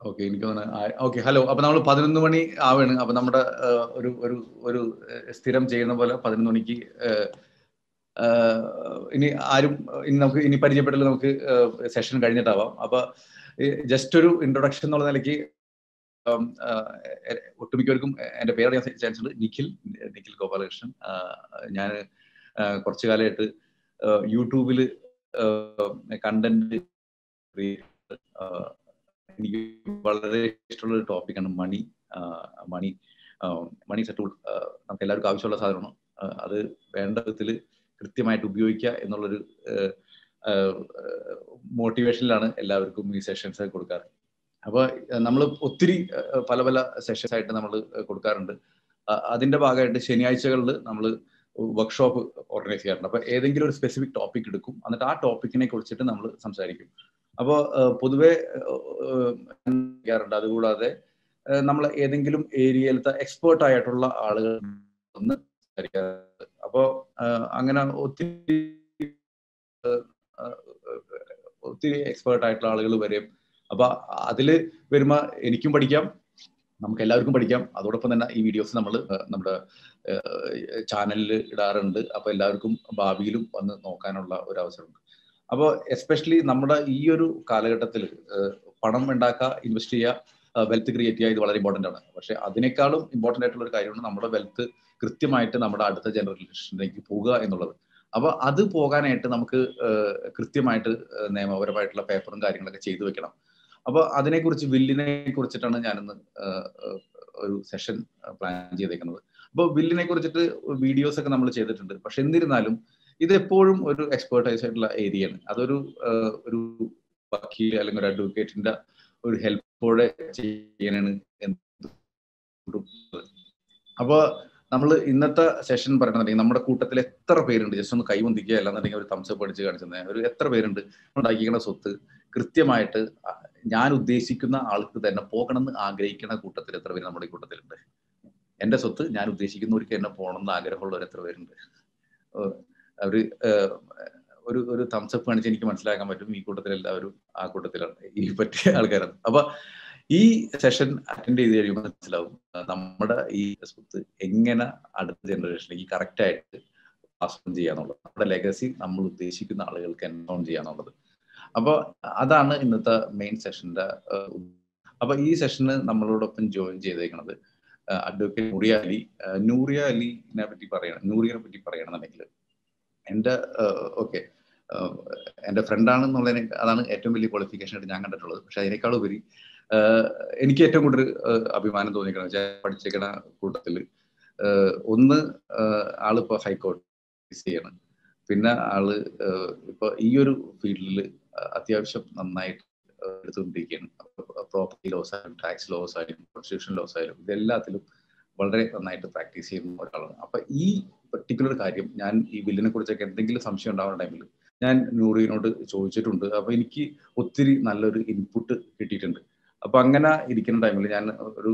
okay എനിക്ക് തോന്നുന്നു okay hello അപ്പൊ നമ്മൾ പതിനൊന്ന് മണി ആവാണ് അപ്പൊ നമ്മുടെ ഒരു ഒരു ഒരു സ്ഥിരം ചെയ്യുന്ന പോലെ പതിനൊന്ന് മണിക്ക് ഇനി ആരും ഇനി നമുക്ക് ഇനി പരിചയപ്പെടൽ നമുക്ക് സെഷൻ കഴിഞ്ഞിട്ടാവാം അപ്പൊ ജസ്റ്റ് ഒരു ഇൻട്രൊഡക്ഷൻ എന്നുള്ള നിലയ്ക്ക് ഒട്ടുമിക്കവർക്കും എന്റെ പേരറിയാൻ ചാൻസ് ഉണ്ട് നിഖിൽ നിഖിൽ ഗോപാലകൃഷ്ണൻ ഞാൻ കുറച്ചു കാലമായിട്ട് യൂട്യൂബിൽ കണ്ടന്റ് എനിക്ക് വളരെ ഇഷ്ടമുള്ള ഒരു ടോപ്പിക്കാണ് മണി മണി മണി സെറ്റൂൾ നമുക്ക് എല്ലാവർക്കും ആവശ്യമുള്ള സാധനമാണ് അത് വേണ്ട വിധത്തിൽ കൃത്യമായിട്ട് ഉപയോഗിക്കുക എന്നുള്ളൊരു മോട്ടിവേഷനിലാണ് എല്ലാവർക്കും ഈ സെഷൻസ് കൊടുക്കാറ് അപ്പോൾ നമ്മൾ ഒത്തിരി പല പല സെഷൻസ് ആയിട്ട് നമ്മൾ കൊടുക്കാറുണ്ട് അതിന്റെ ഭാഗമായിട്ട് ശനിയാഴ്ചകളിൽ നമ്മൾ വർക്ക്ഷോപ്പ് ഓർഗനൈസ് ചെയ്യാറുണ്ട് അപ്പൊ ഏതെങ്കിലും ഒരു സ്പെസിഫിക് ടോപ്പിക് എടുക്കും എന്നിട്ട് ആ ടോപ്പിക്കിനെ കുറിച്ചിട്ട് നമ്മൾ സംസാരിക്കും അപ്പോൾ പൊതുവെ ചെയ്യാറുണ്ട് അതുകൂടാതെ നമ്മൾ ഏതെങ്കിലും ഏരിയയിലത്തെ എക്സ്പേർട്ട് ആയിട്ടുള്ള ആളുകൾ ഒന്ന് സംസാരിക്കാറുണ്ട് അപ്പോൾ അങ്ങനെ ഒത്തിരി ഒത്തിരി എക്സ്പേർട്ട് ആയിട്ടുള്ള ആളുകൾ വരെയും അപ്പൊ അതില് വരുമ്പോ എനിക്കും പഠിക്കാം നമുക്ക് എല്ലാവർക്കും പഠിക്കാം അതോടൊപ്പം തന്നെ ഈ വീഡിയോസ് നമ്മൾ നമ്മുടെ ചാനലിൽ ഇടാറുണ്ട് അപ്പൊ എല്ലാവർക്കും ഭാവിയിലും വന്ന് നോക്കാനുള്ള ഒരു അവസരമുണ്ട് അപ്പോൾ എസ്പെഷ്യലി നമ്മുടെ ഈ ഒരു കാലഘട്ടത്തിൽ പണം ഉണ്ടാക്കുക ഇൻവെസ്റ്റ് ചെയ്യുക വെൽത്ത് ക്രിയേറ്റ് ചെയ്യുക ഇത് വളരെ ഇമ്പോർട്ടൻ്റ് ആണ് പക്ഷെ അതിനേക്കാളും ഇമ്പോർട്ടൻ്റ് ആയിട്ടുള്ള ഒരു കാര്യമാണ് നമ്മുടെ വെൽത്ത് കൃത്യമായിട്ട് നമ്മുടെ അടുത്ത ജനറേഷനിലേക്ക് പോകുക എന്നുള്ളത് അപ്പൊ അത് പോകാനായിട്ട് നമുക്ക് കൃത്യമായിട്ട് നിയമപരമായിട്ടുള്ള പേപ്പറും കാര്യങ്ങളൊക്കെ ചെയ്തു വെക്കണം അപ്പൊ അതിനെക്കുറിച്ച് വില്ലിനെ കുറിച്ചിട്ടാണ് ഞാനിന്ന് ഒരു സെഷൻ പ്ലാൻ ചെയ്തേക്കുന്നത് അപ്പോൾ വില്ലിനെ കുറിച്ചിട്ട് വീഡിയോസ് ഒക്കെ നമ്മൾ ചെയ്തിട്ടുണ്ട് പക്ഷെ എന്നിരുന്നാലും ഇത് എപ്പോഴും ഒരു എക്സ്പേർട്ടൈസ് ആയിട്ടുള്ള ഏരിയയാണ് അതൊരു ഒരു വക്കീൽ അല്ലെങ്കിൽ ഒരു അഡ്വക്കേറ്റിന്റെ ഒരു ഹെൽപ്പോടെ ചെയ്യാനാണ് അപ്പൊ നമ്മൾ ഇന്നത്തെ സെഷൻ പറയണമെന്നുണ്ടെങ്കിൽ നമ്മുടെ കൂട്ടത്തിൽ എത്ര പേരുണ്ട് ജസ്റ്റ് ഒന്ന് കൈവന്തിക്കുക അല്ലാന്നുണ്ടെങ്കിൽ ഒരു തംസപ്പ് അടിച്ച് കാണിച്ചത് ഒരു എത്ര പേരുണ്ട് ഉണ്ടാക്കിക്കുന്ന സ്വത്ത് കൃത്യമായിട്ട് ഞാൻ ഉദ്ദേശിക്കുന്ന ആൾക്ക് തന്നെ പോകണമെന്ന് ആഗ്രഹിക്കുന്ന കൂട്ടത്തിൽ എത്ര പേര് നമ്മുടെ ഈ കൂട്ടത്തിലുണ്ട് എന്റെ സ്വത്ത് ഞാൻ ഉദ്ദേശിക്കുന്നവർക്ക് എന്നെ പോകണമെന്ന് ആഗ്രഹമുള്ളവർ എത്ര പേരുണ്ട് അവര് ഒരു ഒരു തംസപ്പ് കാണിച്ച് എനിക്ക് മനസ്സിലാക്കാൻ പറ്റും ഈ കൂട്ടത്തിൽ എല്ലാവരും ആ കൂട്ടത്തിലാണ് ഈ പറ്റിയ ആൾക്കാരാണ് അപ്പൊ ഈ സെഷൻ അറ്റൻഡ് ചെയ്ത് കഴിയുമ്പോൾ മനസ്സിലാവും നമ്മുടെ ഈ സ്വത്ത് എങ്ങനെ അടുത്ത ജനറേഷനിലേക്ക് കറക്റ്റ് ആയിട്ട് പാസ് ഓൺ ചെയ്യാന്നുള്ളത് നമ്മുടെ ലെഗസി നമ്മൾ ഉദ്ദേശിക്കുന്ന ആളുകൾക്ക് എൻഫോൺ ചെയ്യാന്നുള്ളത് അപ്പോൾ അതാണ് ഇന്നത്തെ മെയിൻ സെഷന്റെ അപ്പൊ ഈ സെഷന് നമ്മളോടൊപ്പം ജോയിൻ ചെയ്തേക്കുന്നത് അഡ്വക്കേറ്റ് നൂറിയ അലി നൂറിയ അലിനെ പറ്റി പറയണം നൂറിയനെ പറ്റി പറയണമെന്നുണ്ടെങ്കിൽ എൻ്റെ ഓക്കെ എൻ്റെ ഫ്രണ്ടാണെന്നുള്ളതിനെ അതാണ് ഏറ്റവും വലിയ ക്വാളിഫിക്കേഷൻ ആയിട്ട് ഞാൻ കണ്ടിട്ടുള്ളത് പക്ഷെ അതിനേക്കാൾ ഉപരി എനിക്ക് ഏറ്റവും കൂടുതൽ അഭിമാനം തോന്നിക്കണം വെച്ചാൽ പഠിച്ചേക്കണ കൂട്ടത്തിൽ ഒന്ന് ആളിപ്പോ ഹൈക്കോടതി ചെയ്യണം പിന്നെ ആള് ഇപ്പൊ ഈ ഒരു ഫീൽഡിൽ അത്യാവശ്യം നന്നായിട്ട് എടുത്തുകൊണ്ടിരിക്കുകയാണ് പ്രോപ്പർട്ടി ലോസ് ആയാലും ടാക്സ് ലോസ് ആയാലും കോൺസ്റ്റിറ്റ്യൂഷൻ ലോസ് ആയാലും ഇതെല്ലാത്തിലും വളരെ നന്നായിട്ട് പ്രാക്ടീസ് ചെയ്യുന്ന ഒരാളാണ് അപ്പൊ ഈ പെർട്ടിക്കുലർ കാര്യം ഞാൻ ഈ ബില്ലിനെ കുറിച്ചൊക്കെ എന്തെങ്കിലും സംശയം ഉണ്ടാവുന്ന ടൈമിൽ ഞാൻ നൂറിനോട് ചോദിച്ചിട്ടുണ്ട് അപ്പൊ എനിക്ക് ഒത്തിരി നല്ലൊരു ഇൻപുട്ട് കിട്ടിയിട്ടുണ്ട് അപ്പൊ അങ്ങനെ ഇരിക്കുന്ന ടൈമിൽ ഞാൻ ഒരു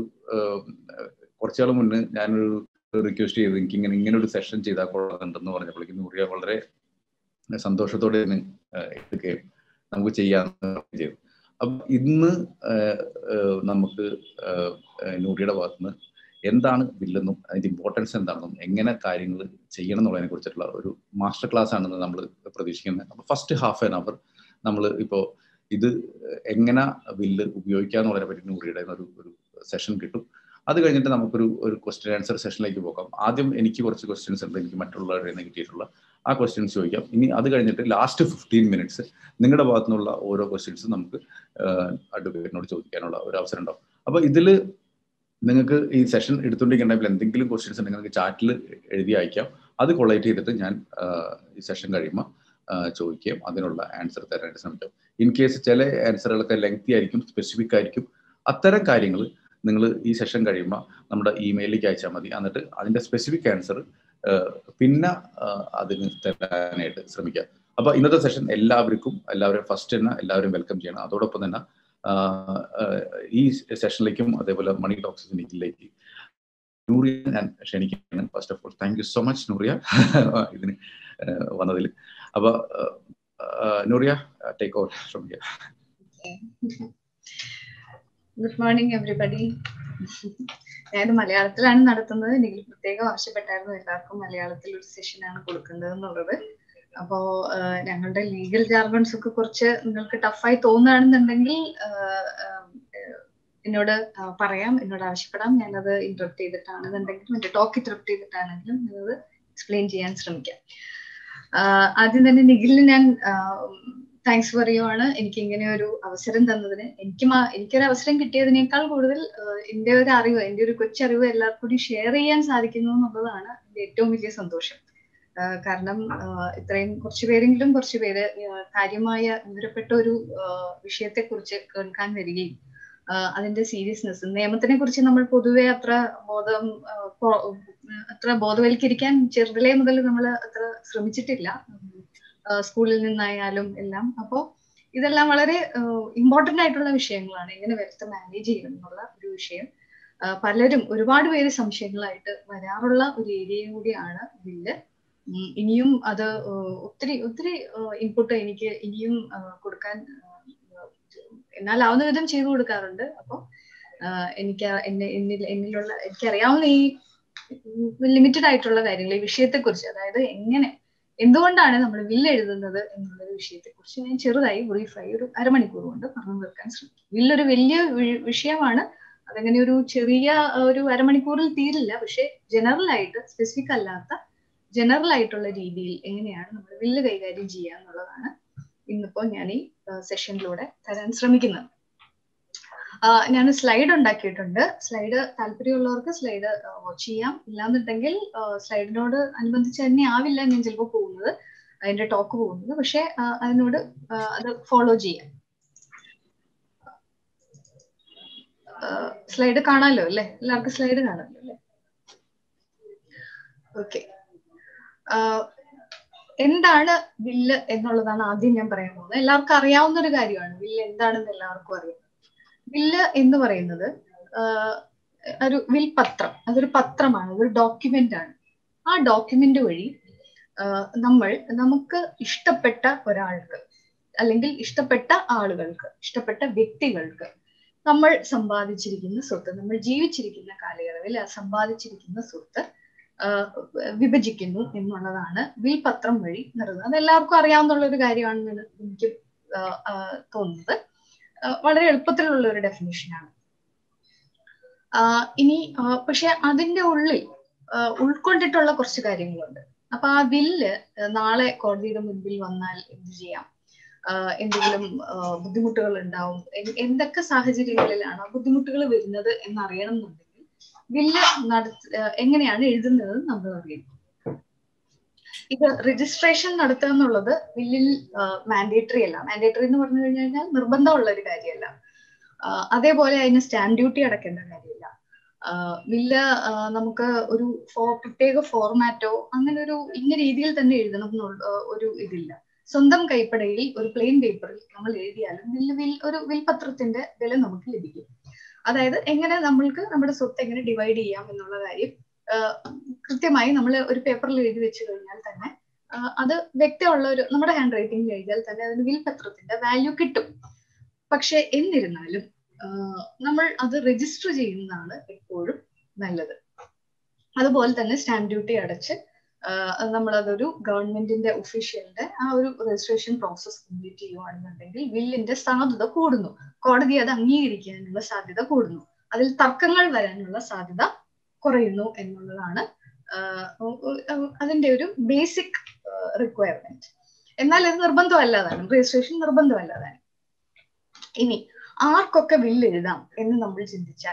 കുറച്ചാൾ മുന്നേ ഞാനൊരു റിക്വസ്റ്റ് ചെയ്തു എനിക്ക് ഇങ്ങനെ ഇങ്ങനെ ഒരു സെഷൻ ചെയ്താൽ കൊള്ളാറുണ്ടെന്ന് പറഞ്ഞപ്പോഴേക്കും നൂറിയ വളരെ സന്തോഷത്തോടെ എടുക്കുകയും നമുക്ക് ചെയ്യാന്ന് ചെയ്തു അപ്പൊ ഇന്ന് നമുക്ക് നൂറിയുടെ ഭാഗത്തുനിന്ന് എന്താണ് ബില്ലെന്നും അതിന്റെ ഇമ്പോർട്ടൻസ് എന്താണെന്നും എങ്ങനെ കാര്യങ്ങൾ ചെയ്യണം എന്നുള്ളതിനെ കുറിച്ചിട്ടുള്ള ഒരു മാസ്റ്റർ ക്ലാസ് ആണെന്ന് നമ്മൾ പ്രതീക്ഷിക്കുന്നത് അപ്പൊ ഫസ്റ്റ് ഹാഫ് ആൻ അവർ നമ്മൾ ഇപ്പോൾ ഇത് എങ്ങനെ ബില്ല് ഉപയോഗിക്കാന്നുള്ളതിനെ പറ്റി നൂറിയുടെ ഒരു ഒരു സെഷൻ കിട്ടും അത് കഴിഞ്ഞിട്ട് നമുക്കൊരു ഒരു ക്വസ്റ്റ്യൻ ആൻസർ സെഷനിലേക്ക് പോകാം ആദ്യം എനിക്ക് കുറച്ച് ക്വസ്റ്റ്യൻസ് ഉണ്ട് എനിക്ക് മറ്റുള്ളവരുടെ നിന്ന് കിട്ടിയിട്ടുള്ള ആ ക്വസ്റ്റ്യൻസ് ചോദിക്കാം ഇനി അത് കഴിഞ്ഞിട്ട് ലാസ്റ്റ് ഫിഫ്റ്റീൻ മിനിറ്റ്സ് നിങ്ങളുടെ ഭാഗത്തു നിന്നുള്ള ഓരോ ക്വസ്റ്റ്യൻസ് നമുക്ക് അഡ്വക്കേറ്റിനോട് ചോദിക്കാനുള്ള ഒരു അവസരം ഉണ്ടാവും അപ്പൊ ഇതിൽ നിങ്ങൾക്ക് ഈ സെഷൻ എടുത്തുകൊണ്ടിരിക്കുന്ന എന്തെങ്കിലും ക്വസ്റ്റ്യൻസ് ഉണ്ടെങ്കിൽ നിങ്ങൾക്ക് ചാറ്റിൽ എഴുതി അയക്കാം അത് കൊളേറ്റ് ചെയ്തിട്ട് ഞാൻ ഈ സെഷൻ കഴിയുമ്പോൾ ചോദിക്കുകയും അതിനുള്ള ആൻസർ തരാനായിട്ട് ശ്രമിക്കാം ഇൻ കേസ് ചില ആൻസറുകളൊക്കെ ലെങ്തി ആയിരിക്കും സ്പെസിഫിക് ആയിരിക്കും അത്തരം കാര്യങ്ങൾ നിങ്ങൾ ഈ സെഷൻ കഴിയുമ്പോൾ നമ്മുടെ ഇമെയിലിലേക്ക് അയച്ചാൽ മതി എന്നിട്ട് അതിന്റെ സ്പെസിഫിക് ആൻസർ പിന്നെ അതിന് തരാനായിട്ട് ശ്രമിക്കുക അപ്പൊ ഇന്നത്തെ സെഷൻ എല്ലാവർക്കും എല്ലാവരും ഫസ്റ്റ് തന്നെ എല്ലാവരും വെൽക്കം ചെയ്യണം അതോടൊപ്പം തന്നെ ഈ സെഷനിലേക്കും അതേപോലെ മണി ടോക്സ് മീറ്റിലേക്ക് നൂറിയ ഞാൻ ക്ഷണിക്കുകയാണ് first of all thank you so much Nooriya ഇതിന് വന്നതിൽ അപ്പൊ Nooriya take over from here good morning everybody ഞാൻ മലയാളത്തിലാണ് നടത്തുന്നത് എനിക്ക് പ്രത്യേകം ആവശ്യപ്പെട്ടായിരുന്നു എല്ലാവർക്കും മലയാളത്തിൽ ഒരു സെഷനാണ് കൊടുക്കേണ്ടത് എന്നുള്ളത് അപ്പോ ഞങ്ങളുടെ ലീഗൽ ജാർഗൺസ് ഒക്കെ കുറച്ച് നിങ്ങൾക്ക് ടഫായി തോന്നുകയാണെന്നുണ്ടെങ്കിൽ എന്നോട് പറയാം എന്നോട് ആവശ്യപ്പെടാം ഞാനത് ഇന്ററപ്റ്റ് ചെയ്തിട്ടാണെന്നുണ്ടെങ്കിലും എന്റെ ടോക്ക് ഇന്ററപ്റ്റ് ചെയ്തിട്ടാണെങ്കിലും ഞാനത് എക്സ്പ്ലെയിൻ ചെയ്യാൻ ശ്രമിക്കാം ആദ്യം തന്നെ നിഖിലിന് ഞാൻ താങ്ക്സ് പറയുവാണ് എനിക്ക് ഇങ്ങനെ ഒരു അവസരം തന്നതിന് എനിക്ക് എനിക്കൊരു അവസരം കിട്ടിയതിനേക്കാൾ കൂടുതൽ എന്റെ ഒരു അറിവ് എന്റെ ഒരു കൊച്ചറിവ് എല്ലാവർക്കും കൂടി ഷെയർ ചെയ്യാൻ സാധിക്കുന്നു എന്നുള്ളതാണ് എന്റെ ഏറ്റവും വലിയ സന്തോഷം കാരണം ഇത്രയും കുറച്ചു പേരെങ്കിലും കുറച്ചു പേര് കാര്യമായ വിവരപ്പെട്ട ഒരു വിഷയത്തെ കുറിച്ച് കേൾക്കാൻ വരികയും അതിന്റെ സീരിയസ്നെസ് നിയമത്തിനെ കുറിച്ച് നമ്മൾ പൊതുവെ അത്ര ബോധം അത്ര ബോധവൽക്കരിക്കാൻ ചെറുതിലേ മുതൽ നമ്മൾ അത്ര ശ്രമിച്ചിട്ടില്ല സ്കൂളിൽ നിന്നായാലും എല്ലാം അപ്പോൾ ഇതെല്ലാം വളരെ ഇമ്പോർട്ടന്റ് ആയിട്ടുള്ള വിഷയങ്ങളാണ് എങ്ങനെ വെൽത്ത് മാനേജ് ചെയ്യണം എന്നുള്ള ഒരു വിഷയം പലരും ഒരുപാട് പേര് സംശയങ്ങളായിട്ട് വരാറുള്ള ഒരു ഏരിയയും കൂടിയാണ് ബില്ല് ഇനിയും അത് ഒത്തിരി ഒത്തിരി ഇൻപുട്ട് എനിക്ക് ഇനിയും കൊടുക്കാൻ എന്നാലാവുന്ന വിധം ചെയ്തു കൊടുക്കാറുണ്ട് അപ്പോൾ എനിക്ക് എന്നെ എന്നിൽ എന്നിലുള്ള എനിക്കറിയാവുന്ന ഈ ലിമിറ്റഡ് ആയിട്ടുള്ള കാര്യങ്ങൾ ഈ വിഷയത്തെക്കുറിച്ച് അതായത് എങ്ങനെ എന്തുകൊണ്ടാണ് നമ്മൾ വില്ല് എഴുതുന്നത് എന്നുള്ള വിഷയത്തെ കുറിച്ച് ഞാൻ ചെറുതായി ബ്രീഫായി ഒരു അരമണിക്കൂർ കൊണ്ട് പറഞ്ഞു തീർക്കാൻ ശ്രമിക്കും വില്ലൊരു വലിയ വിഷയമാണ് അതങ്ങനെ ഒരു ചെറിയ ഒരു അരമണിക്കൂറിൽ തീരില്ല പക്ഷെ ജനറൽ ആയിട്ട് സ്പെസിഫിക് അല്ലാത്ത ജനറൽ ആയിട്ടുള്ള രീതിയിൽ എങ്ങനെയാണ് നമ്മൾ വില്ല് കൈകാര്യം ചെയ്യുക എന്നുള്ളതാണ് ഇന്നിപ്പോ ഞാൻ ഈ സെഷനിലൂടെ തരാൻ ശ്രമിക്കുന്നത് ഞാൻ സ്ലൈഡ് ഉണ്ടാക്കിയിട്ടുണ്ട് സ്ലൈഡ് താല്പര്യമുള്ളവർക്ക് സ്ലൈഡ് വാച്ച് ചെയ്യാം ഇല്ലാന്നുണ്ടെങ്കിൽ സ്ലൈഡിനോട് അനുബന്ധിച്ച് തന്നെ ആവില്ല ഞാൻ ചിലപ്പോൾ പോകുന്നത് അതിന്റെ ടോക്ക് പോകുന്നത് പക്ഷെ അതിനോട് അത് ഫോളോ ചെയ്യാം സ്ലൈഡ് കാണാലോ അല്ലേ എല്ലാവർക്കും സ്ലൈഡ് കാണാലോ അല്ലേ ഓക്കെ എന്താണ് വില്ല് എന്നുള്ളതാണ് ആദ്യം ഞാൻ പറയാൻ പോകുന്നത് എല്ലാവർക്കും അറിയാവുന്ന ഒരു കാര്യമാണ് വില്ല് എന്താണെന്ന് എല്ലാവർക്കും അറിയാം വില്ല് എന്ന് പറയുന്നത് ഒരു വിൽപത്രം അതൊരു പത്രമാണ് അതൊരു ഡോക്യുമെന്റ് ആണ് ആ ഡോക്യുമെന്റ് വഴി നമ്മൾ നമുക്ക് ഇഷ്ടപ്പെട്ട ഒരാൾക്ക് അല്ലെങ്കിൽ ഇഷ്ടപ്പെട്ട ആളുകൾക്ക് ഇഷ്ടപ്പെട്ട വ്യക്തികൾക്ക് നമ്മൾ സമ്പാദിച്ചിരിക്കുന്ന സ്വത്ത് നമ്മൾ ജീവിച്ചിരിക്കുന്ന കാലയളവിൽ സമ്പാദിച്ചിരിക്കുന്ന സ്വത്ത് വിഭജിക്കുന്നു എന്നുള്ളതാണ് വിൽപത്രം വഴി നടന്നത് അത് എല്ലാവർക്കും അറിയാവുന്ന ഒരു കാര്യമാണെന്ന് എനിക്ക് തോന്നുന്നത് വളരെ എളുപ്പത്തിലുള്ള ഒരു ഡെഫിനിഷനാണ് ഇനി പക്ഷെ അതിന്റെ ഉള്ളിൽ ഉൾക്കൊണ്ടിട്ടുള്ള കുറച്ച് കാര്യങ്ങളുണ്ട് അപ്പൊ ആ ബില്ല് നാളെ കോടതിയുടെ മുൻപിൽ വന്നാൽ എന്ത് ചെയ്യാം എന്തെങ്കിലും ബുദ്ധിമുട്ടുകൾ ഉണ്ടാവും എന്തൊക്കെ സാഹചര്യങ്ങളിലാണ് ബുദ്ധിമുട്ടുകൾ വരുന്നത് എന്നറിയണം എന്നുണ്ടെങ്കിൽ ബില്ല് നട എങ്ങനെയാണ് എഴുതുന്നത് നമ്മൾ അറിയണം ഇത് രജിസ്ട്രേഷൻ നടത്തുക എന്നുള്ളത് ബില്ലിൽ മാൻഡേറ്ററി അല്ല മാൻഡേറ്ററി എന്ന് പറഞ്ഞു കഴിഞ്ഞു കഴിഞ്ഞാൽ നിർബന്ധമുള്ള ഒരു കാര്യമല്ല അതേപോലെ അതിന് സ്റ്റാമ്പ് ഡ്യൂട്ടി അടക്കേണ്ട കാര്യമില്ല ബില്ല് നമുക്ക് ഒരു ഫോ പ്രത്യേക ഫോർമാറ്റോ അങ്ങനെ ഒരു ഇന്ന രീതിയിൽ തന്നെ എഴുതണം എന്നുള്ള ഒരു ഇതില്ല സ്വന്തം കൈപ്പടയിൽ ഒരു പ്ലെയിൻ പേപ്പറിൽ നമ്മൾ എഴുതിയാലും ബില്ല് വിൽ ഒരു വിൽപത്രത്തിന്റെ വില നമുക്ക് ലഭിക്കും അതായത് എങ്ങനെ നമ്മൾക്ക് നമ്മുടെ സ്വത്ത് എങ്ങനെ ഡിവൈഡ് ചെയ്യാം എന്നുള്ള കാര്യം കൃത്യമായി നമ്മൾ ഒരു പേപ്പറിൽ എഴുതി വെച്ച് കഴിഞ്ഞാൽ തന്നെ അത് വ്യക്തമുള്ള ഒരു നമ്മുടെ ഹാൻഡ് റൈറ്റിംഗ് എഴുതിയാൽ തന്നെ അതിന് വിൽപത്രത്തിന്റെ വാല്യൂ കിട്ടും പക്ഷെ എന്നിരുന്നാലും നമ്മൾ അത് രജിസ്റ്റർ ചെയ്യുന്നതാണ് എപ്പോഴും നല്ലത് അതുപോലെ തന്നെ സ്റ്റാമ്പ് ഡ്യൂട്ടി അടച്ച് നമ്മൾ അതൊരു ഗവൺമെന്റിന്റെ ഒഫീഷ്യലിന്റെ ആ ഒരു രജിസ്ട്രേഷൻ പ്രോസസ് കംപ്ലീറ്റ് ചെയ്യുവാണെന്നുണ്ടെങ്കിൽ ബില്ലിന്റെ സാധ്യത കൂടുന്നു കോടതി അത് അംഗീകരിക്കാനുള്ള സാധ്യത കൂടുന്നു അതിൽ തർക്കങ്ങൾ വരാനുള്ള സാധ്യത കുറയുന്നു എന്നുള്ളതാണ് അതിന്റെ ഒരു ബേസിക് റിക്വയർമെന്റ് എന്നാൽ ഇത് നിർബന്ധമല്ലാതാണ് രജിസ്ട്രേഷൻ നിർബന്ധമല്ലാതാണ് ഇനി ആർക്കൊക്കെ ബില്ല് എഴുതാം എന്ന് നമ്മൾ ചിന്തിച്ചാൽ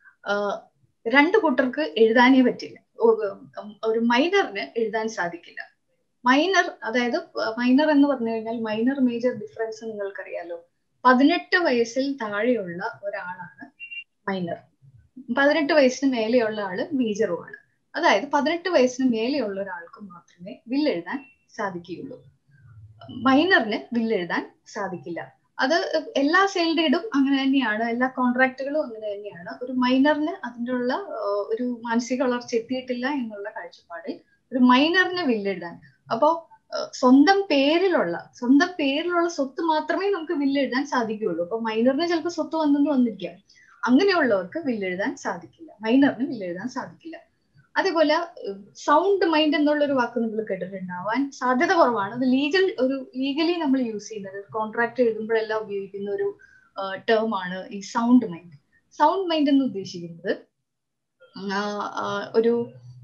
രണ്ടു കൂട്ടർക്ക് എഴുതാനേ പറ്റില്ല ഒരു മൈനറിന് എഴുതാൻ സാധിക്കില്ല മൈനർ അതായത് മൈനർ എന്ന് പറഞ്ഞു കഴിഞ്ഞാൽ മൈനർ മേജർ ഡിഫറൻസ് നിങ്ങൾക്കറിയാലോ പതിനെട്ട് വയസ്സിൽ താഴെയുള്ള ഒരാളാണ് മൈനർ പതിനെട്ട് വയസ്സിന് മേലെയുള്ള ആള് മേജറുമാണ് അതായത് പതിനെട്ട് വയസ്സിന് മേലെയുള്ള ഒരാൾക്ക് മാത്രമേ ബില്ല് എഴുതാൻ സാധിക്കുകയുള്ളൂ മൈനറിന് ബില്ല് എഴുതാൻ സാധിക്കില്ല അത് എല്ലാ സെയിൽ ഡീഡും അങ്ങനെ തന്നെയാണ് എല്ലാ കോൺട്രാക്റ്റുകളും അങ്ങനെ തന്നെയാണ് ഒരു മൈനറിന് അതിൻ്റെ ഉള്ള ഒരു മാനസിക വളർച്ച എത്തിയിട്ടില്ല എന്നുള്ള കാഴ്ചപ്പാടിൽ ഒരു മൈനറിന് ബില്ലെഴുതാൻ അപ്പോ സ്വന്തം പേരിലുള്ള സ്വന്തം പേരിലുള്ള സ്വത്ത് മാത്രമേ നമുക്ക് ബില്ല് എഴുതാൻ സാധിക്കുകയുള്ളൂ അപ്പൊ മൈനറിന് ചിലപ്പോൾ സ്വത്ത് വന്നെന്ന് വന്നിരിക്കാം അങ്ങനെയുള്ളവർക്ക് വില്ലെഴുതാൻ സാധിക്കില്ല മൈനറിന് വില്ലെഴുതാൻ സാധിക്കില്ല അതേപോലെ സൗണ്ട് മൈൻഡ് എന്നുള്ള ഒരു വാക്ക് നിങ്ങൾ കേട്ടിട്ടുണ്ടാവാൻ സാധ്യത കുറവാണ് അത് ലീഗൽ ഒരു ലീഗലി നമ്മൾ യൂസ് ചെയ്യുന്നത് കോൺട്രാക്ട് എഴുതുമ്പോഴെല്ലാം ഉപയോഗിക്കുന്ന ഒരു ടേം ആണ് ഈ സൗണ്ട് മൈൻഡ് സൗണ്ട് മൈൻഡ് എന്ന് ഉദ്ദേശിക്കുന്നത് ഒരു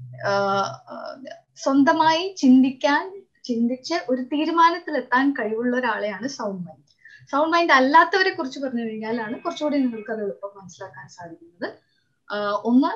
സ്വന്തമായി ചിന്തിക്കാൻ ചിന്തിച്ച് ഒരു തീരുമാനത്തിലെത്താൻ കഴിവുള്ള ഒരാളെയാണ് സൗണ്ട് മൈൻഡ് സൗണ്ട് മൈൻഡ് അല്ലാത്തവരെ കുറിച്ച് പറഞ്ഞു കഴിഞ്ഞാലാണ് കുറച്ചുകൂടി നിങ്ങൾക്ക് അത് എളുപ്പം മനസ്സിലാക്കാൻ സാധിക്കുന്നത് ഒന്ന്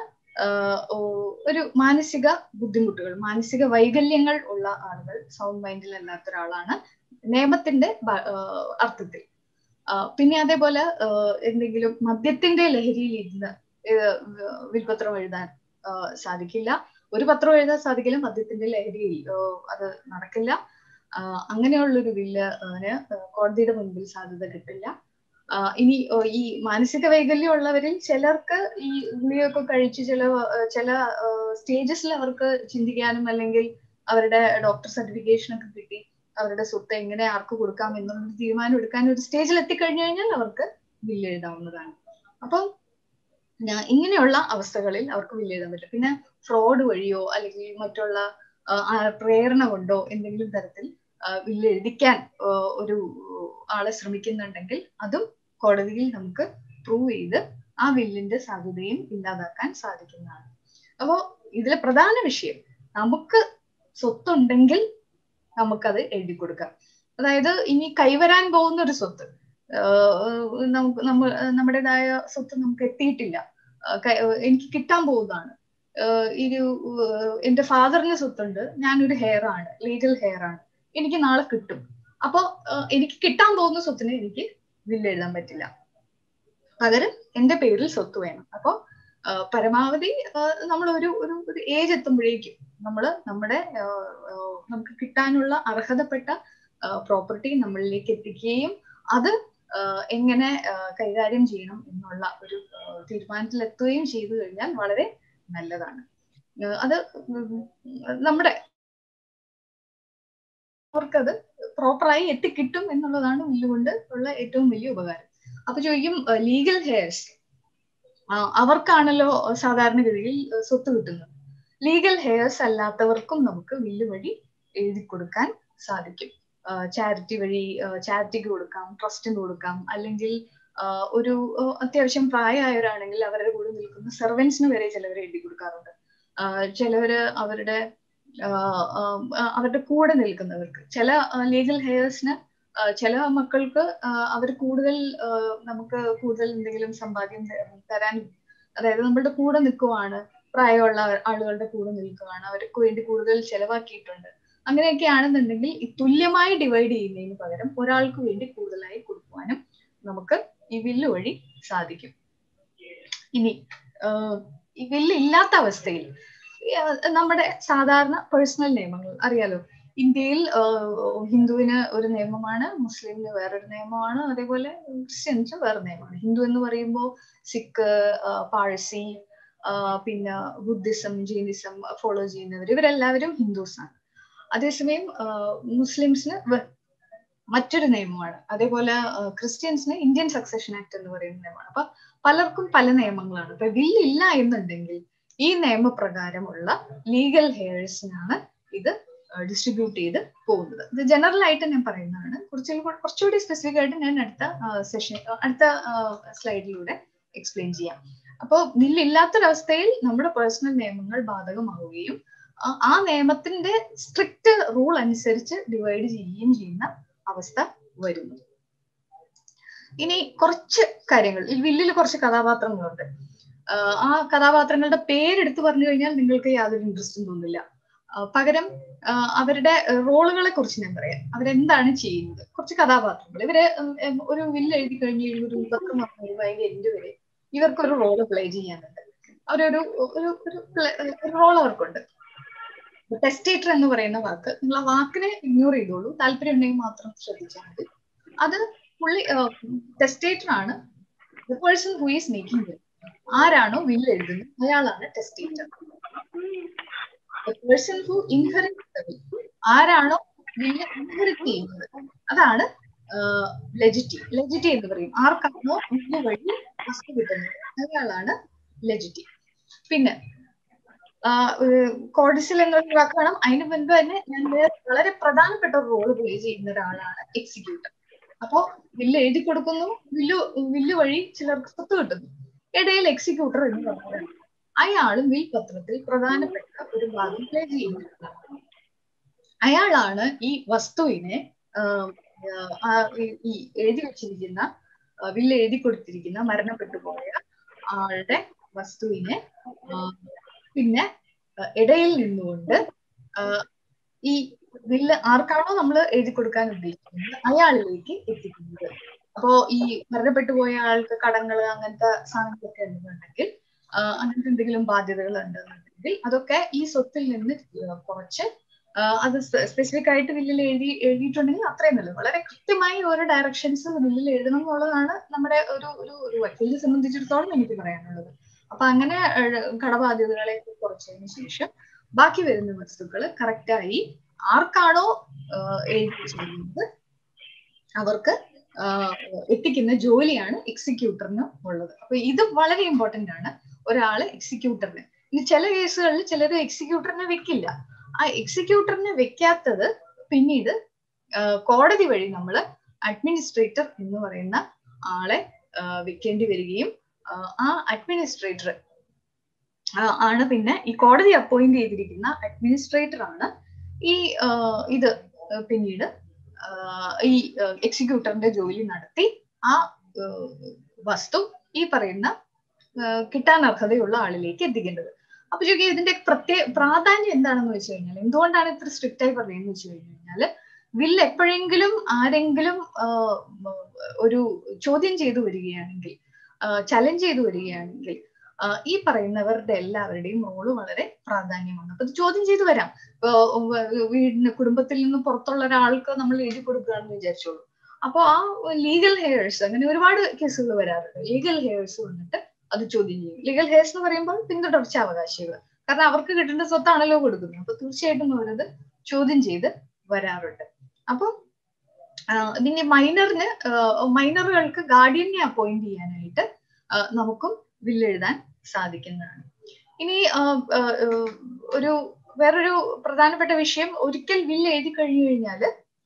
ഒരു മാനസിക ബുദ്ധിമുട്ടുകൾ മാനസിക വൈകല്യങ്ങൾ ഉള്ള ആളുകൾ സൗണ്ട് മൈൻഡിൽ അല്ലാത്ത ഒരാളാണ് നിയമത്തിന്റെ അർത്ഥത്തിൽ പിന്നെ അതേപോലെ എന്തെങ്കിലും മദ്യത്തിന്റെ ലഹരിയിൽ ഇരുന്ന് വിൽപത്രം എഴുതാൻ സാധിക്കില്ല ഒരു പത്രം എഴുതാൻ സാധിക്കില്ല മദ്യത്തിന്റെ ലഹരിയിൽ അത് നടക്കില്ല അങ്ങനെയുള്ളൊരു ബില്ല് കോടതിയുടെ മുൻപിൽ സാധ്യത കിട്ടില്ല ഇനി ഈ മാനസിക വൈകല്യം ഉള്ളവരിൽ ചിലർക്ക് ഈ ഗുളിയൊക്കെ കഴിച്ച് ചില ചില സ്റ്റേജസിൽ അവർക്ക് ചിന്തിക്കാനും അല്ലെങ്കിൽ അവരുടെ ഡോക്ടർ സർട്ടിഫിക്കേഷൻ ഒക്കെ കിട്ടി അവരുടെ സ്വത്ത് എങ്ങനെ ആർക്ക് കൊടുക്കാം എന്നുള്ള തീരുമാനം എടുക്കാൻ ഒരു സ്റ്റേജിൽ എത്തിക്കഴിഞ്ഞു കഴിഞ്ഞാൽ അവർക്ക് ബില്ല് എഴുതാവുന്നതാണ് അപ്പം ഇങ്ങനെയുള്ള അവസ്ഥകളിൽ അവർക്ക് ബില്ല് എഴുതാൻ പറ്റും പിന്നെ ഫ്രോഡ് വഴിയോ അല്ലെങ്കിൽ മറ്റുള്ള പ്രേരണ കൊണ്ടോ എന്തെങ്കിലും തരത്തിൽ ബില്ല് എഴുതിക്കാൻ ഒരു ആളെ ശ്രമിക്കുന്നുണ്ടെങ്കിൽ അതും കോടതിയിൽ നമുക്ക് പ്രൂവ് ചെയ്ത് ആ ബില്ലിന്റെ സാധ്യതയും ഇല്ലാതാക്കാൻ സാധിക്കുന്നതാണ് അപ്പോ ഇതിലെ പ്രധാന വിഷയം നമുക്ക് സ്വത്തുണ്ടെങ്കിൽ നമുക്കത് എഴുതി കൊടുക്കാം അതായത് ഇനി കൈവരാൻ പോകുന്ന ഒരു സ്വത്ത് നമുക്ക് നമ്മൾ നമ്മുടേതായ സ്വത്ത് നമുക്ക് എത്തിയിട്ടില്ല എനിക്ക് കിട്ടാൻ പോകുന്നതാണ് ഒരു എന്റെ ഫാദറിന് സ്വത്തുണ്ട് ഞാനൊരു ഹെയർ ആണ് ലീഗൽ ഹെയർ ആണ് എനിക്ക് നാളെ കിട്ടും അപ്പോ എനിക്ക് കിട്ടാൻ പോകുന്ന സ്വത്തിന് എനിക്ക് ബില്ല് എഴുതാൻ പറ്റില്ല പകരം എന്റെ പേരിൽ സ്വത്ത് വേണം അപ്പോ പരമാവധി നമ്മൾ ഒരു ഒരു ഒരു ഏജ് എത്തുമ്പോഴേക്കും നമ്മൾ നമ്മുടെ നമുക്ക് കിട്ടാനുള്ള അർഹതപ്പെട്ട പ്രോപ്പർട്ടി നമ്മളിലേക്ക് എത്തിക്കുകയും അത് എങ്ങനെ കൈകാര്യം ചെയ്യണം എന്നുള്ള ഒരു തീരുമാനത്തിലെത്തുകയും ചെയ്തു കഴിഞ്ഞാൽ വളരെ നല്ലതാണ് അത് നമ്മുടെ അവർക്കത് പ്രോപ്പറായി എത്തിക്കിട്ടും എന്നുള്ളതാണ് വില്ലുകൊണ്ട് ഉള്ള ഏറ്റവും വലിയ ഉപകാരം അപ്പൊ ചോദിക്കും ലീഗൽ ഹെയർസ് അവർക്കാണല്ലോ സാധാരണഗതിയിൽ സ്വത്ത് കിട്ടുന്നത് ലീഗൽ ഹെയർസ് അല്ലാത്തവർക്കും നമുക്ക് വില്ല് വഴി എഴുതി കൊടുക്കാൻ സാധിക്കും ചാരിറ്റി വഴി ചാരിറ്റിക്ക് കൊടുക്കാം ട്രസ്റ്റിന് കൊടുക്കാം അല്ലെങ്കിൽ ഒരു അത്യാവശ്യം പ്രായമായവരാണെങ്കിൽ അവരുടെ കൂടെ നിൽക്കുന്ന സെർവൻസിന് വരെ ചിലവർ എഴുതി കൊടുക്കാറുണ്ട് ചിലവര് അവരുടെ അവരുടെ കൂടെ നിൽക്കുന്നവർക്ക് ചില ലീഗൽ ഹെയർസിന് ചില മക്കൾക്ക് അവർ കൂടുതൽ നമുക്ക് കൂടുതൽ എന്തെങ്കിലും സമ്പാദ്യം തരാൻ അതായത് നമ്മളുടെ കൂടെ നിൽക്കുവാണ് പ്രായമുള്ള ആളുകളുടെ കൂടെ നിൽക്കുകയാണ് അവർക്ക് വേണ്ടി കൂടുതൽ ചെലവാക്കിയിട്ടുണ്ട് അങ്ങനെയൊക്കെ ആണെന്നുണ്ടെങ്കിൽ തുല്യമായി ഡിവൈഡ് ചെയ്യുന്നതിന് പകരം ഒരാൾക്ക് വേണ്ടി കൂടുതലായി കൊടുക്കുവാനും നമുക്ക് ഈ വില്ല് വഴി സാധിക്കും ഇനി ഈ വില്ല് ഇല്ലാത്ത അവസ്ഥയിൽ നമ്മുടെ സാധാരണ പേഴ്സണൽ നിയമങ്ങൾ അറിയാലോ ഇന്ത്യയിൽ ഹിന്ദുവിന് ഒരു നിയമമാണ് മുസ്ലിമിന് വേറൊരു നിയമമാണ് അതേപോലെ ക്രിസ്ത്യൻസ് വേറെ നിയമമാണ് ഹിന്ദു എന്ന് പറയുമ്പോൾ സിഖ് പാഴ്സി പിന്നെ ബുദ്ധിസം ജൈനിസം ഫോളോ ചെയ്യുന്നവർ ഇവരെല്ലാവരും ഹിന്ദുസ് ആണ് അതേസമയം മുസ്ലിംസിന് മറ്റൊരു നിയമമാണ് അതേപോലെ ക്രിസ്ത്യൻസിന് ഇന്ത്യൻ സക്സഷൻ ആക്ട് എന്ന് പറയുന്ന നിയമമാണ് അപ്പൊ പലർക്കും പല നിയമങ്ങളാണ് ഇപ്പൊ ബില്ലില്ല എന്നുണ്ടെങ്കിൽ ഈ നിയമപ്രകാരമുള്ള ലീഗൽ ഹെയർസിനാണ് ഇത് ഡിസ്ട്രിബ്യൂട്ട് ചെയ്ത് പോകുന്നത് ഇത് ജനറൽ ആയിട്ട് ഞാൻ പറയുന്നതാണ് കുറച്ച് കുറച്ചുകൂടി സ്പെസിഫിക് ആയിട്ട് ഞാൻ അടുത്ത സെഷൻ അടുത്ത സ്ലൈഡിലൂടെ എക്സ്പ്ലെയിൻ ചെയ്യാം അപ്പോൾ ബില്ലില്ലാത്തൊരവസ്ഥയിൽ നമ്മുടെ പേഴ്സണൽ നിയമങ്ങൾ ബാധകമാവുകയും ആ നിയമത്തിന്റെ സ്ട്രിക്റ്റ് റൂൾ അനുസരിച്ച് ഡിവൈഡ് ചെയ്യുകയും ചെയ്യുന്ന അവസ്ഥ വരുന്നു ഇനി കുറച്ച് കാര്യങ്ങൾ ഈ വില്ലിൽ കുറച്ച് കഥാപാത്രങ്ങളുണ്ട് ആ കഥാപാത്രങ്ങളുടെ പേരെടുത്ത് പറഞ്ഞു കഴിഞ്ഞാൽ നിങ്ങൾക്ക് യാതൊരു ഇൻട്രസ്റ്റും തോന്നില്ല പകരം അവരുടെ റോളുകളെ കുറിച്ച് ഞാൻ പറയാം അവരെന്താണ് ചെയ്യുന്നത് കുറച്ച് കഥാപാത്രങ്ങൾ ഇവര് ഒരു വില്ല് എഴുതി കഴിഞ്ഞ് ഒരു പത്രം വന്നു അതിന്റെ എൻഡ് വരെ ഇവർക്കൊരു റോള് പ്ലേ ചെയ്യാനുണ്ട് അവരൊരു ഒരു ഒരു റോൾ അവർക്കുണ്ട് ടെസ്റ്റേറ്റർ എന്ന് പറയുന്ന വാക്ക് നിങ്ങൾ ആ വാക്കിനെ ഇഗ്നോർ ചെയ്തോളൂ താല്പര്യം ഉണ്ടെങ്കിൽ മാത്രം ശ്രദ്ധിച്ചാൽ മതി അത് പുള്ളി ടെസ്റ്റേറ്റർ ആണ് the person who is making will ആരാണോ വില്ല് എഴുതുന്നത് അയാളാണ് ടെസ്റ്റേറ്റർ പേഴ്സൺ ഹു ഇൻഹെറിറ്റ് ആരാണോ വില്ല് ഇൻഹെറിറ്റ് ചെയ്യുന്നത് അതാണ് ലെജിറ്റി ലെജിറ്റി എന്ന് പറയും ആർക്കാണോ വില്ല് വഴി വസ്തു കിട്ടുന്നത് അയാളാണ് ലെജിറ്റി പിന്നെ കോഡിസിൽ എന്നൊരു വാക്ക് വേണം അതിന് മുൻപ് തന്നെ ഞാൻ വളരെ പ്രധാനപ്പെട്ട ഒരു റോള് പ്ലേ ചെയ്യുന്ന ഒരാളാണ് എക്സിക്യൂട്ടർ അപ്പോ വില്ല് എഴുതി കൊടുക്കുന്നു വില്ല് വില്ല് വഴി ചിലർക്ക് സ്വത്ത് കിട്ടുന്നു ഇടയിൽ എക്സിക്യൂട്ടർ എന്ന് പറയുന്നത് അയാളും വിൽ പത്രത്തിൽ പ്രധാനപ്പെട്ട ഒരു ഭാഗം പ്ലേ ചെയ്യുന്നുണ്ട് അയാളാണ് ഈ വസ്തുവിനെ ഈ എഴുതി വെച്ചിരിക്കുന്ന വില്ല് എഴുതി കൊടുത്തിരിക്കുന്ന മരണപ്പെട്ടു പോയ ആളുടെ വസ്തുവിനെ പിന്നെ ഇടയിൽ നിന്നുകൊണ്ട് ഈ വില്ല് ആർക്കാണോ നമ്മൾ എഴുതി കൊടുക്കാൻ ഉദ്ദേശിക്കുന്നത് അയാളിലേക്ക് എത്തിക്കുന്നത് അപ്പോ ഈ മരണപ്പെട്ടു പോയ ആൾക്ക് കടങ്ങൾ അങ്ങനത്തെ സാധനങ്ങളൊക്കെ ഉണ്ടെന്നുണ്ടെങ്കിൽ അങ്ങനത്തെ എന്തെങ്കിലും ബാധ്യതകൾ ഉണ്ടെന്നുണ്ടെങ്കിൽ അതൊക്കെ ഈ സ്വത്തിൽ നിന്ന് കുറച്ച് അത് സ്പെസിഫിക് ആയിട്ട് വില്ലിൽ എഴുതി എഴുതിയിട്ടുണ്ടെങ്കിൽ അത്രയും നല്ലത് വളരെ കൃത്യമായി ഓരോ ഡയറക്ഷൻസ് വില്ലിൽ എഴുതണം എന്നുള്ളതാണ് നമ്മുടെ ഒരു ഒരു ഒരു വക്കീലിനെ സംബന്ധിച്ചിടത്തോളം എനിക്ക് പറയാനുള്ളത് അപ്പൊ അങ്ങനെ കടബാധ്യതകളെ കുറച്ചതിന് ശേഷം ബാക്കി വരുന്ന വസ്തുക്കൾ കറക്റ്റായി ആർക്കാണോ എഴുതി ചെയ്യുന്നത് അവർക്ക് എത്തിക്കുന്ന ജോലിയാണ് എക്സിക്യൂട്ടറിന് ഉള്ളത് അപ്പൊ ഇത് വളരെ ഇമ്പോർട്ടന്റ് ആണ് ഒരാള് എക്സിക്യൂട്ടറിന് ഇനി ചില കേസുകളിൽ ചിലർ എക്സിക്യൂട്ടറിനെ വെക്കില്ല ആ എക്സിക്യൂട്ടറിനെ വെക്കാത്തത് പിന്നീട് കോടതി വഴി നമ്മൾ അഡ്മിനിസ്ട്രേറ്റർ എന്ന് പറയുന്ന ആളെ വെക്കേണ്ടി വരികയും ആ അഡ്മിനിസ്ട്രേറ്റർ ആണ് പിന്നെ ഈ കോടതി അപ്പോയിന്റ് ചെയ്തിരിക്കുന്ന അഡ്മിനിസ്ട്രേറ്റർ ആണ് ഈ ഇത് പിന്നീട് ഈ എക്സിക്യൂട്ടറിന്റെ ജോലി നടത്തി ആ വസ്തു ഈ പറയുന്ന കിട്ടാൻ അർഹതയുള്ള ആളിലേക്ക് എത്തിക്കേണ്ടത് അപ്പൊ ചോദിക്കുക ഇതിന്റെ പ്രത്യേക പ്രാധാന്യം എന്താണെന്ന് വെച്ച് കഴിഞ്ഞാൽ എന്തുകൊണ്ടാണ് ഇത്ര സ്ട്രിക്റ്റ് ആയി പറയുന്നത് വെച്ച് കഴിഞ്ഞാൽ വില്ല് എപ്പോഴെങ്കിലും ആരെങ്കിലും ഒരു ചോദ്യം ചെയ്തു വരികയാണെങ്കിൽ ചലഞ്ച് ചെയ്തു വരികയാണെങ്കിൽ ഈ പറയുന്നവരുടെ എല്ലാവരുടെയും റോള് വളരെ പ്രാധാന്യമാണ് അപ്പൊ ഇത് ചോദ്യം ചെയ്തു വരാം വീടിന് കുടുംബത്തിൽ നിന്ന് പുറത്തുള്ള ഒരാൾക്ക് നമ്മൾ എഴുതി കൊടുക്കുകയാണെന്ന് വിചാരിച്ചോളൂ അപ്പൊ ആ ലീഗൽ ഹെയർസ് അങ്ങനെ ഒരുപാട് കേസുകൾ വരാറുണ്ട് ലീഗൽ ഹെയർസ് വന്നിട്ട് അത് ചോദ്യം ചെയ്യും ലീഗൽ ഹെയർസ് എന്ന് പറയുമ്പോൾ പിന്തുടർച്ച അവകാശികൾ കാരണം അവർക്ക് കിട്ടേണ്ട സ്വത്താണല്ലോ കൊടുക്കുന്നത് അപ്പൊ തീർച്ചയായിട്ടും അവരത് ചോദ്യം ചെയ്ത് വരാറുണ്ട് അപ്പൊ ഇതിന്റെ മൈനറിന് മൈനറുകൾക്ക് ഗാർഡിയനെ അപ്പോയിന്റ് ചെയ്യാനായിട്ട് നമുക്കും വില്ലെഴുതാൻ സാധിക്കുന്നതാണ് ഇനി ഒരു വേറൊരു പ്രധാനപ്പെട്ട വിഷയം ഒരിക്കൽ വില്ല് എഴുതി കഴിഞ്ഞു കഴിഞ്ഞാൽ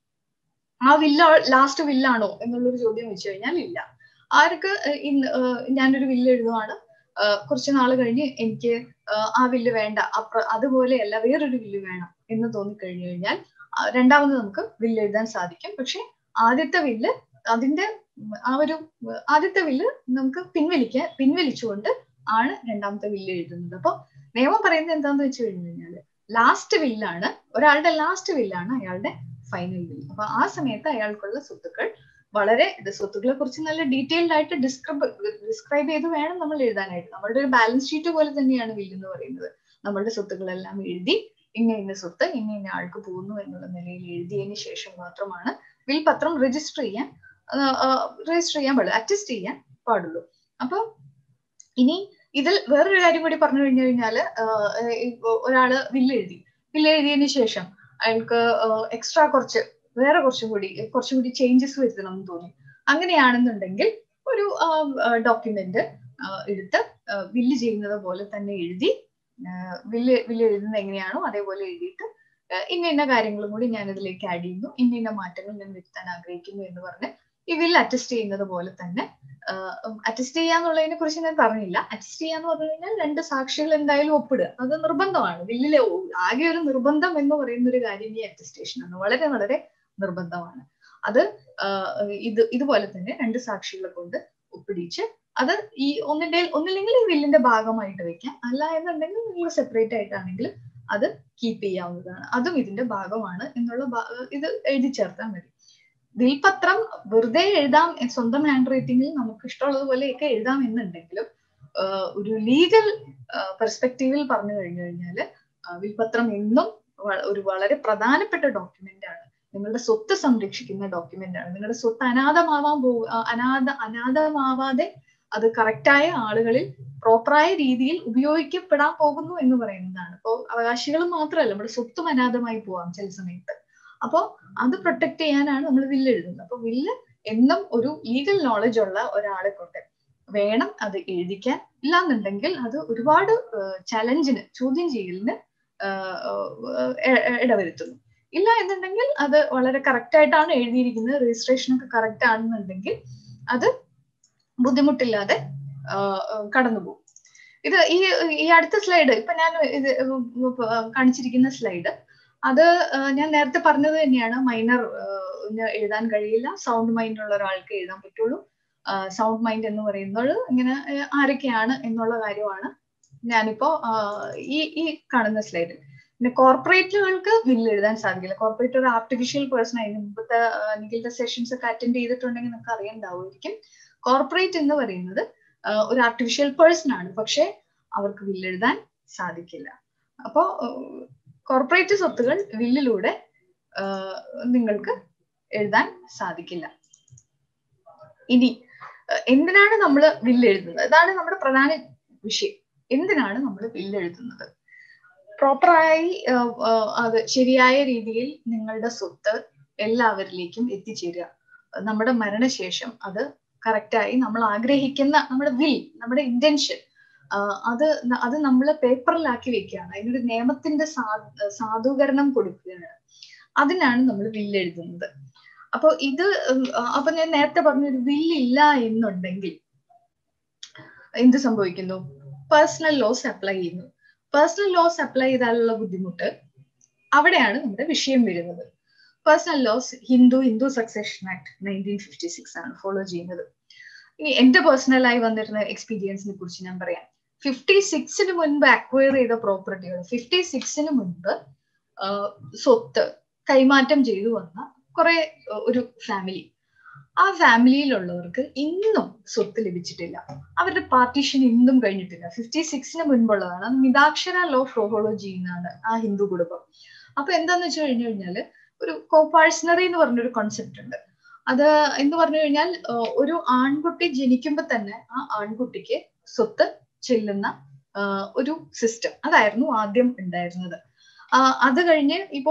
ആ വില്ല ലാസ്റ്റ് വില്ലാണോ എന്നുള്ളൊരു ചോദ്യം വെച്ച് കഴിഞ്ഞാൽ ഇല്ല ആർക്ക് ഇന്ന് ഞാനൊരു വില്ല് എഴുതുവാണ് കുറച്ച് നാൾ കഴിഞ്ഞ് എനിക്ക് ആ വില്ല് വേണ്ട അപ്ര അതുപോലെയല്ല വേറൊരു വില്ല് വേണം എന്ന് തോന്നിക്കഴിഞ്ഞു കഴിഞ്ഞാൽ രണ്ടാമത് നമുക്ക് വില്ല് എഴുതാൻ സാധിക്കും പക്ഷെ ആദ്യത്തെ വില്ല് അതിന്റെ ആ ഒരു ആദ്യത്തെ വില്ല് നമുക്ക് പിൻവലിക്കാൻ പിൻവലിച്ചുകൊണ്ട് ആണ് രണ്ടാമത്തെ വില്ല് എഴുതുന്നത് അപ്പൊ നിയമം പറയുന്നത് എന്താന്ന് വെച്ച് കഴിഞ്ഞു കഴിഞ്ഞാൽ ലാസ്റ്റ് വില്ലാണ് ഒരാളുടെ ലാസ്റ്റ് വില്ലാണ് അയാളുടെ ഫൈനൽ വില്ല് അപ്പൊ ആ സമയത്ത് അയാൾക്കുള്ള സ്വത്തുക്കൾ വളരെ സ്വത്തുക്കളെ കുറിച്ച് നല്ല ഡീറ്റെയിൽഡ് ആയിട്ട് ഡിസ്ക്രൈബ് ഡിസ്ക്രൈബ് ചെയ്ത് വേണം നമ്മൾ എഴുതാനായിട്ട് നമ്മളുടെ ഒരു ബാലൻസ് ഷീറ്റ് പോലെ തന്നെയാണ് വില്ല് എന്ന് പറയുന്നത് നമ്മളുടെ സ്വത്തുക്കളെല്ലാം എഴുതി ഇന്ന ഇന്ന സ്വത്ത് ഇന്ന ഇന്ന ആൾക്ക് പോകുന്നു എന്നുള്ള നിലയിൽ എഴുതിയതിന് ശേഷം മാത്രമാണ് വിൽ പത്രം രജിസ്റ്റർ ചെയ്യാൻ രജിസ്റ്റർ ചെയ്യാൻ പാടുള്ളൂ അറ്റസ്റ്റ് ചെയ്യാൻ പാടുള്ളൂ അപ്പൊ ഇനി ഇതിൽ വേറൊരു കാര്യം കൂടി പറഞ്ഞു കഴിഞ്ഞു കഴിഞ്ഞാല് ഒരാള് വില്ല് എഴുതി വില്ല് എഴുതിയതിന് ശേഷം അയാൾക്ക് എക്സ്ട്രാ കുറച്ച് വേറെ കുറച്ചും കൂടി കുറച്ചും കൂടി ചേഞ്ചസ് വരുത്തണം എന്ന് തോന്നി അങ്ങനെയാണെന്നുണ്ടെങ്കിൽ ഒരു ഡോക്യുമെന്റ് എടുത്ത് വില്ല് ചെയ്യുന്നത് പോലെ തന്നെ എഴുതി വില്ല് വില്ല് എഴുതുന്നത് എങ്ങനെയാണോ അതേപോലെ എഴുതിയിട്ട് ഇന്ന ഇന്ന കാര്യങ്ങളും കൂടി ഞാൻ ഇതിലേക്ക് ആഡ് ചെയ്യുന്നു ഇന്ന ഇന്ന മാറ്റങ്ങൾ ഞാൻ വരുത്താൻ ആഗ്രഹിക്കുന്നു എന്ന് പറഞ്ഞ് ഈ വില്ല് അറ്റസ്റ്റ് ചെയ്യുന്നത് പോലെ തന്നെ അറ്റസ്റ്റ് ചെയ്യാന്നുള്ളതിനെ കുറിച്ച് ഞാൻ പറഞ്ഞില്ല അറ്റസ്റ്റ് ചെയ്യാന്ന് പറഞ്ഞു കഴിഞ്ഞാൽ രണ്ട് സാക്ഷികൾ എന്തായാലും ഒപ്പിടുക അത് നിർബന്ധമാണ് വില്ലിലെ ആകെ ഒരു നിർബന്ധം എന്ന് പറയുന്ന ഒരു കാര്യം ഈ അറ്റസ്റ്റേഷൻ ആണ് വളരെ വളരെ നിർബന്ധമാണ് അത് ഇത് ഇതുപോലെ തന്നെ രണ്ട് സാക്ഷികളെ കൊണ്ട് ഒപ്പിടിച്ച് അത് ഈ ഒന്നിന്റെ ഒന്നില്ലെങ്കിൽ ഈ വില്ലിന്റെ ഭാഗമായിട്ട് വെക്കാം അല്ല എന്നുണ്ടെങ്കിൽ നിങ്ങൾ സെപ്പറേറ്റ് ആയിട്ടാണെങ്കിൽ അത് കീപ്പ് ചെയ്യാവുന്നതാണ് അതും ഇതിന്റെ ഭാഗമാണ് എന്നുള്ള ഇത് എഴുതി ചേർത്താൽ മതി വിൽപത്രം വെറുതെ എഴുതാം സ്വന്തം ഹാൻഡ് റൈറ്റിംഗിൽ നമുക്ക് ഇഷ്ടമുള്ളതുപോലെയൊക്കെ എഴുതാം എന്നുണ്ടെങ്കിലും ഒരു ലീഗൽ പെർസ്പെക്റ്റീവിൽ പറഞ്ഞു കഴിഞ്ഞു കഴിഞ്ഞാൽ വിൽപത്രം എന്നും ഒരു വളരെ പ്രധാനപ്പെട്ട ഡോക്യുമെന്റ് ആണ് നിങ്ങളുടെ സ്വത്ത് സംരക്ഷിക്കുന്ന ഡോക്യുമെന്റ് ആണ് നിങ്ങളുടെ സ്വത്ത് അനാഥമാവാൻ പോ അനാഥ അനാഥമാവാതെ അത് കറക്റ്റായ ആളുകളിൽ പ്രോപ്പറായ രീതിയിൽ ഉപയോഗിക്കപ്പെടാൻ പോകുന്നു എന്ന് പറയുന്നതാണ് അപ്പോൾ അവകാശികൾ മാത്രമല്ല നമ്മുടെ സ്വത്തും അനാഥമായി പോവാം ചില സമയത്ത് അപ്പോൾ അത് പ്രൊട്ടക്ട് ചെയ്യാനാണ് നമ്മൾ വില്ല് എഴുതുന്നത് അപ്പൊ വില്ല് എന്നും ഒരു ലീഗൽ നോളജ് ഉള്ള ഒരാളെ കൊണ്ട് വേണം അത് എഴുതിക്കാൻ ഇല്ലാന്നുണ്ടെങ്കിൽ അത് ഒരുപാട് ചലഞ്ചിന് ചോദ്യം ചെയ്യലിന് ഇടവരുത്തുന്നു ഇല്ല എന്നുണ്ടെങ്കിൽ അത് വളരെ കറക്റ്റ് ആയിട്ടാണ് എഴുതിയിരിക്കുന്നത് രജിസ്ട്രേഷൻ ഒക്കെ കറക്റ്റ് ആണെന്നുണ്ടെങ്കിൽ അത് ബുദ്ധിമുട്ടില്ലാതെ കടന്നുപോകും ഇത് ഈ ഈ അടുത്ത സ്ലൈഡ് ഇപ്പൊ ഞാൻ ഇത് കാണിച്ചിരിക്കുന്ന സ്ലൈഡ് അത് ഞാൻ നേരത്തെ പറഞ്ഞത് തന്നെയാണ് മൈനർ എഴുതാൻ കഴിയില്ല സൗണ്ട് മൈൻഡ് ഉള്ള ഒരാൾക്ക് എഴുതാൻ പറ്റുള്ളൂ സൗണ്ട് മൈൻഡ് എന്ന് പറയുന്നത് ഇങ്ങനെ ആരൊക്കെയാണ് എന്നുള്ള കാര്യമാണ് ഞാനിപ്പോ ഈ ഈ കാണുന്ന സ്ലൈഡിൽ പിന്നെ കോർപ്പറേറ്റുകൾക്ക് ബില്ല് എഴുതാൻ സാധിക്കില്ല കോർപ്പറേറ്റ് ഒരു ആർട്ടിഫിഷ്യൽ പേഴ്സൺ ആയി മുമ്പത്തെ നിഖിലിന്റെ സെഷൻസ് ഒക്കെ അറ്റൻഡ് ചെയ്തിട്ടുണ്ടെങ്കിൽ നിങ്ങൾക്ക് അറിയണ്ടാവുമായിരിക്കും കോർപ്പറേറ്റ് എന്ന് പറയുന്നത് ഒരു ആർട്ടിഫിഷ്യൽ പേഴ്സൺ ആണ് പക്ഷെ അവർക്ക് ബില്ല് എഴുതാൻ സാധിക്കില്ല അപ്പോ കോർപ്പറേറ്റ് സ്വത്തുകൾ വില്ലിലൂടെ നിങ്ങൾക്ക് എഴുതാൻ സാധിക്കില്ല ഇനി എന്തിനാണ് നമ്മൾ വില്ല് എഴുതുന്നത് അതാണ് നമ്മുടെ പ്രധാന വിഷയം എന്തിനാണ് നമ്മൾ വില്ല് എഴുതുന്നത് പ്രോപ്പറായി അത് ശരിയായ രീതിയിൽ നിങ്ങളുടെ സ്വത്ത് എല്ലാവരിലേക്കും എത്തിച്ചേരുക നമ്മുടെ മരണശേഷം അത് കറക്റ്റായി നമ്മൾ ആഗ്രഹിക്കുന്ന നമ്മുടെ വിൽ നമ്മുടെ ഇന്റൻഷൻ അത് അത് നമ്മൾ പേപ്പറിലാക്കി വെക്കുകയാണ് അതിനൊരു നിയമത്തിന്റെ സാധൂകരണം കൊടുക്കുകയാണ് അതിനാണ് നമ്മൾ വില്ല് എഴുതുന്നത് അപ്പൊ ഇത് അപ്പൊ ഞാൻ നേരത്തെ പറഞ്ഞ ഒരു വില്ലില്ല എന്നുണ്ടെങ്കിൽ എന്ത് സംഭവിക്കുന്നു പേഴ്സണൽ ലോസ് അപ്ലൈ ചെയ്യുന്നു പേഴ്സണൽ ലോസ് അപ്ലൈ ചെയ്താലുള്ള ബുദ്ധിമുട്ട് അവിടെയാണ് നമ്മുടെ വിഷയം വരുന്നത് personal laws Hindu Hindu succession act nineteen fifty six ആണ് ഫോളോ ചെയ്യുന്നത് ഇനി എന്റെ പേഴ്സണലായി വന്നിരുന്ന എക്സ്പീരിയൻസിനെ കുറിച്ച് ഞാൻ പറയാം ഫിഫ്റ്റി സിക്സിന് മുൻപ് അക്വയർ ചെയ്ത പ്രോപ്പർട്ടികൾ ഫിഫ്റ്റി സിക്സിന് മുൻപ് സ്വത്ത് കൈമാറ്റം ചെയ്തു വന്ന കുറെ ഒരു ഫാമിലി ആ ഫാമിലിയിലുള്ളവർക്ക് ഇന്നും സ്വത്ത് ലഭിച്ചിട്ടില്ല അവരുടെ പാർട്ടീഷൻ ഇന്നും കഴിഞ്ഞിട്ടില്ല ഫിഫ്റ്റി സിക്സിന് മുൻപുള്ളതാണ് അത് മിതാക്ഷര ലോ ഫോളോ ചെയ്യുന്നതാണ് ആ ഹിന്ദു കുടുംബം അപ്പൊ എന്താന്ന് വെച്ച് കഴിഞ്ഞു കഴിഞ്ഞാല് ഒരു കോപാഴ്സണറി എന്ന് പറഞ്ഞൊരു കോൺസെപ്റ്റ് ഉണ്ട് അത് എന്ന് പറഞ്ഞു കഴിഞ്ഞാൽ ഒരു ആൺകുട്ടി ജനിക്കുമ്പോൾ തന്നെ ആ ആൺകുട്ടിക്ക് സ്വത്ത് ചെല്ലുന്ന ഒരു സിസ്റ്റം അതായിരുന്നു ആദ്യം ഉണ്ടായിരുന്നത് അത് കഴിഞ്ഞ് ഇപ്പോ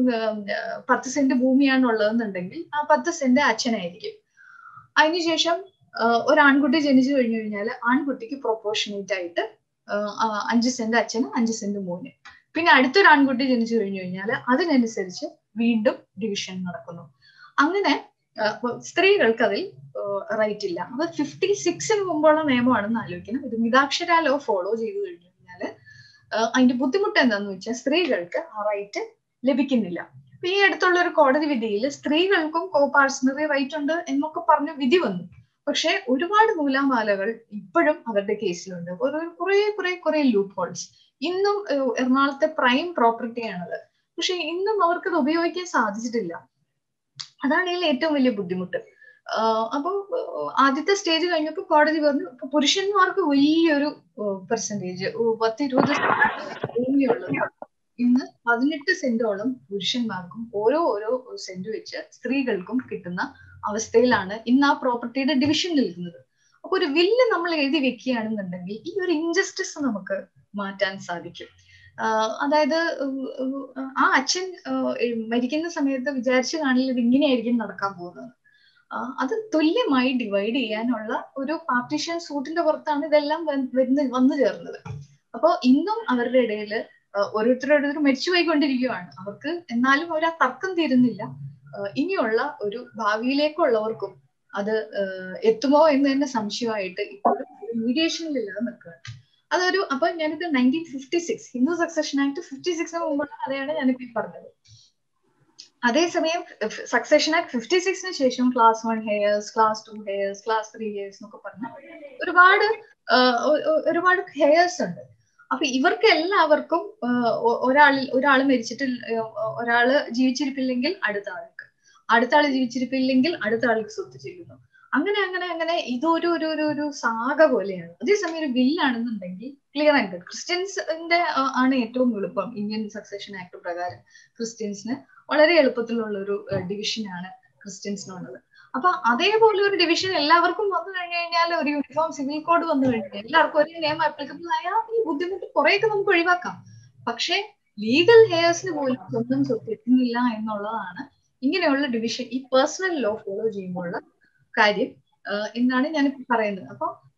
പത്ത് സെന്റ് ഭൂമിയാണ് ഉള്ളതെന്നുണ്ടെങ്കിൽ ആ പത്ത് സെന്റ് അച്ഛനായിരിക്കും അതിനുശേഷം ഒരു ആൺകുട്ടി ജനിച്ചു കഴിഞ്ഞു കഴിഞ്ഞാൽ ആൺകുട്ടിക്ക് പ്രൊപ്പോർഷനേറ്റ് ആയിട്ട് അഞ്ച് സെന്റ് അച്ഛന് അഞ്ച് സെന്റ് മോന് പിന്നെ അടുത്തൊരു ആൺകുട്ടി ജനിച്ചു കഴിഞ്ഞു കഴിഞ്ഞാൽ അതിനനുസരിച്ച് വീണ്ടും ഡിവിഷൻ നടക്കുന്നു അങ്ങനെ സ്ത്രീകൾക്ക് അതിൽ റൈറ്റ് ഇല്ല അപ്പൊ ഫിഫ്റ്റി സിക്സിന് മുമ്പുള്ള നിയമമാണെന്ന് ആലോചിക്കണം ഇത് മിതാക്ഷര ലോ ഫോളോ ചെയ്തു കഴിഞ്ഞു കഴിഞ്ഞാല് അതിന്റെ ബുദ്ധിമുട്ട് എന്താന്ന് വെച്ചാൽ സ്ത്രീകൾക്ക് ആ റൈറ്റ് ലഭിക്കുന്നില്ല അപ്പൊ ഈ അടുത്തുള്ള ഒരു കോടതി വിധിയിൽ സ്ത്രീകൾക്കും കോപാർസണറി റൈറ്റ് ഉണ്ട് എന്നൊക്കെ പറഞ്ഞ് വിധി വന്നു പക്ഷെ ഒരുപാട് നൂലാമാലകൾ ഇപ്പോഴും അവരുടെ കേസിലുണ്ട് ഒരു കുറെ കുറെ കുറെ ലൂപ്പ് ഹോൾസ് ഇന്നും എറണാകുളത്തെ പ്രൈം പ്രോപ്പർട്ടിയാണത് പക്ഷെ ഇന്നും അവർക്കത് ഉപയോഗിക്കാൻ സാധിച്ചിട്ടില്ല അതാണ് ഇതിൽ ഏറ്റവും വലിയ ബുദ്ധിമുട്ട് അപ്പൊ ആദ്യത്തെ സ്റ്റേജ് കഴിഞ്ഞപ്പോൾ കോടതി പറഞ്ഞു ഇപ്പൊ പുരുഷന്മാർക്ക് വലിയൊരു പെർസെന്റേജ് പത്ത് ഇരുപത് ഭൂമിയുള്ളത് ഇന്ന് പതിനെട്ട് സെന്റോളം പുരുഷന്മാർക്കും ഓരോ ഓരോ സെന്റ് വെച്ച് സ്ത്രീകൾക്കും കിട്ടുന്ന അവസ്ഥയിലാണ് ഇന്ന് ആ പ്രോപ്പർട്ടിയുടെ ഡിവിഷൻ നിൽക്കുന്നത് അപ്പൊ ഒരു വില്ല് നമ്മൾ എഴുതി വെക്കുകയാണെന്നുണ്ടെങ്കിൽ ഈ ഒരു ഇൻജസ്റ്റിസ് നമുക്ക് മാറ്റാൻ സാധിക്കും അതായത് ആ അച്ഛൻ മരിക്കുന്ന സമയത്ത് വിചാരിച്ചു കാണില്ല ഇത് ഇങ്ങനെയായിരിക്കും നടക്കാൻ പോകുന്നത് അത് തുല്യമായി ഡിവൈഡ് ചെയ്യാനുള്ള ഒരു പാർട്ടീഷൻ സൂട്ടിന്റെ പുറത്താണ് ഇതെല്ലാം വന്ന് വന്നു ചേർന്നത് അപ്പോൾ ഇന്നും അവരുടെ ഇടയിൽ ഓരോരുത്തരോരോരുത്തർ മരിച്ചുപോയിക്കൊണ്ടിരിക്കുകയാണ് അവർക്ക് എന്നാലും അവർ ആ തർക്കം തീരുന്നില്ല ഇനിയുള്ള ഒരു ഭാവിയിലേക്കുള്ളവർക്കും അത് എത്തുമോ എന്ന് തന്നെ സംശയമായിട്ട് ഇപ്പോഴും മീഡിയേഷനിലില്ലാതെ നിൽക്കുകയാണ് അതൊരു അപ്പൊ ഞാനിത് nineteen fifty six Hindu succession act fifty സിക്സിന് മുമ്പുള്ള കഥയാണ് ഞാനിപ്പോ പറഞ്ഞത് അതേസമയം സക്സഷൻ ആക്ട് ഫിഫ്റ്റി സിക്സിന് ശേഷം class one heirs class two heirs class three heirs എന്നൊക്കെ പറഞ്ഞ ഒരുപാട് ഒരുപാട് ഹെയർസ് ഉണ്ട് അപ്പൊ ഇവർക്ക് എല്ലാവർക്കും ഒരാളിൽ ഒരാൾ മരിച്ചിട്ട് ഒരാള് ജീവിച്ചിരിപ്പില്ലെങ്കിൽ അടുത്ത ആൾക്ക് അടുത്ത ആള് ജീവിച്ചിരിപ്പില്ലെങ്കിൽ അടുത്ത ആൾക്ക് സ്വത്ത് ചെല്ലുന്നു അങ്ങനെ അങ്ങനെ അങ്ങനെ ഇതൊരു ഒരു ഒരു ഒരു സാഗ പോലെയാണ് അതേസമയം ഒരു ബില്ലാണെന്നുണ്ടെങ്കിൽ ക്ലിയർ ആയിട്ട് ക്രിസ്ത്യൻസിന്റെ ആണ് ഏറ്റവും എളുപ്പം ഇന്ത്യൻ സക്സഷൻ ആക്ട് പ്രകാരം ക്രിസ്ത്യൻസിന് വളരെ എളുപ്പത്തിലുള്ള ഒരു ഡിവിഷനാണ് ക്രിസ്ത്യൻസിനുള്ളത് അപ്പൊ അതേപോലെ ഒരു ഡിവിഷൻ എല്ലാവർക്കും വന്നു കഴിഞ്ഞു കഴിഞ്ഞാൽ ഒരു യൂണിഫോം സിവിൽ കോഡ് വന്നു കഴിഞ്ഞാൽ എല്ലാവർക്കും ഒരേ നിയമം ആപ്ലിക്കബിൾ ആയാൽ ഈ ബുദ്ധിമുട്ട് കുറേയൊക്കെ നമുക്ക് ഒഴിവാക്കാം പക്ഷെ ലീഗൽ ഹെയർസിന് പോലും സ്വന്തം സ്വത്ത് എത്തുന്നില്ല എന്നുള്ളതാണ് ഇങ്ങനെയുള്ള ഡിവിഷൻ ഈ പേഴ്സണൽ ലോ ഫോളോ ചെയ്യുമ്പോഴുള്ള കാര്യം എന്നാണ് ഞാൻ പറയുന്നത് അപ്പൊ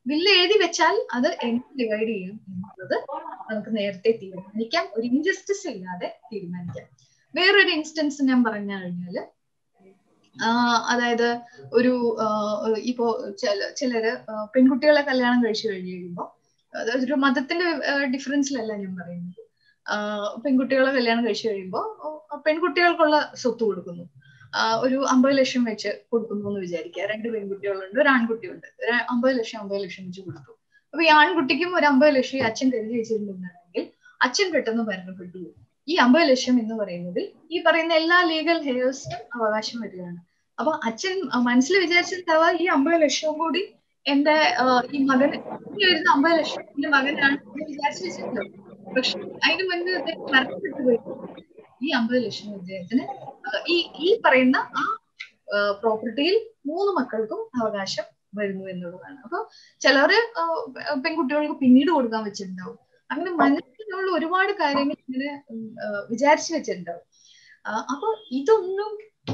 വില്ല് എഴുതി വെച്ചാൽ അത് എങ്ങനെ ഡിവൈഡ് ചെയ്യും എന്നുള്ളത് നമുക്ക് നേരത്തെ തീരുമാനിക്കാം ഒരു ഇൻജസ്റ്റിസ് ഇല്ലാതെ തീരുമാനിക്കാം വേറൊരു ഇൻസ്റ്റൻസ് ഞാൻ പറഞ്ഞു കഴിഞ്ഞാല് അതായത് ഒരു ഇപ്പോ ചില ചിലര് പെൺകുട്ടികളെ കല്യാണം കഴിച്ചു കഴിഞ്ഞു കഴിയുമ്പോൾ ഒരു മതത്തിന്റെ ഡിഫറൻസിലല്ല ഞാൻ പറയുന്നത് പെൺകുട്ടികളെ കല്യാണം കഴിച്ചു കഴിയുമ്പോൾ പെൺകുട്ടികൾക്കുള്ള സ്വത്ത് കൊടുക്കുന്നു ഒരു അമ്പത് ലക്ഷം വെച്ച് കൊടുക്കുന്നു എന്ന് വിചാരിക്കുക രണ്ട് പെൺകുട്ടികളുണ്ട് ഒരു ആൺകുട്ടിയുണ്ട് അമ്പത് ലക്ഷം അമ്പത് ലക്ഷം വെച്ച് കൊടുത്തു അപ്പൊ ഈ ആൺകുട്ടിക്കും ഒരു അമ്പത് ലക്ഷം അച്ഛൻ കരുതി വെച്ചിട്ടുണ്ടെന്നുണ്ടെങ്കിൽ അച്ഛൻ പെട്ടെന്ന് മരണപ്പെട്ടു ഈ അമ്പത് ലക്ഷം എന്ന് പറയുന്നതിൽ ഈ പറയുന്ന എല്ലാ ലീഗൽ ഹെയർസിനും അവകാശം വരികയാണ് അപ്പൊ അച്ഛൻ മനസ്സിൽ വിചാരിച്ചിട്ടുണ്ടാവുക ഈ അമ്പത് ലക്ഷവും കൂടി എന്റെ ഈ മകൻ ഈ വരുന്ന അമ്പത് ലക്ഷം എന്റെ മകനാണ് എന്ന് വിചാരിച്ചു വെച്ചിട്ടുണ്ടാവും പക്ഷെ അതിന് മുൻപ് അദ്ദേഹം മരണപ്പെട്ടു പോയി ഈ അമ്പത് ലക്ഷം അദ്ദേഹത്തിന് ഈ ഈ പറയുന്ന ആ പ്രോപ്പർട്ടിയിൽ മൂന്ന് മക്കൾക്കും അവകാശം വരുന്നു എന്നുള്ളതാണ് അപ്പൊ ചിലര് പെൺകുട്ടികൾക്ക് പിന്നീട് കൊടുക്കാൻ വെച്ചിട്ടുണ്ടാവും അങ്ങനെ മനസ്സിലുള്ള ഒരുപാട് കാര്യങ്ങൾ ഇങ്ങനെ വിചാരിച്ചു വെച്ചിട്ടുണ്ടാവും അപ്പൊ ഇതൊന്നും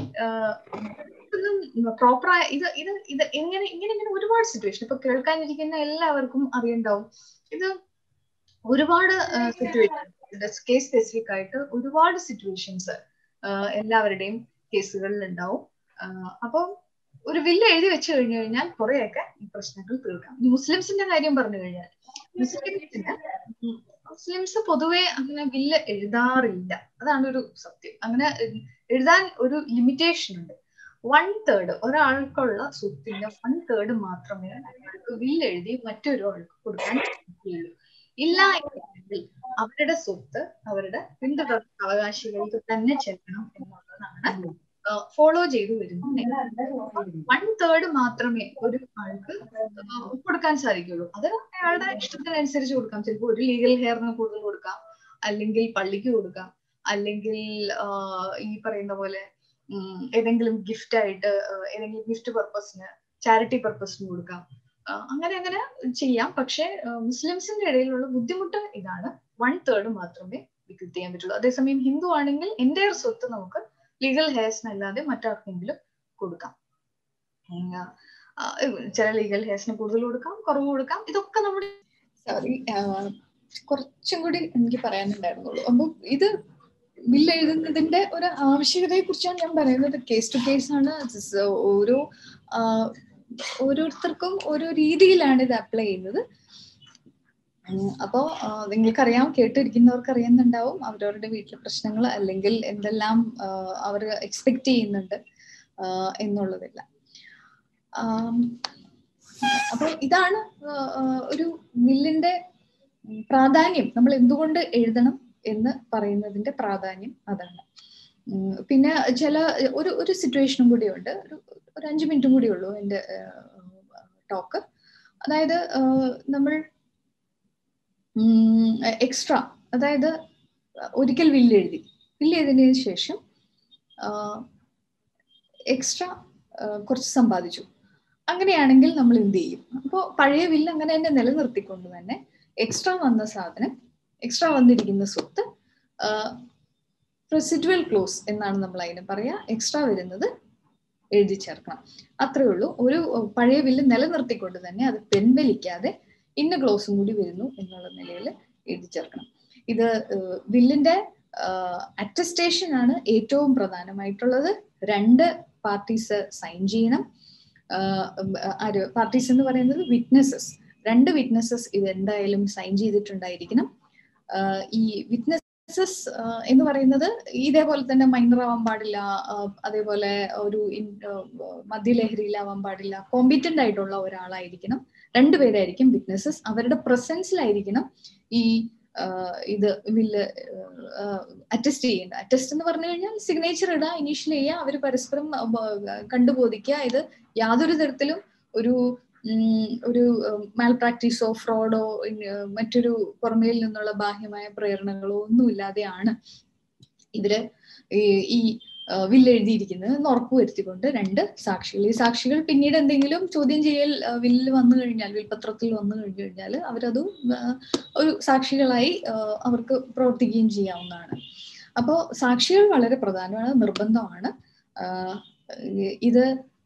പ്രോപ്പറായ ഇത് ഇത് ഇത് എങ്ങനെ ഇങ്ങനെ ഇങ്ങനെ ഒരുപാട് സിറ്റുവേഷൻ ഇപ്പൊ കേൾക്കാനിരിക്കുന്ന എല്ലാവർക്കും അറിയണ്ടാവും ഇത് ഒരുപാട് സിറ്റുവേഷൻ കേസ് സ്പെസിഫിക് ആയിട്ട് ഒരുപാട് സിറ്റുവേഷൻസ് എല്ലാവരുടെയും കേസുകളിൽ ഉണ്ടാവും അപ്പം ഒരു വില്ല് എഴുതി വെച്ച് കഴിഞ്ഞു കഴിഞ്ഞാൽ കുറെയൊക്കെ ഈ പ്രശ്നങ്ങൾ തീർക്കാം മുസ്ലിംസിന്റെ കാര്യം പറഞ്ഞു കഴിഞ്ഞാൽ മുസ്ലിംസിന് മുസ്ലിംസ് പൊതുവെ അങ്ങനെ വില്ല് എഴുതാറില്ല അതാണ് ഒരു സത്യം അങ്ങനെ എഴുതാൻ ഒരു ലിമിറ്റേഷൻ ഉണ്ട് വൺ തേർഡ് ഒരാൾക്കുള്ള സ്വത്തിന്റെ വൺ തേർഡ് മാത്രമേ അയാൾക്ക് വില്ല് എഴുതി മറ്റൊരു ആൾക്ക് കൊടുക്കാൻ പറ്റുകയുള്ളൂ ഇല്ല എങ്കിൽ അവരുടെ സ്വത്ത് അവരുടെ പിന്തുടർ അവകാശികൾക്ക് തന്നെ ചെല്ലണം എന്നുള്ളതാണ് ഫോളോ ചെയ്തു വരുന്നത് വൺ തേർഡ് മാത്രമേ ഒരു ആൾക്ക് കൊടുക്കാൻ സാധിക്കുള്ളൂ അത് അയാളുടെ ഇഷ്ടത്തിനനുസരിച്ച് കൊടുക്കാം ചിലപ്പോൾ ഒരു ലീഗൽ ഹെയറിന് കൂടുതൽ കൊടുക്കാം അല്ലെങ്കിൽ പള്ളിക്ക് കൊടുക്കാം അല്ലെങ്കിൽ ഈ പറയുന്ന പോലെ ഏതെങ്കിലും ഗിഫ്റ്റ് ആയിട്ട് ഏതെങ്കിലും ഗിഫ്റ്റ് പർപ്പസിന് ചാരിറ്റി പർപ്പസിന് കൊടുക്കാം അങ്ങനെ അങ്ങനെ ചെയ്യാം പക്ഷെ മുസ്ലിംസിന്റെ ഇടയിലുള്ള ബുദ്ധിമുട്ട് ഇതാണ് വൺ തേർഡ് മാത്രമേ വിക്രിറ്റ് ചെയ്യാൻ പറ്റുള്ളൂ അതേസമയം ഹിന്ദു ആണെങ്കിൽ എൻ്റെ സ്വത്ത് നമുക്ക് ലീഗൽ ഹെയർസിന് അല്ലാതെ മറ്റാർക്കെങ്കിലും കൊടുക്കാം ചില ലീഗൽ ഹെയർസിന് കൂടുതൽ കൊടുക്കാം കുറവ് കൊടുക്കാം ഇതൊക്കെ നമ്മുടെ സോറി കുറച്ചും കൂടി എനിക്ക് പറയാനുണ്ടായിരുന്നുള്ളൂ അപ്പൊ ഇത് ബില്ല് എഴുതുന്നതിന്റെ ഒരു ആവശ്യകതയെ കുറിച്ചാണ് ഞാൻ പറയുന്നത് കേസ് ടു കേസ് ആണ് ഓരോ ഓരോരുത്തർക്കും ഓരോ രീതിയിലാണ് ഇത് അപ്ലൈ ചെയ്യുന്നത് അപ്പോ നിങ്ങൾക്കറിയാം കേട്ടിരിക്കുന്നവർക്ക് അറിയുന്നുണ്ടാവും അവരവരുടെ വീട്ടിലെ പ്രശ്നങ്ങൾ അല്ലെങ്കിൽ എന്തെല്ലാം അവർ എക്സ്പെക്ട് ചെയ്യുന്നുണ്ട് എന്നുള്ളതില്ല അപ്പോൾ ഇതാണ് ഒരു ബില്ലിന്റെ പ്രാധാന്യം നമ്മൾ എന്തുകൊണ്ട് എഴുതണം എന്ന് പറയുന്നതിന്റെ പ്രാധാന്യം അതാണ് പിന്നെ ചില ഒരു ഒരു സിറ്റുവേഷനും കൂടിയുണ്ട് ഒരു ഒരു അഞ്ചു മിനിറ്റും കൂടി ഉള്ളൂ എൻ്റെ ടോക്ക് അതായത് നമ്മൾ എക്സ്ട്രാ അതായത് ഒരിക്കൽ വില്ല് എഴുതി വില്ല് എഴുതിയതിനു ശേഷം എക്സ്ട്രാ കുറച്ച് സമ്പാദിച്ചു അങ്ങനെയാണെങ്കിൽ നമ്മൾ എന്ത് ചെയ്യും അപ്പോൾ പഴയ വില്ല് അങ്ങനെ തന്നെ നിലനിർത്തിക്കൊണ്ട് തന്നെ എക്സ്ട്രാ വന്ന സാധനം എക്സ്ട്രാ വന്നിരിക്കുന്ന സ്വത്ത് റെസിഡുവൽ ക്ലോസ് എന്നാണ് നമ്മൾ അതിന് പറയാ എക്സ്ട്രാ വരുന്നത് എഴുതി ചേർക്കണം അത്രേ ഉള്ളൂ ഒരു പഴയ വില്ല് നിലനിർത്തിക്കൊണ്ട് തന്നെ അത് പിൻവലിക്കാതെ ഇന്ന ക്ലോസും കൂടി വരുന്നു എന്നുള്ള നിലയിൽ എഴുതി ചേർക്കണം ഇത് വില്ലിന്റെ അറ്റസ്റ്റേഷൻ ആണ് ഏറ്റവും പ്രധാനമായിട്ടുള്ളത് രണ്ട് പാർട്ടീസ് സൈൻ ചെയ്യണം ആര് പാർട്ടീസ് എന്ന് പറയുന്നത് വിറ്റ്നസസ് രണ്ട് വിറ്റ്നസസ് ഇത് എന്തായാലും സൈൻ ചെയ്തിട്ടുണ്ടായിരിക്കണം ഈ വിറ്റ്നസസ് എന്ന് പറയുന്നത് ഇതേപോലെ തന്നെ മൈനർ ആവാൻ പാടില്ല അതേപോലെ ഒരു മദ്യലഹരിയിലാവാൻ പാടില്ല കോമ്പിറ്റന്റ് ആയിട്ടുള്ള ഒരാളായിരിക്കണം രണ്ടുപേരായിരിക്കും വിറ്റ്നസസ് അവരുടെ പ്രസൻസിലായിരിക്കണം ഈ ഇത് വില്ല് അറ്റസ്റ്റ് ചെയ്യേണ്ട അറ്റസ്റ്റ് എന്ന് പറഞ്ഞു കഴിഞ്ഞാൽ സിഗ്നേച്ചർ ഇടുക ഇനീഷ്യൽ ചെയ്യുക അവർ പരസ്പരം കണ്ടുബോധിക്കുക ഇത് യാതൊരു തരത്തിലും ഒരു ഒരു മാൽ പ്രാക്ടീസോ ഫ്രോഡോ മറ്റൊരു പുറമേയിൽ നിന്നുള്ള ബാഹ്യമായ പ്രേരണകളോ ഒന്നുമില്ലാതെയാണ് ഇവര് ഈ വില്ല് എഴുതിയിരിക്കുന്നത് എന്ന് ഉറപ്പുവരുത്തിക്കൊണ്ട് രണ്ട് സാക്ഷികൾ ഈ സാക്ഷികൾ പിന്നീട് എന്തെങ്കിലും ചോദ്യം ചെയ്യൽ വില്ല് വന്നു കഴിഞ്ഞാൽ വിൽപത്രത്തിൽ വന്നു കഴിഞ്ഞു കഴിഞ്ഞാൽ അവരത് ഒരു സാക്ഷികളായി അവർക്ക് പ്രവർത്തിക്കുകയും ചെയ്യാവുന്നതാണ് അപ്പോൾ സാക്ഷികൾ വളരെ പ്രധാനമാണ് നിർബന്ധമാണ് ഇത്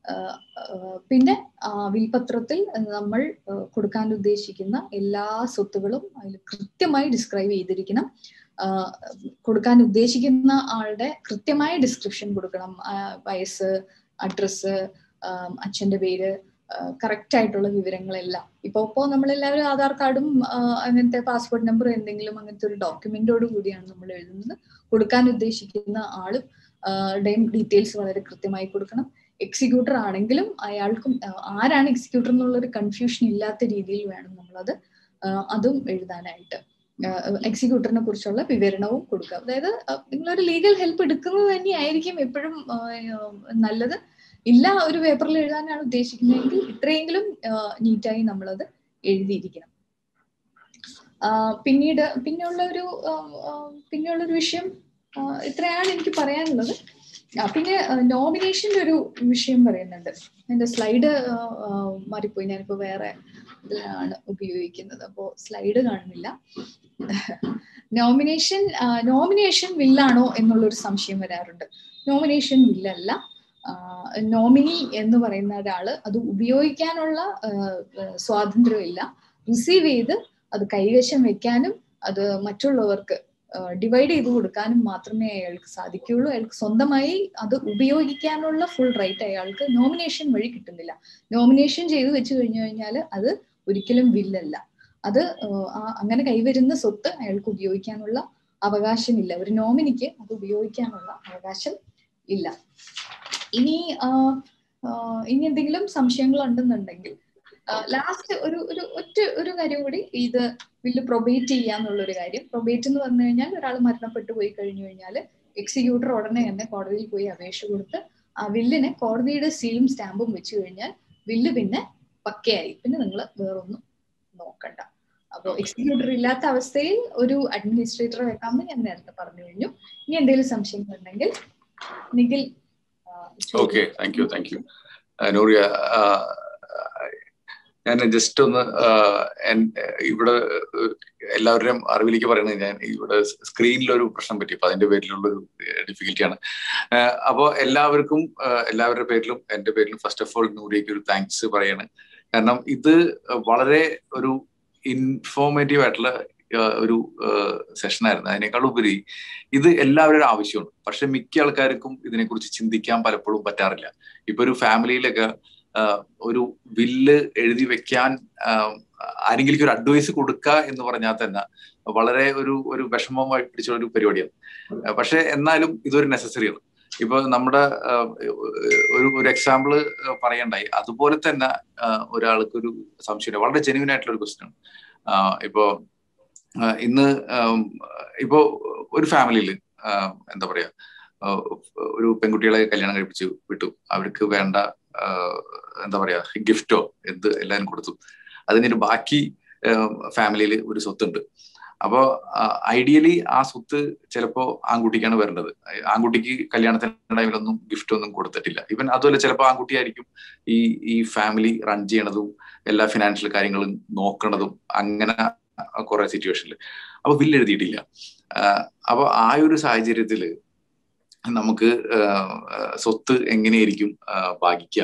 പിന്നെ വിൽപത്രത്തിൽ നമ്മൾ കൊടുക്കാൻ ഉദ്ദേശിക്കുന്ന എല്ലാ സ്വത്തുകളും അതിൽ കൃത്യമായി ഡിസ്ക്രൈബ് ചെയ്തിരിക്കണം കൊടുക്കാൻ ഉദ്ദേശിക്കുന്ന ആളുടെ കൃത്യമായ ഡിസ്ക്രിപ്ഷൻ കൊടുക്കണം വയസ്സ് അഡ്രസ്സ് അച്ഛന്റെ പേര് കറക്റ്റ് ആയിട്ടുള്ള വിവരങ്ങളെല്ലാം ഇപ്പൊ ഇപ്പോൾ നമ്മളെല്ലാവരും ആധാർ കാർഡും അങ്ങനത്തെ പാസ്പോർട്ട് നമ്പർ എന്തെങ്കിലും അങ്ങനത്തെ ഒരു ഡോക്യുമെന്റോട് കൂടിയാണ് നമ്മൾ എഴുതുന്നത് കൊടുക്കാൻ ഉദ്ദേശിക്കുന്ന ആളും ഡേം ഡീറ്റെയിൽസ് വളരെ കൃത്യമായി കൊടുക്കണം എക്സിക്യൂട്ടർ ആണെങ്കിലും അയാൾക്കും ആരാണ് എക്സിക്യൂട്ടർ എന്നുള്ള ഒരു കൺഫ്യൂഷൻ ഇല്ലാത്ത രീതിയിൽ വേണം നമ്മളത് അതും എഴുതാനായിട്ട് എക്സിക്യൂട്ടറിനെ കുറിച്ചുള്ള വിവരണവും കൊടുക്കുക അതായത് നിങ്ങളൊരു ലീഗൽ ഹെൽപ്പ് എടുക്കുന്നത് തന്നെയായിരിക്കും എപ്പോഴും നല്ലത് ഇല്ല ഒരു പേപ്പറിൽ എഴുതാനാണ് ഉദ്ദേശിക്കുന്നതെങ്കിൽ ഇത്രയെങ്കിലും നീറ്റായി നമ്മളത് എഴുതിയിരിക്കണം പിന്നീട് പിന്നെയുള്ള ഒരു പിന്നെയുള്ള ഒരു വിഷയം ഇത്രയാണ് എനിക്ക് പറയാനുള്ളത് പിന്നെ നോമിനേഷന്റെ ഒരു വിഷയം പറയുന്നുണ്ട് എന്റെ സ്ലൈഡ് മാറിപ്പോയി ഞാനിപ്പോ വേറെ ഇതിലാണ് ഉപയോഗിക്കുന്നത് അപ്പോ സ്ലൈഡ് കാണുന്നില്ല നോമിനേഷൻ നോമിനേഷൻ വില്ലാണോ എന്നുള്ളൊരു സംശയം വരാറുണ്ട് നോമിനേഷൻ വില്ലല്ല നോമിനി എന്ന് പറയുന്ന ഒരാള് അത് ഉപയോഗിക്കാനുള്ള സ്വാതന്ത്ര്യമില്ല റിസീവ് ചെയ്ത് അത് കൈവശം വെക്കാനും അത് മറ്റുള്ളവർക്ക് ഡിവൈഡ് ചെയ്ത് കൊടുക്കാനും മാത്രമേ അയാൾക്ക് സാധിക്കുകയുള്ളൂ അയാൾക്ക് സ്വന്തമായി അത് ഉപയോഗിക്കാനുള്ള ഫുൾ റൈറ്റ് അയാൾക്ക് നോമിനേഷൻ വഴി കിട്ടുന്നില്ല നോമിനേഷൻ ചെയ്ത് വെച്ച് കഴിഞ്ഞു കഴിഞ്ഞാൽ അത് ഒരിക്കലും വില്ലല്ല അത് അങ്ങനെ കൈവരുന്ന സ്വത്ത് അയാൾക്ക് ഉപയോഗിക്കാനുള്ള അവകാശമില്ല ഒരു നോമിനിക്ക് അത് ഉപയോഗിക്കാനുള്ള അവകാശം ഇല്ല ഇനി ഇനി എന്തെങ്കിലും സംശയങ്ങൾ ഉണ്ടെന്നുണ്ടെങ്കിൽ ലാസ്റ്റ് ഒരു ഒരു ഒറ്റ ഒരു കാര്യം കൂടി ഇത് ബില്ല് പ്രൊബേറ്റ് ചെയ്യാന്നുള്ള ഒരു കാര്യം പ്രൊബേറ്റ് എന്ന് പറഞ്ഞു കഴിഞ്ഞാൽ ഒരാൾ മരണപ്പെട്ടു പോയി കഴിഞ്ഞു കഴിഞ്ഞാൽ എക്സിക്യൂട്ടർ ഉടനെ തന്നെ കോടതിയിൽ പോയി അപേക്ഷ കൊടുത്ത് ആ വില്ലിനെ കോടതിയുടെ സീലും സ്റ്റാമ്പും വെച്ച് കഴിഞ്ഞാൽ വില്ല് പിന്നെ പക്കയായി പിന്നെ നിങ്ങൾ വേറൊന്നും നോക്കണ്ട അപ്പോൾ എക്സിക്യൂട്ടർ ഇല്ലാത്ത അവസ്ഥയിൽ ഒരു അഡ്മിനിസ്ട്രേറ്ററെ വെക്കാമെന്ന് ഞാൻ നേരത്തെ പറഞ്ഞു കഴിഞ്ഞു ഇനി എന്തെങ്കിലും സംശയങ്ങൾ ഉണ്ടെങ്കിൽ Nikhil okay thank you thank you Nooriya ഞാൻ ജസ്റ്റ് ഒന്ന് ഇവിടെ എല്ലാവരുടെയും അറിവിലേക്ക് പറയുന്നത് ഞാൻ ഇവിടെ സ്ക്രീനിലൊരു പ്രശ്നം പറ്റി അപ്പൊ അതിന്റെ പേരിലുള്ളൊരു ഡിഫിക്കൽറ്റിയാണ് അപ്പോൾ എല്ലാവർക്കും എല്ലാവരുടെ പേരിലും എന്റെ പേരിലും ഫസ്റ്റ് ഓഫ് ഓൾ നൂറിയക്ക് ഒരു താങ്ക്സ് പറയാണ് കാരണം ഇത് വളരെ ഒരു ഇൻഫോർമേറ്റീവ് ആയിട്ടുള്ള ഒരു സെഷൻ ആയിരുന്നു അതിനേക്കാൾ ഉപരി ഇത് എല്ലാവരുടെ ആവശ്യമാണ് പക്ഷെ മിക്ക ആൾക്കാർക്കും ഇതിനെക്കുറിച്ച് ചിന്തിക്കാൻ പലപ്പോഴും പറ്റാറില്ല ഇപ്പൊ ഒരു ഫാമിലിയിലൊക്കെ ഒരു വില്ല് എഴുതി വെക്കാൻ ആരെങ്കിലും ഒരു അഡ്വൈസ് കൊടുക്കുക എന്ന് പറഞ്ഞാൽ തന്നെ വളരെ ഒരു ഒരു വിഷമമായി പിടിച്ച ഒരു പരിപാടിയാണ് പക്ഷെ എന്നാലും ഇതൊരു നെസസറിയാണ് ഇപ്പൊ നമ്മുടെ ഒരു ഒരു എക്സാമ്പിൾ പറയണ്ടായി അതുപോലെ തന്നെ ഒരാൾക്ക് ഒരു സംശയം വളരെ ജെന്യൂൻ ആയിട്ടുള്ള ഒരു ക്വസ്റ്റ്യൻ ഇപ്പോ ഇന്ന് ഇപ്പോ ഒരു ഫാമിലിയിൽ എന്താ പറയാ ഒരു പെൺകുട്ടികളെ കല്യാണം കഴിപ്പിച്ച് വിട്ടു അവർക്ക് വേണ്ട എന്താ പറയാ ഗിഫ്റ്റോ എന്ത് എല്ലാവരും കൊടുത്തു അതിനൊരു ബാക്കി ഫാമിലിയിൽ ഒരു സ്വത്തുണ്ട് അപ്പോ ഐഡിയലി ആ സ്വത്ത് ചിലപ്പോ ആൺകുട്ടിക്കാണ് വരേണ്ടത് ആൺകുട്ടിക്ക് കല്യാണത്തിന്റെ ടൈമിലൊന്നും ഗിഫ്റ്റ് ഒന്നും കൊടുത്തിട്ടില്ല ഇവൻ അതുപോലെ ചിലപ്പോൾ ആൺകുട്ടിയായിരിക്കും ഈ ഈ ഫാമിലി റൺ ചെയ്യണതും എല്ലാ ഫിനാൻഷ്യൽ കാര്യങ്ങളും നോക്കണതും അങ്ങനെ കുറെ സിറ്റുവേഷനിൽ അപ്പൊ ബില്ല് എഴുതിയിട്ടില്ല അപ്പൊ ആ ഒരു സാഹചര്യത്തില് നമുക്ക് സ്വത്ത് എങ്ങനെയായിരിക്കും ഭാഗിക്കുക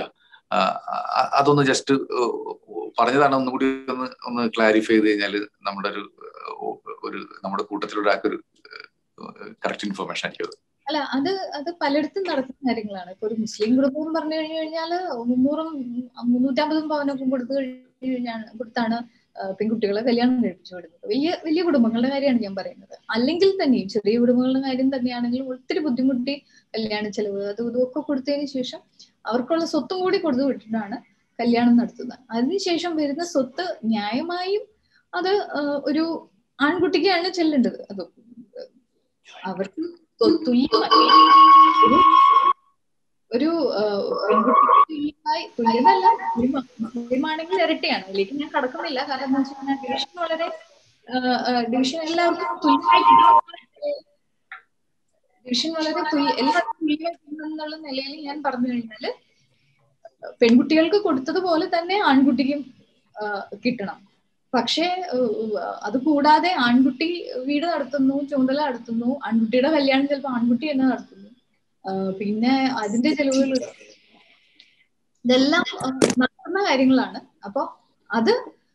അതൊന്ന് ജസ്റ്റ് പറഞ്ഞതാണ് ഒന്നുകൂടി ഒന്ന് ഒന്ന് ക്ലാരിഫൈ ചെയ്ത് കഴിഞ്ഞാൽ നമ്മുടെ ഒരു ഒരു നമ്മുടെ കൂട്ടത്തിലൊരാൾക്കൊരു കറക്റ്റ് ഇൻഫർമേഷൻ ആയിരിക്കും അല്ല അത് അത് പലയിടത്തും നടക്കുന്ന കാര്യങ്ങളാണ് ഇപ്പൊ ഒരു മുസ്ലിം കുടുംബം എന്ന് പറഞ്ഞു കഴിഞ്ഞു കഴിഞ്ഞാല് മുന്നൂറും മുന്നൂറ്റമ്പതും പവനൊക്കെ കൊടുത്തു കഴിഞ്ഞു കഴിഞ്ഞാൽ കൊടുത്താണ് പെൺകുട്ടികളെ കല്യാണം കഴിപ്പിച്ചു വിടുന്നത് വലിയ വലിയ കുടുംബങ്ങളുടെ കാര്യമാണ് ഞാൻ പറയുന്നത് അല്ലെങ്കിൽ തന്നെയും ചെറിയ കുടുംബങ്ങളുടെ കാര്യം തന്നെയാണെങ്കിലും ഒത്തിരി ബുദ്ധിമുട്ടി കല്യാണ ചെലവ് അതും ഇതൊക്കെ കൊടുത്തതിന് ശേഷം അവർക്കുള്ള സ്വത്തും കൂടി കൊടുത്തു വിട്ടിട്ടാണ് കല്യാണം നടത്തുന്നത് അതിനുശേഷം വരുന്ന സ്വത്ത് ന്യായമായും അത് ഒരു ആൺകുട്ടിക്കാണ് ചെല്ലേണ്ടത് അത് അവർക്ക് തുല്യമായി ഒരു പെൺകുട്ടിക്ക് തുല്യമായി തുല്യതല്ല തുല്യമാണെങ്കിൽ ഇരട്ടിയാണ് അതിലേക്ക് ഞാൻ കടക്കുന്നില്ല കാരണം എന്താ വെച്ച് കഴിഞ്ഞാൽ ഡിവിഷൻ വളരെ ഡിവിഷൻ എല്ലാവർക്കും തുല്യമായി ഡിവിഷൻ വളരെ തുല്യ എല്ലാവർക്കും തുല്യമായി എന്നുള്ള നിലയിൽ ഞാൻ പറഞ്ഞു കഴിഞ്ഞാല് പെൺകുട്ടികൾക്ക് കൊടുത്തതുപോലെ തന്നെ ആൺകുട്ടിക്കും കിട്ടണം പക്ഷേ അത് കൂടാതെ ആൺകുട്ടി വീട് നടത്തുന്നു ചുമതല നടത്തുന്നു ആൺകുട്ടിയുടെ കല്യാണം ചിലപ്പോൾ ആൺകുട്ടി തന്നെ നടത്തുന്നു പിന്നെ അതിന്റെ ചെലവുകൾ ഇതെല്ലാം നടക്കുന്ന കാര്യങ്ങളാണ് അപ്പൊ അത്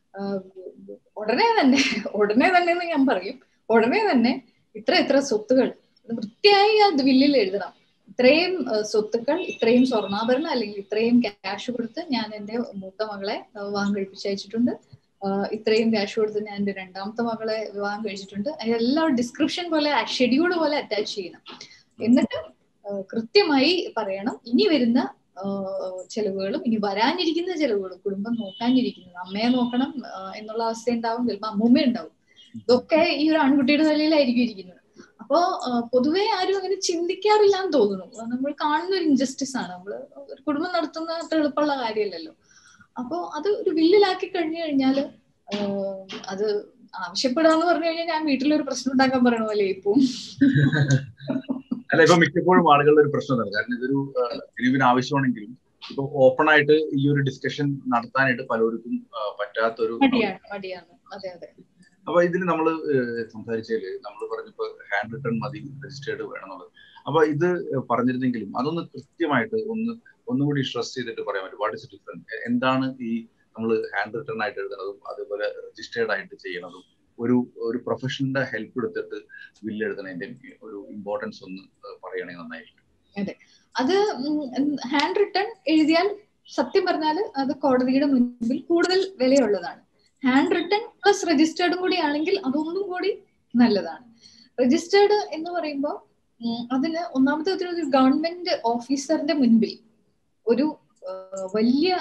ഉടനെ തന്നെ ഉടനെ തന്നെ എന്ന് ഞാൻ പറയും ഉടനെ തന്നെ ഇത്ര ഇത്ര സ്വത്തുകൾ വൃത്തിയായി അത് വില്ലിൽ എഴുതണം ഇത്രയും സ്വത്തുക്കൾ ഇത്രയും സ്വർണ്ണാഭരണം അല്ലെങ്കിൽ ഇത്രയും ക്യാഷ് കൊടുത്ത് ഞാൻ എൻ്റെ മൂത്ത മകളെ വിവാഹം കഴിപ്പിച്ചയച്ചിട്ടുണ്ട് ഇത്രയും ക്യാഷ് കൊടുത്ത് ഞാൻ എൻ്റെ രണ്ടാമത്തെ മകളെ വിവാഹം കഴിച്ചിട്ടുണ്ട് അതെല്ലാം ഡിസ്ക്രിപ്ഷൻ പോലെ ഷെഡ്യൂൾ പോലെ അറ്റാച്ച് ചെയ്യണം എന്നിട്ട് കൃത്യമായി പറയണം ഇനി വരുന്ന ചെലവുകളും ഇനി വരാനിരിക്കുന്ന ചെലവുകളും കുടുംബം നോക്കാനിരിക്കുന്നത് അമ്മയെ നോക്കണം എന്നുള്ള അവസ്ഥ ഉണ്ടാവും ചിലപ്പോൾ അമ്മൂമ്മ ഉണ്ടാവും ഇതൊക്കെ ഈ ഒരു ആൺകുട്ടിയുടെ തലയിലായിരിക്കും ഇരിക്കുന്നത് അപ്പോ പൊതുവെ ആരും അങ്ങനെ ചിന്തിക്കാറില്ല എന്ന് തോന്നുന്നു നമ്മൾ കാണുന്ന ഒരു ഇൻജസ്റ്റിസ് ആണ് നമ്മൾ ഒരു കുടുംബം നടത്തുന്ന അത്ര എളുപ്പമുള്ള കാര്യമല്ലല്ലോ അപ്പോ അത് ഒരു വില്ലിലാക്കി കഴിഞ്ഞു കഴിഞ്ഞാല് അത് ആവശ്യപ്പെടാന്ന് പറഞ്ഞു കഴിഞ്ഞാൽ ഞാൻ വീട്ടിലൊരു പ്രശ്നം ഉണ്ടാക്കാൻ പറയണ പോലെ ഇപ്പം അല്ല ഇപ്പൊ മിക്കപ്പോഴും ആളുകളുടെ ഒരു പ്രശ്നം എന്താണ് കാരണം ഇതൊരു ഫിലിമിന് ആവശ്യമാണെങ്കിലും ഇപ്പൊ ഓപ്പൺ ആയിട്ട് ഈ ഒരു ഡിസ്കഷൻ നടത്താനായിട്ട് പലർക്കും പറ്റാത്തൊരു മടിയാണ് മടിയാണ് അതെ അതെ അപ്പൊ ഇതിൽ നമ്മൾ സംസാരിച്ചതിൽ നമ്മൾ പറഞ്ഞപ്പോ ഹാൻഡ് റിട്ടേൺ മതി രജിസ്റ്റേർഡ് വേണമെന്നുള്ളത് അപ്പൊ ഇത് പറഞ്ഞിരുന്നെങ്കിലും അതൊന്ന് കൃത്യമായിട്ട് ഒന്ന് ഒന്നുകൂടി സ്ട്രെസ് ചെയ്തിട്ട് പറയാൻ പറ്റും വാട്ട് ഇസ് ഡിഫറെന്റ് എന്താണ് ഈ നമ്മൾ ഹാൻഡ് റിട്ടേൺ ആയിട്ട് എഴുതുന്നതും അതുപോലെ രജിസ്റ്റേർഡ് ആയിട്ട് ചെയ്യണതും ഒരു ഒരു പ്രൊഫഷണലിന്റെ ഹെൽപ്പ് എടുത്തിട്ട് ബില്ല് എഴുതണതിന്റെ ഒരു ഇമ്പോർട്ടൻസ് ഒന്ന് പറയുകയാണെങ്കിൽ നന്നായിരിക്കും അതെ അത് ഹാൻഡ് റിട്ടേൺ എഴുതിയാൽ സത്യം പറഞ്ഞാൽ അത് കോടതിയുടെ മുൻപിൽ കൂടുതൽ വിലയുള്ളതാണ് ഹാൻഡ് റിട്ടേൺ പ്ലസ് രജിസ്റ്റേർഡും കൂടി ആണെങ്കിൽ അതൊന്നും കൂടി നല്ലതാണ് രജിസ്റ്റേർഡ് എന്ന് പറയുമ്പോൾ അതിന് ഒന്നാമത്തെ ഒരു ഗവൺമെന്റ് ഓഫീസറിന്റെ മുൻപിൽ ഒരു വലിയ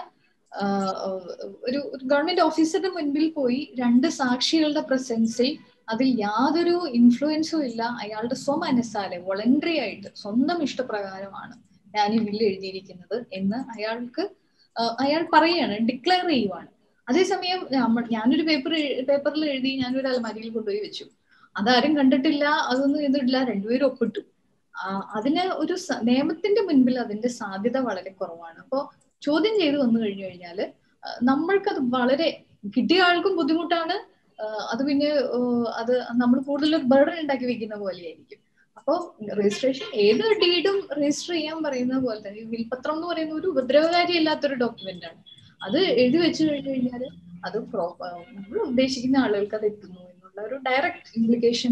ഒരു ഗവൺമെന്റ് ഓഫീസറുടെ മുൻപിൽ പോയി രണ്ട് സാക്ഷികളുടെ പ്രസൻസിൽ അതിൽ യാതൊരു ഇൻഫ്ലുവൻസും ഇല്ല അയാളുടെ സ്വമനസ്സാലെ വോളണ്ടറി ആയിട്ട് സ്വന്തം ഇഷ്ടപ്രകാരമാണ് ഞാൻ ഈ ബില്ല് എഴുതിയിരിക്കുന്നത് എന്ന് അയാൾക്ക് അയാൾ പറയാണ് ഡിക്ലെയർ ചെയ്യുവാണ് അതേസമയം ഞാനൊരു പേപ്പർ പേപ്പറിൽ എഴുതി ഞാനൊരു അലമാരിയിൽ കൊണ്ടുപോയി വെച്ചു അതാരും കണ്ടിട്ടില്ല അതൊന്നും ചെയ്തിട്ടില്ല രണ്ടുപേരും ഒപ്പിട്ടു അതിന് ഒരു നിയമത്തിന്റെ മുൻപിൽ അതിന്റെ സാധ്യത വളരെ കുറവാണ് അപ്പോൾ ചോദ്യം ചെയ്ത് വന്നു കഴിഞ്ഞു കഴിഞ്ഞാൽ നമ്മൾക്കത് വളരെ കിട്ടിയ ആൾക്കും ബുദ്ധിമുട്ടാണ് അത് പിന്നെ അത് നമ്മൾ കൂടുതൽ ബർഡൻ ഉണ്ടാക്കി വെക്കുന്ന പോലെയായിരിക്കും അപ്പോൾ രജിസ്ട്രേഷൻ ഏത് ഡീഡും രജിസ്റ്റർ ചെയ്യാൻ പറയുന്ന പോലെ തന്നെ വിൽപത്രം എന്ന് പറയുന്ന ഒരു ഉപദ്രവകാരി അല്ലാത്തൊരു ഡോക്യുമെന്റ് ആണ് അത് എഴുതി വെച്ച് കഴിഞ്ഞു കഴിഞ്ഞാൽ അത് നമ്മൾ ഉദ്ദേശിക്കുന്ന ആളുകൾക്ക് അത് എത്തുന്നു എന്നുള്ള ഒരു ഡയറക്റ്റ് ഇംപ്ലിക്കേഷൻ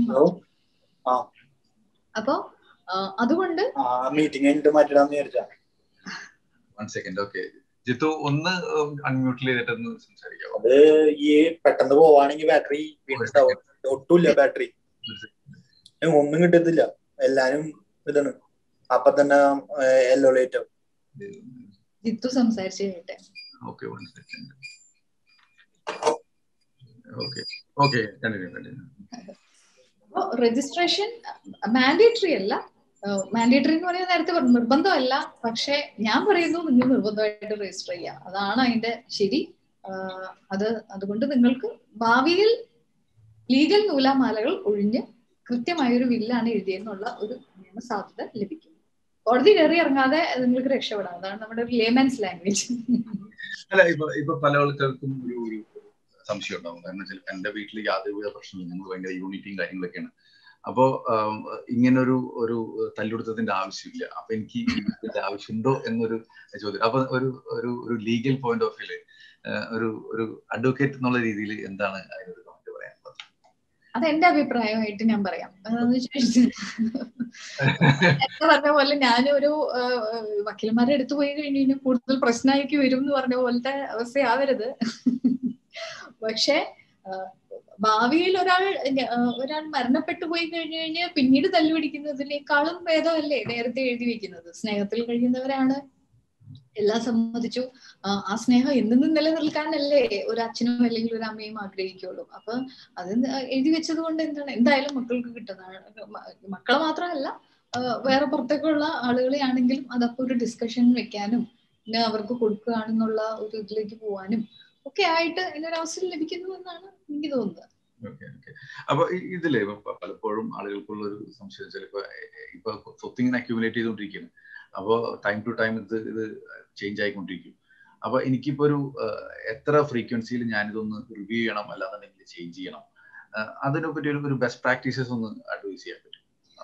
അപ്പോ അതുകൊണ്ട് മീറ്റിംഗ് കഴിഞ്ഞിട്ട് മാറ്റിടാന്ന് വിചാരിച്ചാ വൺ സെക്കൻഡ് ഓക്കെ ജിത്തു ഒന്ന് അൺമ്യൂട്ടിൽ ചെയ്തിട്ട് ഒന്ന് സംസാരിക്കാം അത് ഈ പെട്ടെന്ന് പോവാണെങ്കിൽ ബാറ്ററി വീണ്ടും ഒട്ടുമില്ല ബാറ്ററി ഒന്നും കിട്ടത്തില്ല എല്ലാരും ഇതാണ് അപ്പൊ തന്നെ യെല്ലോ ലൈറ്റ് ആവും ജിത്തു സംസാരിച്ചു കേട്ടെ okay one second okay okay continue continue registration mandatory അല്ല മാൻഡേറ്ററി എന്ന് പറയാൻ നേരത്തെ പറഞ്ഞു നിർബന്ധമല്ല പക്ഷെ ഞാൻ പറയുന്നു നിങ്ങൾ നിർബന്ധമായിട്ട് രജിസ്റ്റർ ചെയ്യാം അതാണ് അതിന്റെ ശരി അത് അതുകൊണ്ട് നിങ്ങൾക്ക് ഭാവിയിൽ ലീഗൽ നൂലാമാലകൾ ഒഴിഞ്ഞ് കൃത്യമായ ഒരു വില്ലാണ് എഴുതിയെന്നുള്ള ഒരു നിയമ സാധ്യത ലഭിക്കും കോടതി കയറി ഇറങ്ങാതെ നിങ്ങൾക്ക് രക്ഷപ്പെടാം അതാണ് നമ്മുടെ ഒരു ലേമാൻസ് ലാംഗ്വേജ് അല്ല ഇപ്പൊ ഇപ്പൊ പല ആൾക്കാർക്കും ഒരു ഒരു സംശയം ഉണ്ടാവും കാരണം വെച്ചാൽ എന്റെ വീട്ടിൽ യാതൊരുവിധ പ്രശ്നമില്ല ഞങ്ങൾ ഭയങ്കര യൂണിറ്റിയും കാര്യങ്ങളൊക്കെയാണ് അപ്പോ ഇങ്ങനൊരു ഒരു തല്ലുടുത്തതിന്റെ ആവശ്യമില്ല അപ്പൊ എനിക്ക് ഇതിന്റെ ആവശ്യമുണ്ടോ എന്നൊരു ചോദ്യം അപ്പൊ ഒരു ഒരു ഒരു ലീഗൽ പോയിന്റ് ഓഫ് വ്യൂല് ഒരു ഒരു അഡ്വക്കേറ്റ് എന്നുള്ള രീതിയിൽ എന്താണ് അതിനൊരു കമന്റ് പറയാനുള്ളത് അത് എന്റെ അഭിപ്രായമായിട്ട് ഞാൻ പറയാം പറഞ്ഞ പോലെ ഞാനൊരു വക്കീലന്മാരെ അടുത്ത് പോയി കഴിഞ്ഞ് കഴിഞ്ഞാൽ കൂടുതൽ പ്രശ്നമായിരിക്കും വരും എന്ന് പറഞ്ഞ പോലത്തെ അവസ്ഥയാവരുത് പക്ഷെ ഭാവിയിൽ ഒരാൾ ഒരാൾ മരണപ്പെട്ടു പോയി കഴിഞ്ഞു കഴിഞ്ഞാൽ പിന്നീട് തല്ലുപിടിക്കുന്നതിനേക്കാളും ഭേദമല്ലേ നേരത്തെ എഴുതി വെക്കുന്നത് സ്നേഹത്തിൽ കഴിയുന്നവരാണ് എല്ലാം സമ്മതിച്ചു ആ സ്നേഹം എന്നും നിലനിൽക്കാനല്ലേ ഒരു അച്ഛനും അല്ലെങ്കിൽ ഒരു അമ്മയും ആഗ്രഹിക്കുള്ളൂ അപ്പൊ അത് എഴുതി വെച്ചത് കൊണ്ട് എന്താണ് എന്തായാലും മക്കൾക്ക് കിട്ടുന്നതാണ് മക്കളെ മാത്രമല്ല വേറെ പുറത്തേക്കുള്ള ആളുകളെ ആണെങ്കിലും അതപ്പോ ഒരു ഡിസ്കഷൻ വെക്കാനും പിന്നെ അവർക്ക് കൊടുക്കുകയാണെന്നുള്ള ഒരു ഇതിലേക്ക് പോവാനും ഒക്കെ ആയിട്ട് ഇതിനൊരു അവസരം ലഭിക്കുന്നു എന്നാണ് എനിക്ക് തോന്നുന്നത് അപ്പൊ ഇതിലെ പലപ്പോഴും ആളുകൾക്കുള്ള ഒരു സംശയം ചിലപ്പോ ഇപ്പൊ സ്വത്തിങ്ങനെ അക്യൂമുലേറ്റ് ചെയ്തുകൊണ്ടിരിക്കുകയാണ് അപ്പോൾ ടൈം ടു ടൈം ഇത് ഇത് ചേഞ്ച് ആയിക്കൊണ്ടിരിക്കും അപ്പൊ എനിക്കിപ്പോ ഒരു എത്ര ഫ്രീക്വൻസിയിൽ ഞാനിതൊന്ന് റിവ്യൂ ചെയ്യണം അല്ലാന്നുണ്ടെങ്കിൽ ചേഞ്ച് ചെയ്യണം അതിനെ പറ്റി ഒരു ബെസ്റ്റ് പ്രാക്ടീസസ് ഒന്ന് അഡ്വൈസ് ചെയ്യാൻ പറ്റും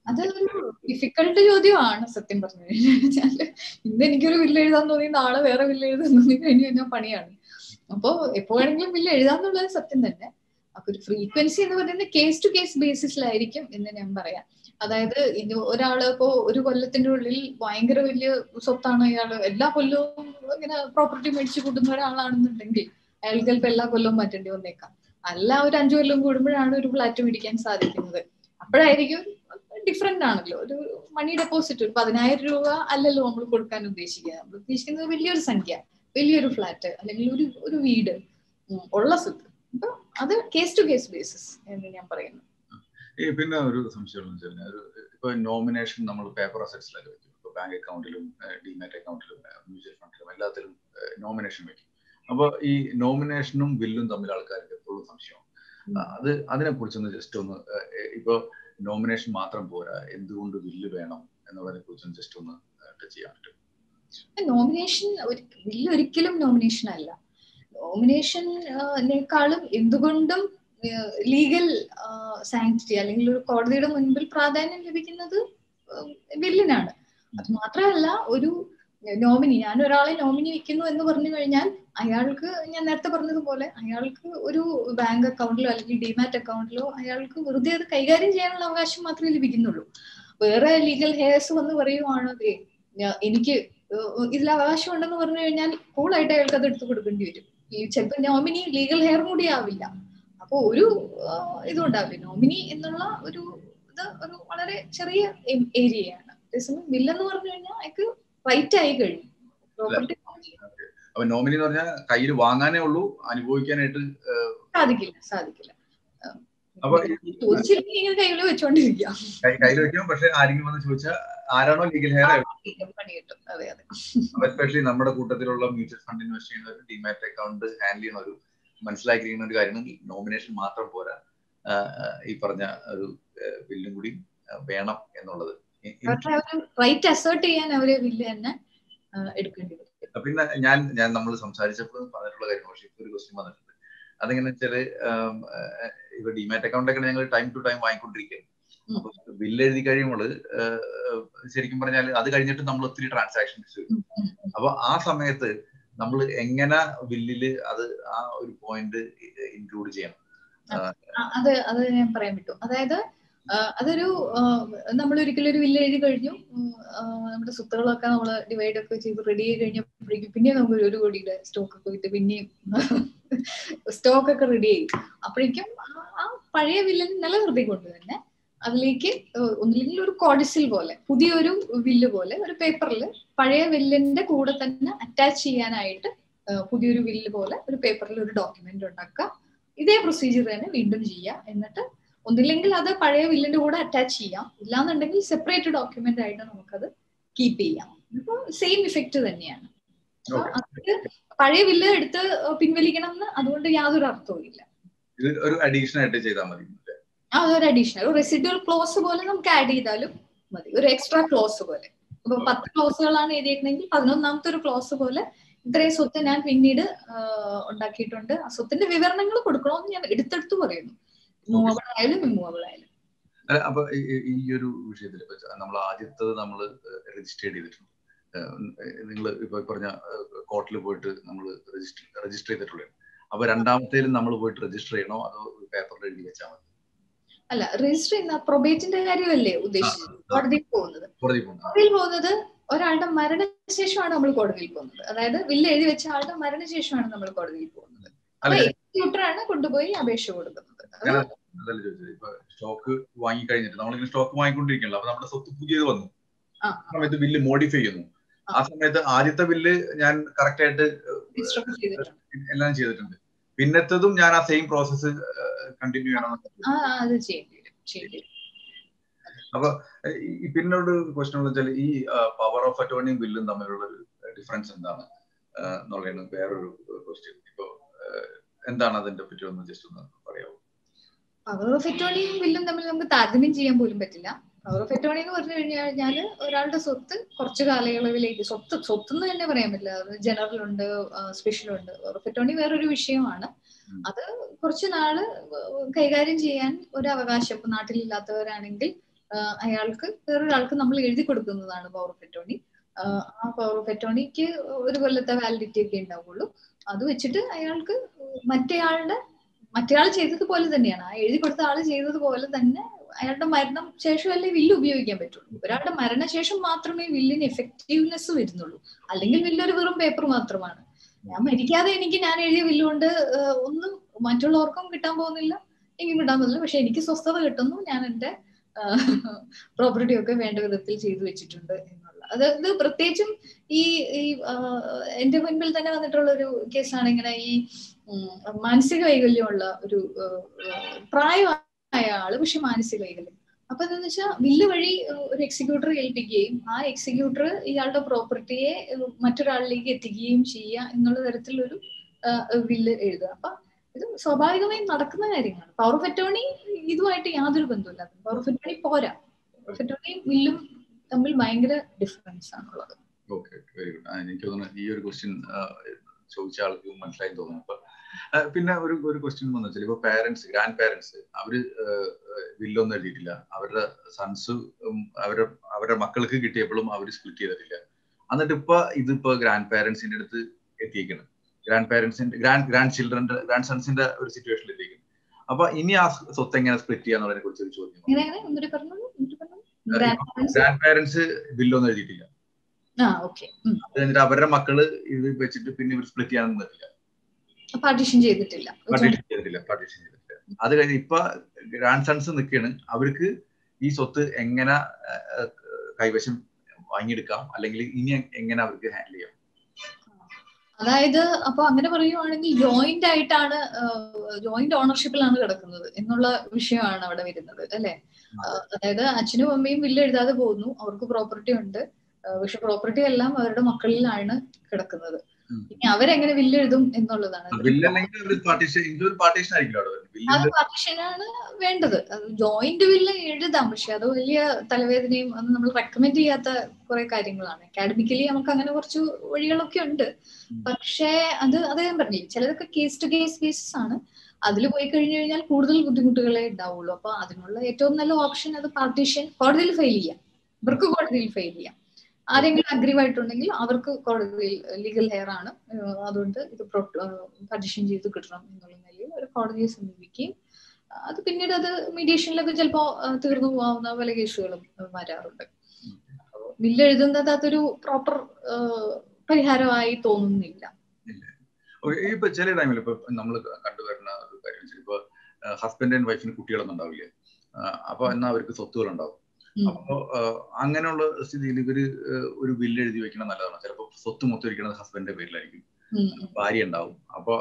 അതൊരു ഡിഫിക്കൽട്ട് ചോദ്യമാണ് സത്യം പറഞ്ഞു കഴിഞ്ഞാല് ഇന്ന് എനിക്കൊരു വില്ല് എഴുതാൻ തോന്നി നാളെ വേറെ വില്ല് എഴുതാൻ തോന്നി കഴിഞ്ഞു കഴിഞ്ഞാൽ പണിയാണ് അപ്പോ എപ്പോ വേണമെങ്കിലും വില്ല് എഴുതാന്നുള്ളത് സത്യം തന്നെ അപ്പൊ ഒരു ഫ്രീക്വൻസി എന്ന് പറയുന്നത് കേസ് ടു കേസ് ബേസിസിലായിരിക്കും എന്ന് ഞാൻ പറയാം അതായത് ഇത് ഒരാള് ഇപ്പോ ഒരു കൊല്ലത്തിന്റെ ഉള്ളിൽ ഭയങ്കര വലിയ സ്വത്താണ് അയാള് എല്ലാ കൊല്ലവും ഇങ്ങനെ പ്രോപ്പർട്ടി മേടിച്ചു കൂട്ടുന്ന ഒരാളാണെന്നുണ്ടെങ്കിൽ അയാൾക്ക് ചിലപ്പോൾ എല്ലാ കൊല്ലവും മാറ്റേണ്ടി വന്നേക്കാം അല്ല ഒരു അഞ്ചു കൊല്ലം കൂടുമ്പോഴാണ് ഒരു ഫ്ലാറ്റ് മേടിക്കാൻ സാധിക്കുന്നത് അപ്പോഴായിരിക്കും ഡിഫറെന്റ് ആണല്ലോ ഒരു മണി ഡെപ്പോസിറ്റ് ഒരു പതിനായിരം രൂപ അല്ലല്ലോ നമ്മൾ കൊടുക്കാൻ ഉദ്ദേശിക്കുക നമ്മൾ ഉദ്ദേശിക്കുന്നത് വലിയൊരു സംഖ്യ വലിയൊരു ഫ്ലാറ്റ് അല്ലെങ്കിൽ ഒരു ഒരു വീട് ഉള്ള സ്വത്ത് അപ്പൊ അത് കേസ് ടു കേസ് ബേസിസ് എന്ന് ഞാൻ പറയുന്നു ഈ പിന്നെ ഒരു സംശയം ഒരു ഇപ്പൊ നോമിനേഷൻ നമ്മൾ പേപ്പർ അസറ്റ്സിലൊക്കെ വെക്കും ഇപ്പൊ ബാങ്ക് അക്കൗണ്ടിലും ഡിമാറ്റ് അക്കൗണ്ടിലും മ്യൂച്വൽ ഫണ്ടിലും എല്ലാത്തിലും നോമിനേഷൻ വെക്കും അപ്പൊ ഈ നോമിനേഷനും ബില്ലും തമ്മിൽ ആൾക്കാർക്ക് എപ്പോഴും സംശയമാണ് അത് അതിനെ കുറിച്ചൊന്ന് ജസ്റ്റ് ഒന്ന് ഇപ്പൊ നോമിനേഷൻ മാത്രം പോരാ എന്തുകൊണ്ട് ബില്ല് വേണം എന്നുള്ളതിനെ കുറിച്ചൊന്ന് ജസ്റ്റ് ഒന്ന് ടച്ച് ചെയ്യാൻ പറ്റും നോമിനേഷൻ ബില്ല് ഒരിക്കലും നോമിനേഷൻ അല്ല നോമിനേഷനേക്കാളും എന്തുകൊണ്ടും ലീഗൽ സാങ്ക്ടിറ്റി അല്ലെങ്കിൽ ഒരു കോടതിയുടെ മുൻപിൽ പ്രാധാന്യം ലഭിക്കുന്നത് ബില്ലിനാണ് അത് മാത്രമല്ല ഒരു നോമിനി ഞാൻ ഒരാളെ നോമിനി വെക്കുന്നു എന്ന് പറഞ്ഞു കഴിഞ്ഞാൽ അയാൾക്ക് ഞാൻ നേരത്തെ പറഞ്ഞതുപോലെ അയാൾക്ക് ഒരു ബാങ്ക് അക്കൗണ്ടിലോ അല്ലെങ്കിൽ ഡിമാറ്റ് അക്കൗണ്ടിലോ അയാൾക്ക് വെറുതെ അത് കൈകാര്യം ചെയ്യാനുള്ള അവകാശം മാത്രമേ ലഭിക്കുന്നുള്ളൂ വേറെ ലീഗൽ ഹെയർസ് വന്ന് പറയുവാണ് അതെ എനിക്ക് ഇതിൽ അവകാശം ഉണ്ടെന്ന് പറഞ്ഞു കഴിഞ്ഞാൽ കൂളായിട്ട് അയാൾക്ക് അത് എടുത്തു കൊടുക്കേണ്ടി വരും ഈ ചിലപ്പോൾ നോമിനി ലീഗൽ ഹെയർ കൂടി ആവില്ല അപ്പൊ ഒരു ഇതും ഉണ്ടാവില്ല നോമിനി എന്നുള്ള ഒരു ഇത് ഒരു വളരെ ചെറിയ ഏരിയയാണ് അതേസമയം ബില്ലെന്ന് പറഞ്ഞു കഴിഞ്ഞാൽ അയാൾക്ക് റൈറ്റ് ആയി കഴിഞ്ഞു പ്രോപ്പർട്ടി അപ്പൊ നോമിനി എന്ന് പറഞ്ഞാൽ കയ്യിൽ വാങ്ങാനേ ഉള്ളൂ അനുഭവിക്കാനായിട്ട് സാധിക്കില്ല സാധിക്കില്ല അപ്പൊ ചോദിച്ചില്ലെങ്കിൽ കയ്യിൽ വെച്ചോണ്ടിരിക്കാം കയ്യിൽ വെക്കാം പക്ഷെ ആരെങ്കിലും വന്ന് ചോദിച്ചാൽ ആരാണോ ലീഗൽ ഹെയർ പണി കിട്ടും അതെ അതെ എസ്പെഷ്യലി നമ്മുടെ കൂട്ടത്തിലുള്ള മ്യൂച്വൽ ഫണ്ട് ഇൻവെസ്റ്റ് ചെയ്യുന്ന ഒരു ഡിമാറ്റ് അക്കൗണ്ട് ഹാൻഡിൽ ചെയ്യുന്ന ഒരു മനസ്സിലാക്കിയിരിക്കുന്ന ഒരു കാര്യം നോമിനേഷൻ മാത്രം പോരാ ഈ പറഞ്ഞ ഒരു ബില്ലും കൂടി വേണം എന്നുള്ളത് റൈറ്റ് അസേർട്ട് ചെയ്യാൻ അവരെ ബില്ല് തന്നെ എടുക്കേണ്ടി വരും പിന്നെ ഞാൻ ഞാൻ നമ്മൾ സംസാരിച്ചപ്പോൾ പറഞ്ഞിട്ടുള്ള കാര്യം പക്ഷേ ഇപ്പൊ ഒരു ക്വസ്റ്റ്യൻ വന്നിട്ടുണ്ട് അതെങ്ങനെ വെച്ചാല് ഇപ്പൊ ഡിമാറ്റ് അക്കൗണ്ട് ഒക്കെ ഞങ്ങൾ ടൈം ടു ടൈം വാങ്ങിക്കൊണ്ടിരിക്കുക അപ്പൊ ബില്ല് എഴുതി കഴിയുമ്പോൾ ശരിക്കും പറഞ്ഞാൽ അത് കഴിഞ്ഞിട്ട് നമ്മൾ ഒത്തിരി ട്രാൻസാക്ഷൻസ് അപ്പൊ ആ സമയത്ത് നമ്മൾ എങ്ങനെ ബില്ലില് അത് ആ ഒരു പോയിന്റ് ഇൻക്ലൂഡ് ചെയ്യണം അത് അത് ഞാൻ പറയാൻ പറ്റും അതായത് അതൊരു നമ്മൾ ഒരിക്കലും ഒരു വില്ല് എഴുതി കഴിഞ്ഞു നമ്മുടെ സ്വത്തുകളൊക്കെ നമ്മൾ ഡിവൈഡ് ഒക്കെ ചെയ്ത് റെഡി ആയി കഴിഞ്ഞപ്പോഴേക്കും പിന്നെയും നമുക്ക് ഒരു കോടിയുടെ സ്റ്റോക്ക് ഒക്കെ വിറ്റ് പിന്നെയും സ്റ്റോക്ക് ഒക്കെ റെഡി ആയി അപ്പോഴേക്കും ആ പഴയ വില്ലിന് നിലനിർത്തിക്കൊണ്ട് തന്നെ അതിലേക്ക് ഒന്നില്ലെങ്കിൽ ഒരു കോഡിസിൽ പോലെ പുതിയൊരു വില്ല് പോലെ ഒരു പേപ്പറിൽ പഴയ വില്ലിന്റെ കൂടെ തന്നെ അറ്റാച്ച് ചെയ്യാനായിട്ട് പുതിയൊരു വില്ല് പോലെ ഒരു പേപ്പറിൽ ഒരു ഡോക്യുമെന്റ് ഉണ്ടാക്കുക ഇതേ പ്രൊസീജിയർ തന്നെ വീണ്ടും ചെയ്യുക എന്നിട്ട് ഒന്നില്ലെങ്കിൽ അത് പഴയ വില്ലിന്റെ കൂടെ അറ്റാച്ച് ചെയ്യാം ഇല്ലാന്നുണ്ടെങ്കിൽ സെപ്പറേറ്റ് ഡോക്യുമെന്റ് ആയിട്ട് നമുക്കത് കീപ്പ് ചെയ്യാം ഇപ്പൊ സെയിം ഇഫക്റ്റ് തന്നെയാണ് അത് പഴയ വില്ല് എടുത്ത് പിൻവലിക്കണം എന്ന് അതുകൊണ്ട് യാതൊരു അർത്ഥവും ഇല്ല ഇത് ഒരു അഡീഷൻ ആയിട്ട് ചെയ്താൽ മതി ആ അതൊരു അഡീഷണൽ ഒരു റെസിഡ്യൂൾ ക്ലോസ് പോലെ നമുക്ക് ആഡ് ചെയ്താലും മതി ഒരു എക്സ്ട്രാ ക്ലോസ് പോലെ ഇപ്പൊ പത്ത് ക്ലോസുകളാണ് എഴുതിയേക്കണമെങ്കിൽ പതിനൊന്നാമത്തെ ഒരു ക്ലോസ് പോലെ ഇത്രയും സ്വത്ത് ഞാൻ പിന്നീട് ഉണ്ടാക്കിയിട്ടുണ്ട് ആ സ്വത്തിന്റെ വിവരണങ്ങൾ കൊടുക്കണമെന്ന് ഞാൻ എടുത്തെടുത്ത് പറയുന്നു മൂവബിൾ ആയാലും ഇമ്മൂവബിൾ ആയാലും അപ്പൊ ഈ ഒരു വിഷയത്തിൽ നമ്മൾ ആദ്യത്തത് നമ്മൾ രജിസ്റ്റർ ചെയ്തിട്ടുണ്ട് നിങ്ങൾ ഇപ്പൊ പറഞ്ഞ കോർട്ടിൽ പോയിട്ട് നമ്മൾ രജിസ്റ്റർ രജിസ്റ്റർ ചെയ്തിട്ടുള്ളത് അപ്പൊ രണ്ടാമത്തേലും നമ്മൾ പോയിട്ട് രജിസ്റ്റർ ചെയ്യണോ അതോ പേപ്പറിൽ എഴുതി വെച്ചാൽ മതി അല്ല രജിസ്റ്റർ ചെയ്യുന്ന പ്രൊബേറ്റിന്റെ കാര്യമല്ലേ ഉദ്ദേശിച്ചത് കോടതിയിൽ പോകുന്നത് കോടതിയിൽ കോടതിയിൽ പോകുന്നത് ഒരാളുടെ മരണശേഷമാണ് നമ്മൾ കോടതിയിൽ പോകുന്നത് അതായത് വില്ല് എഴുതി വെച്ച ആളുടെ മരണശേഷമാണ് നമ്മൾ കോടതിയിൽ പോകുന്നത് എക്സിക്യൂട്ടറാണ് കൊണ്ടുപോയി അപേക്ഷ കൊടുക്കുന്നത് അതല്ല ചോദിച്ചത് ഇപ്പൊ സ്റ്റോക്ക് വാങ്ങി കഴിഞ്ഞിട്ട് നമ്മളിങ്ങനെ സ്റ്റോക്ക് വാങ്ങിക്കൊണ്ടിരിക്കണല്ലോ അപ്പൊ നമ്മുടെ സ്വത്ത് പുതിയത് വന്നു ആ സമയത്ത് ബില്ല് മോഡിഫൈ ചെയ്യുന്നു ആ സമയത്ത് ആദ്യത്തെ ബില്ല് ഞാൻ കറക്റ്റ് ആയിട്ട് എല്ലാം ചെയ്തിട്ടുണ്ട് പിന്നത്തതും ഞാൻ ആ സെയിം പ്രോസസ്സ് കണ്ടിന്യൂ ചെയ്യണം അത് ചെയ്യേണ്ടി വരും ചെയ്യേണ്ടി വരും അപ്പൊ പിന്നൊരു ക്വസ്റ്റൻ എന്ന് വെച്ചാൽ ഈ പവർ ഓഫ് അറ്റോർണിയും ബില്ലും തമ്മിലുള്ള ഒരു ഡിഫറൻസ് എന്താണ് എന്നുള്ളതാണ് വേറൊരു ക്വസ്റ്റ്യൻ ഇപ്പൊ എന്താണ് അതിന്റെ പറ്റി ഒന്ന് ജസ്റ്റ് ഒന്ന് പറയാമോ പവർ ഓഫ് അറ്റോർണിയും ബില്ലും തമ്മിൽ നമുക്ക് താരതമ്യം ചെയ്യാൻ പോലും പറ്റില്ല പവർ ഓഫ് അറ്റോർണി എന്ന് പറഞ്ഞു കഴിഞ്ഞാൽ ഒരാളുടെ സ്വത്ത് കുറച്ച് കാലയളവിലേക്ക് സ്വത്ത് സ്വത്ത് എന്ന് തന്നെ പറയാൻ പറ്റില്ല അത് ജനറൽ ഉണ്ട് സ്പെഷ്യൽ ഉണ്ട് പവർ ഓഫ് അറ്റോർണി വേറൊരു വിഷയമാണ് അത് കുറച്ച് നാള് കൈകാര്യം ചെയ്യാൻ ഒരു അവകാശം ഇപ്പൊ നാട്ടിലില്ലാത്തവരാണെങ്കിൽ അയാൾക്ക് വേറൊരാൾക്ക് നമ്മൾ എഴുതി കൊടുക്കുന്നതാണ് പവർ ഓഫ് അറ്റോർണി ആ പവർ ഓഫ് അറ്റോർണിക്ക് ഒരു കൊല്ലത്തെ വാലിഡിറ്റി ഒക്കെ ഉണ്ടാവുള്ളൂ അത് വെച്ചിട്ട് അയാൾക്ക് മറ്റേയാളുടെ മറ്റേയാൾ ചെയ്തതുപോലെ തന്നെയാണ് ആ എഴുതി കൊടുത്ത ആള് ചെയ്തതുപോലെ തന്നെ അയാളുടെ മരണം ശേഷമല്ലേ വില്ല് ഉപയോഗിക്കാൻ പറ്റുള്ളൂ ഒരാളുടെ മരണശേഷം മാത്രമേ വില്ലിന് എഫക്റ്റീവ്നെസ് വരുന്നുള്ളൂ അല്ലെങ്കിൽ വില്ലൊരു വെറും പേപ്പർ മാത്രമാണ് ഞാൻ മരിക്കാതെ എനിക്ക് ഞാൻ എഴുതിയ വില്ലുകൊണ്ട് ഒന്നും മറ്റുള്ളവർക്കും കിട്ടാൻ പോകുന്നില്ല എനിക്കും കിട്ടാൻ പോകുന്നില്ല പക്ഷെ എനിക്ക് സ്വസ്ഥത കിട്ടുന്നു ഞാൻ എന്റെ പ്രോപ്പർട്ടി ഒക്കെ വേണ്ട വിധത്തിൽ ചെയ്തു വെച്ചിട്ടുണ്ട് എന്നുള്ള അത് ഇത് പ്രത്യേകിച്ചും ഈ ഈ എന്റെ മുൻപിൽ തന്നെ വന്നിട്ടുള്ള ഒരു കേസാണ് ഇങ്ങനെ ഈ മാനസിക വൈകല്യമുള്ള ഒരു പ്രായമായ ആള് പക്ഷെ മാനസിക വൈകല്യം അപ്പൊ എന്താന്ന് വെച്ചാൽ വില്ല് വഴി ഒരു എക്സിക്യൂട്ടർ ഏൽപ്പിക്കുകയും ആ എക്സിക്യൂട്ടർ ഇയാളുടെ പ്രോപ്പർട്ടിയെ മറ്റൊരാളിലേക്ക് എത്തിക്കുകയും ചെയ്യുക എന്നുള്ള തരത്തിലൊരു വില്ല് എഴുതുക അപ്പൊ ഇത് സ്വാഭാവികമായും നടക്കുന്ന കാര്യങ്ങളാണ് പവർ ഓഫ് അറ്റോർണി ഇതുമായിട്ട് യാതൊരു ബന്ധമില്ല പവർ ഓഫ് അറ്റോർണി പോരാ പവർ ഓഫ് അറ്റോർണിയും വില്ലും തമ്മിൽ ഭയങ്കര ഡിഫറൻസ് ആണുള്ളത് ഓക്കെ വെരി ഗുഡ് എനിക്ക് തോന്നുന്നു ഈ ഒരു ക്വസ്റ്റ്യൻ ചോദിച്ച ആൾക്ക് മനസ്സിലായി തോന്നുന്നു അപ്പൊ പിന്നെ ഒരു ഒരു ക്വസ്റ്റ്യൻ വന്നു വെച്ചാൽ ഇപ്പൊ പാരന്റ്സ് ഗ്രാൻഡ് പാരന്റ്സ് അവര് വില്ലൊന്നും എഴുതിയിട്ടില്ല അവരുടെ സൺസ് അവരുടെ അവരുടെ മക്കൾക്ക് കിട്ടിയപ്പോഴും അവർ സ്പ്ലിറ്റ് ചെയ്തിട്ടില്ല എന്നിട്ട് ഇപ്പൊ ഇതിപ്പോ ഗ്രാൻഡ് പാരന്റ്സിന്റെ അടുത്ത് എത്തിയിരിക്കണം ഗ്രാൻഡ് പാരന്റ്സിന്റെ ഗ്രാൻഡ് ഗ്രാൻഡ് ചിൽഡ്രന്റെ ഗ്രാൻഡ് സൺസിന്റെ ഒരു സിറ്റുവേഷനിൽ എത്തിയിരിക്കുന്നു അപ്പൊ ഇനി ആ സ്വത്ത് എങ്ങനെ സ്പ്ലിറ്റ് ചെയ്യാന്നുള്ളതിനെ കുറിച്ച് ഒരു ചോദ്യം ഗ്രാൻഡ് പാരന്റ്സ് ബില്ലൊന്നും എഴുതിയിട്ടില്ല അത് കഴിഞ്ഞിട്ട് അവരുടെ മക്കള് ഇത് വെച്ചിട്ട് പിന്നെ ഇവർ സ്പ്ലിറ്റ് ചെയ്യാൻ നിന്നിട്ടില്ല പാർട്ടീഷൻ ചെയ്തിട്ടില്ല പാർട്ടീഷൻ ചെയ്തിട്ടില്ല പാർട്ടീഷൻ ചെയ്തിട്ടില്ല അത് കഴിഞ്ഞ് ഇപ്പൊ ഗ്രാൻഡ് സൺസ് നിൽക്കുകയാണ് അവർക്ക് ഈ സ്വത്ത് എങ്ങനെ കൈവശം വാങ്ങിയെടുക്കാം അല്ലെങ്കിൽ ഇനി എങ്ങനെ അവർക്ക് ഹാൻഡിൽ ചെയ്യാം അതായത് അപ്പൊ അങ്ങനെ പറയുവാണെങ്കിൽ ജോയിന്റ് ആയിട്ടാണ് ജോയിന്റ് ഓണർഷിപ്പിലാണ് കിടക്കുന്നത് എന്നുള്ള വിഷയമാണ് അവിടെ വരുന്നത് അല്ലെ അതായത് അച്ഛനും അമ്മയും വില്ല് എഴുതാതെ പോകുന്നു അവർക്ക് പ്രോപ്പർട്ടി ഉണ്ട് പക്ഷെ പ്രോപ്പർട്ടി എല്ലാം അവരുടെ മക്കളിലാണ് കിടക്കുന്നത് ഇനി അവരെങ്ങനെ വില്ല് എഴുതും എന്നുള്ളതാണ് അത് പാർട്ടീഷനാണ് വേണ്ടത് ജോയിന്റ് വില്ല് എഴുതാം പക്ഷെ അത് വലിയ തലവേദനയും അത് നമ്മൾ റെക്കമെൻഡ് ചെയ്യാത്ത കുറെ കാര്യങ്ങളാണ് അക്കാഡമിക്കലി നമുക്ക് അങ്ങനെ കുറച്ച് വഴികളൊക്കെ ഉണ്ട് പക്ഷേ അത് അത് ഞാൻ പറഞ്ഞില്ല ചിലതൊക്കെ കേസ് ടു കേസ് ബേസിസ് ആണ് അതിൽ പോയി കഴിഞ്ഞു കഴിഞ്ഞാൽ കൂടുതൽ ബുദ്ധിമുട്ടുകളെ ഉണ്ടാവുള്ളൂ അപ്പൊ അതിനുള്ള ഏറ്റവും നല്ല ഓപ്ഷൻ അത് പാർട്ടീഷൻ കോടതിയിൽ ഫയൽ ചെയ്യാം ഇവർക്ക് കോടതിയിൽ ഫയൽ ചെയ്യാം ആരെങ്കിലും അഗ്രീവായിട്ടുണ്ടെങ്കിൽ അവർക്ക് കോടതിയിൽ ലീഗൽ ഹെയർ ആണ് അതുകൊണ്ട് ഇത് പട്ടിഷൻ ചെയ്ത് കിട്ടണം എന്നുള്ള നിലയിൽ ഒരു കോടതിയെ സമീപിക്കുകയും അത് പിന്നീട് അത് മീഡിയേഷനിലൊക്കെ ചിലപ്പോ തീർന്നു പോകാവുന്ന പല കേസുകളും വരാറുണ്ട് ബില്ല് എഴുതുന്നത് അതൊരു പ്രോപ്പർ പരിഹാരമായി തോന്നുന്നില്ല ഇപ്പൊ ചില ടൈമിൽ ഇപ്പൊ നമ്മൾ കണ്ടുവരുന്ന ഒരു കാര്യം ഇപ്പൊ ഹസ്ബൻഡ് ആൻഡ് വൈഫിന് കുട്ടികളൊന്നും ഉണ്ടാവില്ലേ അപ്പൊ എന്നാ അവർക്ക് സ്വത്തുകൾ ഉണ്ടാവും അപ്പോ അങ്ങനെയുള്ള സ്ഥിതിയിൽ ഇവര് ഒരു ബില്ല് എഴുതി വെക്കണം നല്ലതാണ് ചിലപ്പോൾ സ്വത്ത് മൊത്തം ഇരിക്കുന്നത് ഹസ്ബൻഡിന്റെ പേരിലായിരിക്കും ഭാര്യ ഉണ്ടാവും അപ്പോ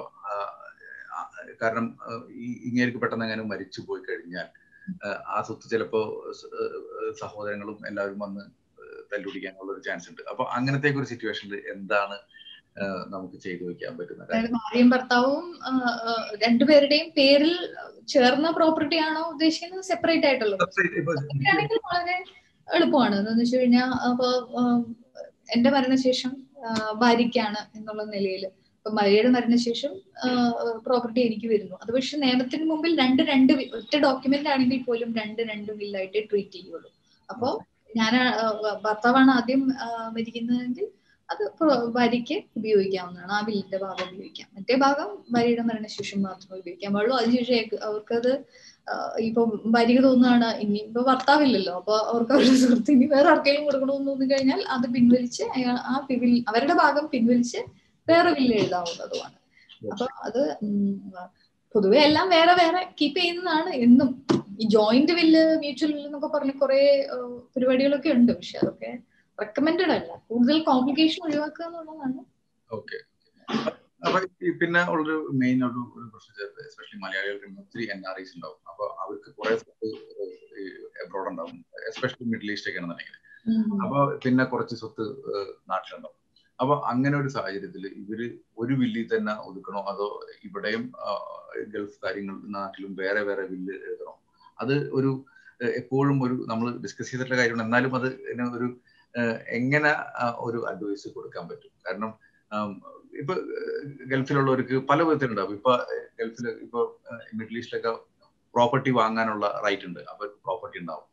കാരണം ഈ ഇങ്ങേർക്ക് പെട്ടെന്ന് എങ്ങനെ മരിച്ചു പോയി കഴിഞ്ഞാൽ ആ സ്വത്ത് ചിലപ്പോ സഹോദരങ്ങളും എല്ലാവരും വന്ന് തല്ലുപിടിക്കാനുള്ള ഒരു ചാൻസ് ഉണ്ട് അപ്പൊ അങ്ങനത്തെ ഒരു സിറ്റുവേഷനിൽ എന്താണ് നമുക്ക് ചെയ്തു വെക്കാൻ പറ്റുന്നത് ഭാര്യയും ഭർത്താവും രണ്ടുപേരുടെയും പേരിൽ ചേർന്ന പ്രോപ്പർട്ടി ആണോ ഉദ്ദേശിക്കുന്നത് സെപ്പറേറ്റ് ആയിട്ടുള്ളത് ആണെങ്കിൽ വളരെ എളുപ്പമാണ് എന്ന് വെച്ച് കഴിഞ്ഞാൽ അപ്പൊ എന്റെ മരണശേഷം ഭാര്യയ്ക്കാണ് എന്നുള്ള നിലയിൽ ഇപ്പൊ ഭാര്യയുടെ മരണശേഷം പ്രോപ്പർട്ടി എനിക്ക് വരുന്നു അത് പക്ഷെ നിയമത്തിന് മുമ്പിൽ രണ്ട് രണ്ട് ഒറ്റ ഡോക്യുമെന്റ് ആണെങ്കിൽ പോലും രണ്ട് രണ്ട് ബില്ലായിട്ട് ട്രീറ്റ് ചെയ്യുള്ളൂ അപ്പോ ഞാൻ ഭർത്താവാണ് ആദ്യം മരിക്കുന്നതെങ്കിൽ അത് ഭാര്യയ്ക്ക് ഉപയോഗിക്കാവുന്നതാണ് ആ ബില്ലിന്റെ ഭാഗം ഉപയോഗിക്കാം മറ്റേ ഭാഗം ഭാര്യയുടെ മരണശേഷം മാത്രമേ ഉപയോഗിക്കാൻ പാടുള്ളൂ അതിനുശേഷം അവർക്കത് ഇപ്പൊ ഭാര്യക്ക് തോന്നുകയാണ് ഇനി ഇപ്പൊ ഭർത്താവില്ലല്ലോ അപ്പൊ അവർക്ക് അവരുടെ സുഹൃത്ത് ഇനി വേറെ ആർക്കെങ്കിലും കൊടുക്കണമെന്ന് തോന്നി കഴിഞ്ഞാൽ അത് പിൻവലിച്ച് അയാൾ ആ ബിൽ അവരുടെ ഭാഗം പിൻവലിച്ച് വേറെ ബില്ല് എഴുതാവുന്നതുമാണ് അപ്പൊ അത് പൊതുവെ എല്ലാം വേറെ വേറെ കീപ്പ് ചെയ്യുന്നതാണ് എന്നും ഈ ജോയിന്റ് ബില്ല് മ്യൂച്വൽ ബില്ല് എന്നൊക്കെ പറഞ്ഞ് കുറെ പരിപാടികളൊക്കെ ഉണ്ട് പക്ഷെ അതൊക്കെ റെക്കമെൻഡഡ് അല്ല കൂടുതൽ കോംപ്ലിക്കേഷൻ ഒഴിവാക്കുക എന്നുള്ളതാണ് ഓക്കെ അപ്പൊ പിന്നെ ഉള്ളൊരു മെയിൻ ഒരു ഒരു പ്രശ്നം എസ്പെഷ്യലി മലയാളികൾക്ക് ഒത്തിരി എൻ ആർ ഐസ് ഉണ്ടാവും അപ്പൊ അവർക്ക് കുറെ സ്വത്ത് എബ്രോഡ് ഉണ്ടാവും എസ്പെഷ്യലി മിഡിൽ ഈസ്റ്റ് ഒക്കെ ആണെന്നുണ്ടെങ്കിൽ അപ്പൊ പിന്നെ കുറച്ച് സ്വത്ത് നാട്ടിലുണ്ടാവും അപ്പൊ അങ്ങനെ ഒരു സാഹചര്യത്തിൽ ഇവര് ഒരു വില്ലിൽ തന്നെ ഒതുക്കണോ അതോ ഇവിടെയും ഗൾഫ് കാര്യങ്ങൾ നാട്ടിലും വേറെ വേറെ വില്ല് എഴുതണോ അത് ഒരു എപ്പോഴും ഒരു നമ്മൾ ഡിസ്കസ് ചെയ്തിട്ടുള്ള കാര്യമാണ് എന്നാലും അത് ഒരു എങ്ങനെ ഒരു അഡ്വൈസ് കൊടുക്കാൻ പറ്റും കാരണം ഇപ്പൊ ഗൾഫിലുള്ളവർക്ക് പല വിധത്തിലുണ്ടാവും ഇപ്പൊ ഗൾഫിൽ ഇപ്പൊ മിഡിൽ ഈസ്റ്റിലൊക്കെ പ്രോപ്പർട്ടി വാങ്ങാനുള്ള റൈറ്റ് ഉണ്ട് അപ്പൊ പ്രോപ്പർട്ടി ഉണ്ടാവും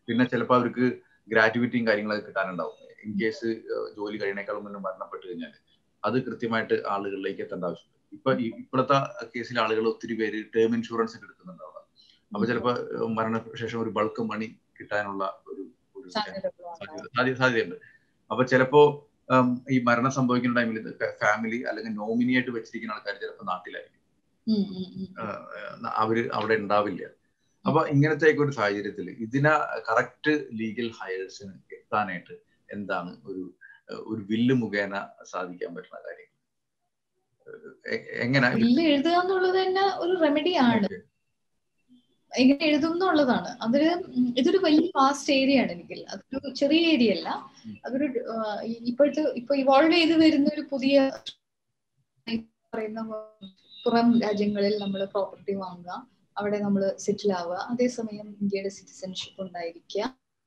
പിന്നെ ചിലപ്പോൾ അവർക്ക് ഗ്രാറ്റുവിറ്റിയും കാര്യങ്ങളൊക്കെ കിട്ടാനുണ്ടാവും ഇൻ കേസ് ജോലി കഴിയണേക്കാളും മുന്നേ മരണപ്പെട്ട് കഴിഞ്ഞാൽ അത് കൃത്യമായിട്ട് ആളുകളിലേക്ക് എത്തേണ്ട ആവശ്യമുണ്ട് ഇപ്പൊ ഇപ്പോഴത്തെ കേസിൽ ആളുകൾ ഒത്തിരി പേര് ടേം ഇൻഷുറൻസ് ഒക്കെ എടുക്കുന്നുണ്ട് അവിടെ അപ്പൊ ചിലപ്പോ മരണശേഷം ഒരു ബൾക്ക് മണി കിട്ടാനുള്ള ഒരു ഒരു സാധ്യതയുണ്ട് അപ്പൊ ചിലപ്പോ ഈ മരണം സംഭവിക്കുന്ന ടൈമിൽ ഫാമിലി അല്ലെങ്കിൽ നോമിനി ആയിട്ട് വെച്ചിരിക്കുന്ന ആൾക്കാർ ചിലപ്പോൾ നാട്ടിലായിരിക്കും അവര് അവിടെ ഉണ്ടാവില്ല അപ്പൊ ഇങ്ങനത്തെ ഒരു സാഹചര്യത്തിൽ ഇതിനെ കറക്റ്റ് ലീഗൽ ഹയേഴ്സിന് എത്താനായിട്ട് എന്താണ് ഒരു ഒരു വില്ല് മുഖേന സാധിക്കാൻ പറ്റുന്ന കാര്യം എങ്ങനെ വില്ല് എഴുതുക എന്നുള്ളത് തന്നെ ഒരു റെമഡി ആണ് എങ്ങനെ എഴുതും എന്നുള്ളതാണ് അതൊരു ഇതൊരു വലിയ വാസ്റ്റ് ഏരിയ ആണ് എനിക്ക് അതൊരു ചെറിയ ഏരിയ അല്ല അതൊരു ഇപ്പോഴത്തെ ഇപ്പൊ ഇവോൾവ് ചെയ്ത് വരുന്ന ഒരു പുതിയ പറയുന്ന പുറം രാജ്യങ്ങളിൽ നമ്മൾ പ്രോപ്പർട്ടി വാങ്ങുക അവിടെ നമ്മൾ സെറ്റിൽ ആവുക അതേസമയം ഇന്ത്യയുടെ സിറ്റിസൺഷിപ്പ് ഉണ്ടായിരിക്കുക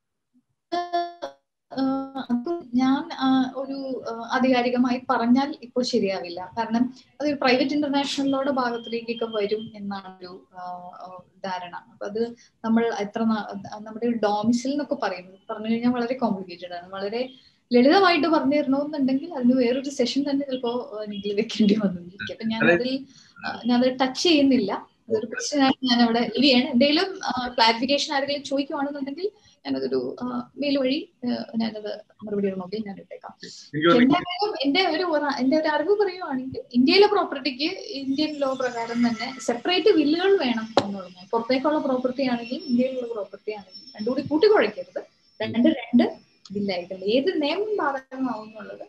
അത് ഞാൻ ഒരു ആധികാരികമായി പറഞ്ഞാൽ ഇപ്പോൾ ശരിയാവില്ല കാരണം അതൊരു പ്രൈവറ്റ് ഇന്റർനാഷണലിലോടെ ഭാഗത്തിലേക്കൊക്കെ വരും എന്നാണ് ഒരു ധാരണ അപ്പൊ അത് നമ്മൾ എത്ര നമ്മുടെ ഒരു ഡോമിസിൽ എന്നൊക്കെ പറയുന്നത് പറഞ്ഞു കഴിഞ്ഞാൽ വളരെ കോംപ്ലിക്കേറ്റഡ് ആണ് വളരെ ലളിതമായിട്ട് പറഞ്ഞു തരണമെന്നുണ്ടെങ്കിൽ അതിന് വേറൊരു സെഷൻ തന്നെ ചിലപ്പോ എനിക്ക് വെക്കേണ്ടി വന്നിരിക്കും അപ്പൊ ഞാനതിൽ ഞാനത് ടച്ച് ചെയ്യുന്നില്ല അതൊരു പ്രശ്നമായിട്ട് ഞാൻ അവിടെ ലീവ് ചെയ്യണം എന്തെങ്കിലും ക്ലാരിഫിക്കേഷൻ ആരെങ്കിലും ചോദിക്കുവാണെന്നുണ്ടെങ്കിൽ ഞാനതൊരു മെയിൽ വഴി ഞാനത് മറുപടി നോക്കി ഞാൻ ഇട്ടേക്കാം എന്തായാലും എന്റെ ഒരു എന്റെ ഒരു അറിവ് പറയുവാണെങ്കിൽ ഇന്ത്യയിലെ പ്രോപ്പർട്ടിക്ക് ഇന്ത്യൻ ലോ പ്രകാരം തന്നെ സെപ്പറേറ്റ് വില്ലുകൾ വേണം എന്നുള്ളത് പുറത്തേക്കുള്ള പ്രോപ്പർട്ടി ആണെങ്കിൽ ഇന്ത്യയിലുള്ള പ്രോപ്പർട്ടി ആണെങ്കിൽ രണ്ടുകൂടി കൂട്ടിക്കുഴയ്ക്കരുത് രണ്ട് രണ്ട് ബില്ലായിട്ടുണ്ട് ഏത് നിയമം ബാധകമാവും എന്നുള്ളത്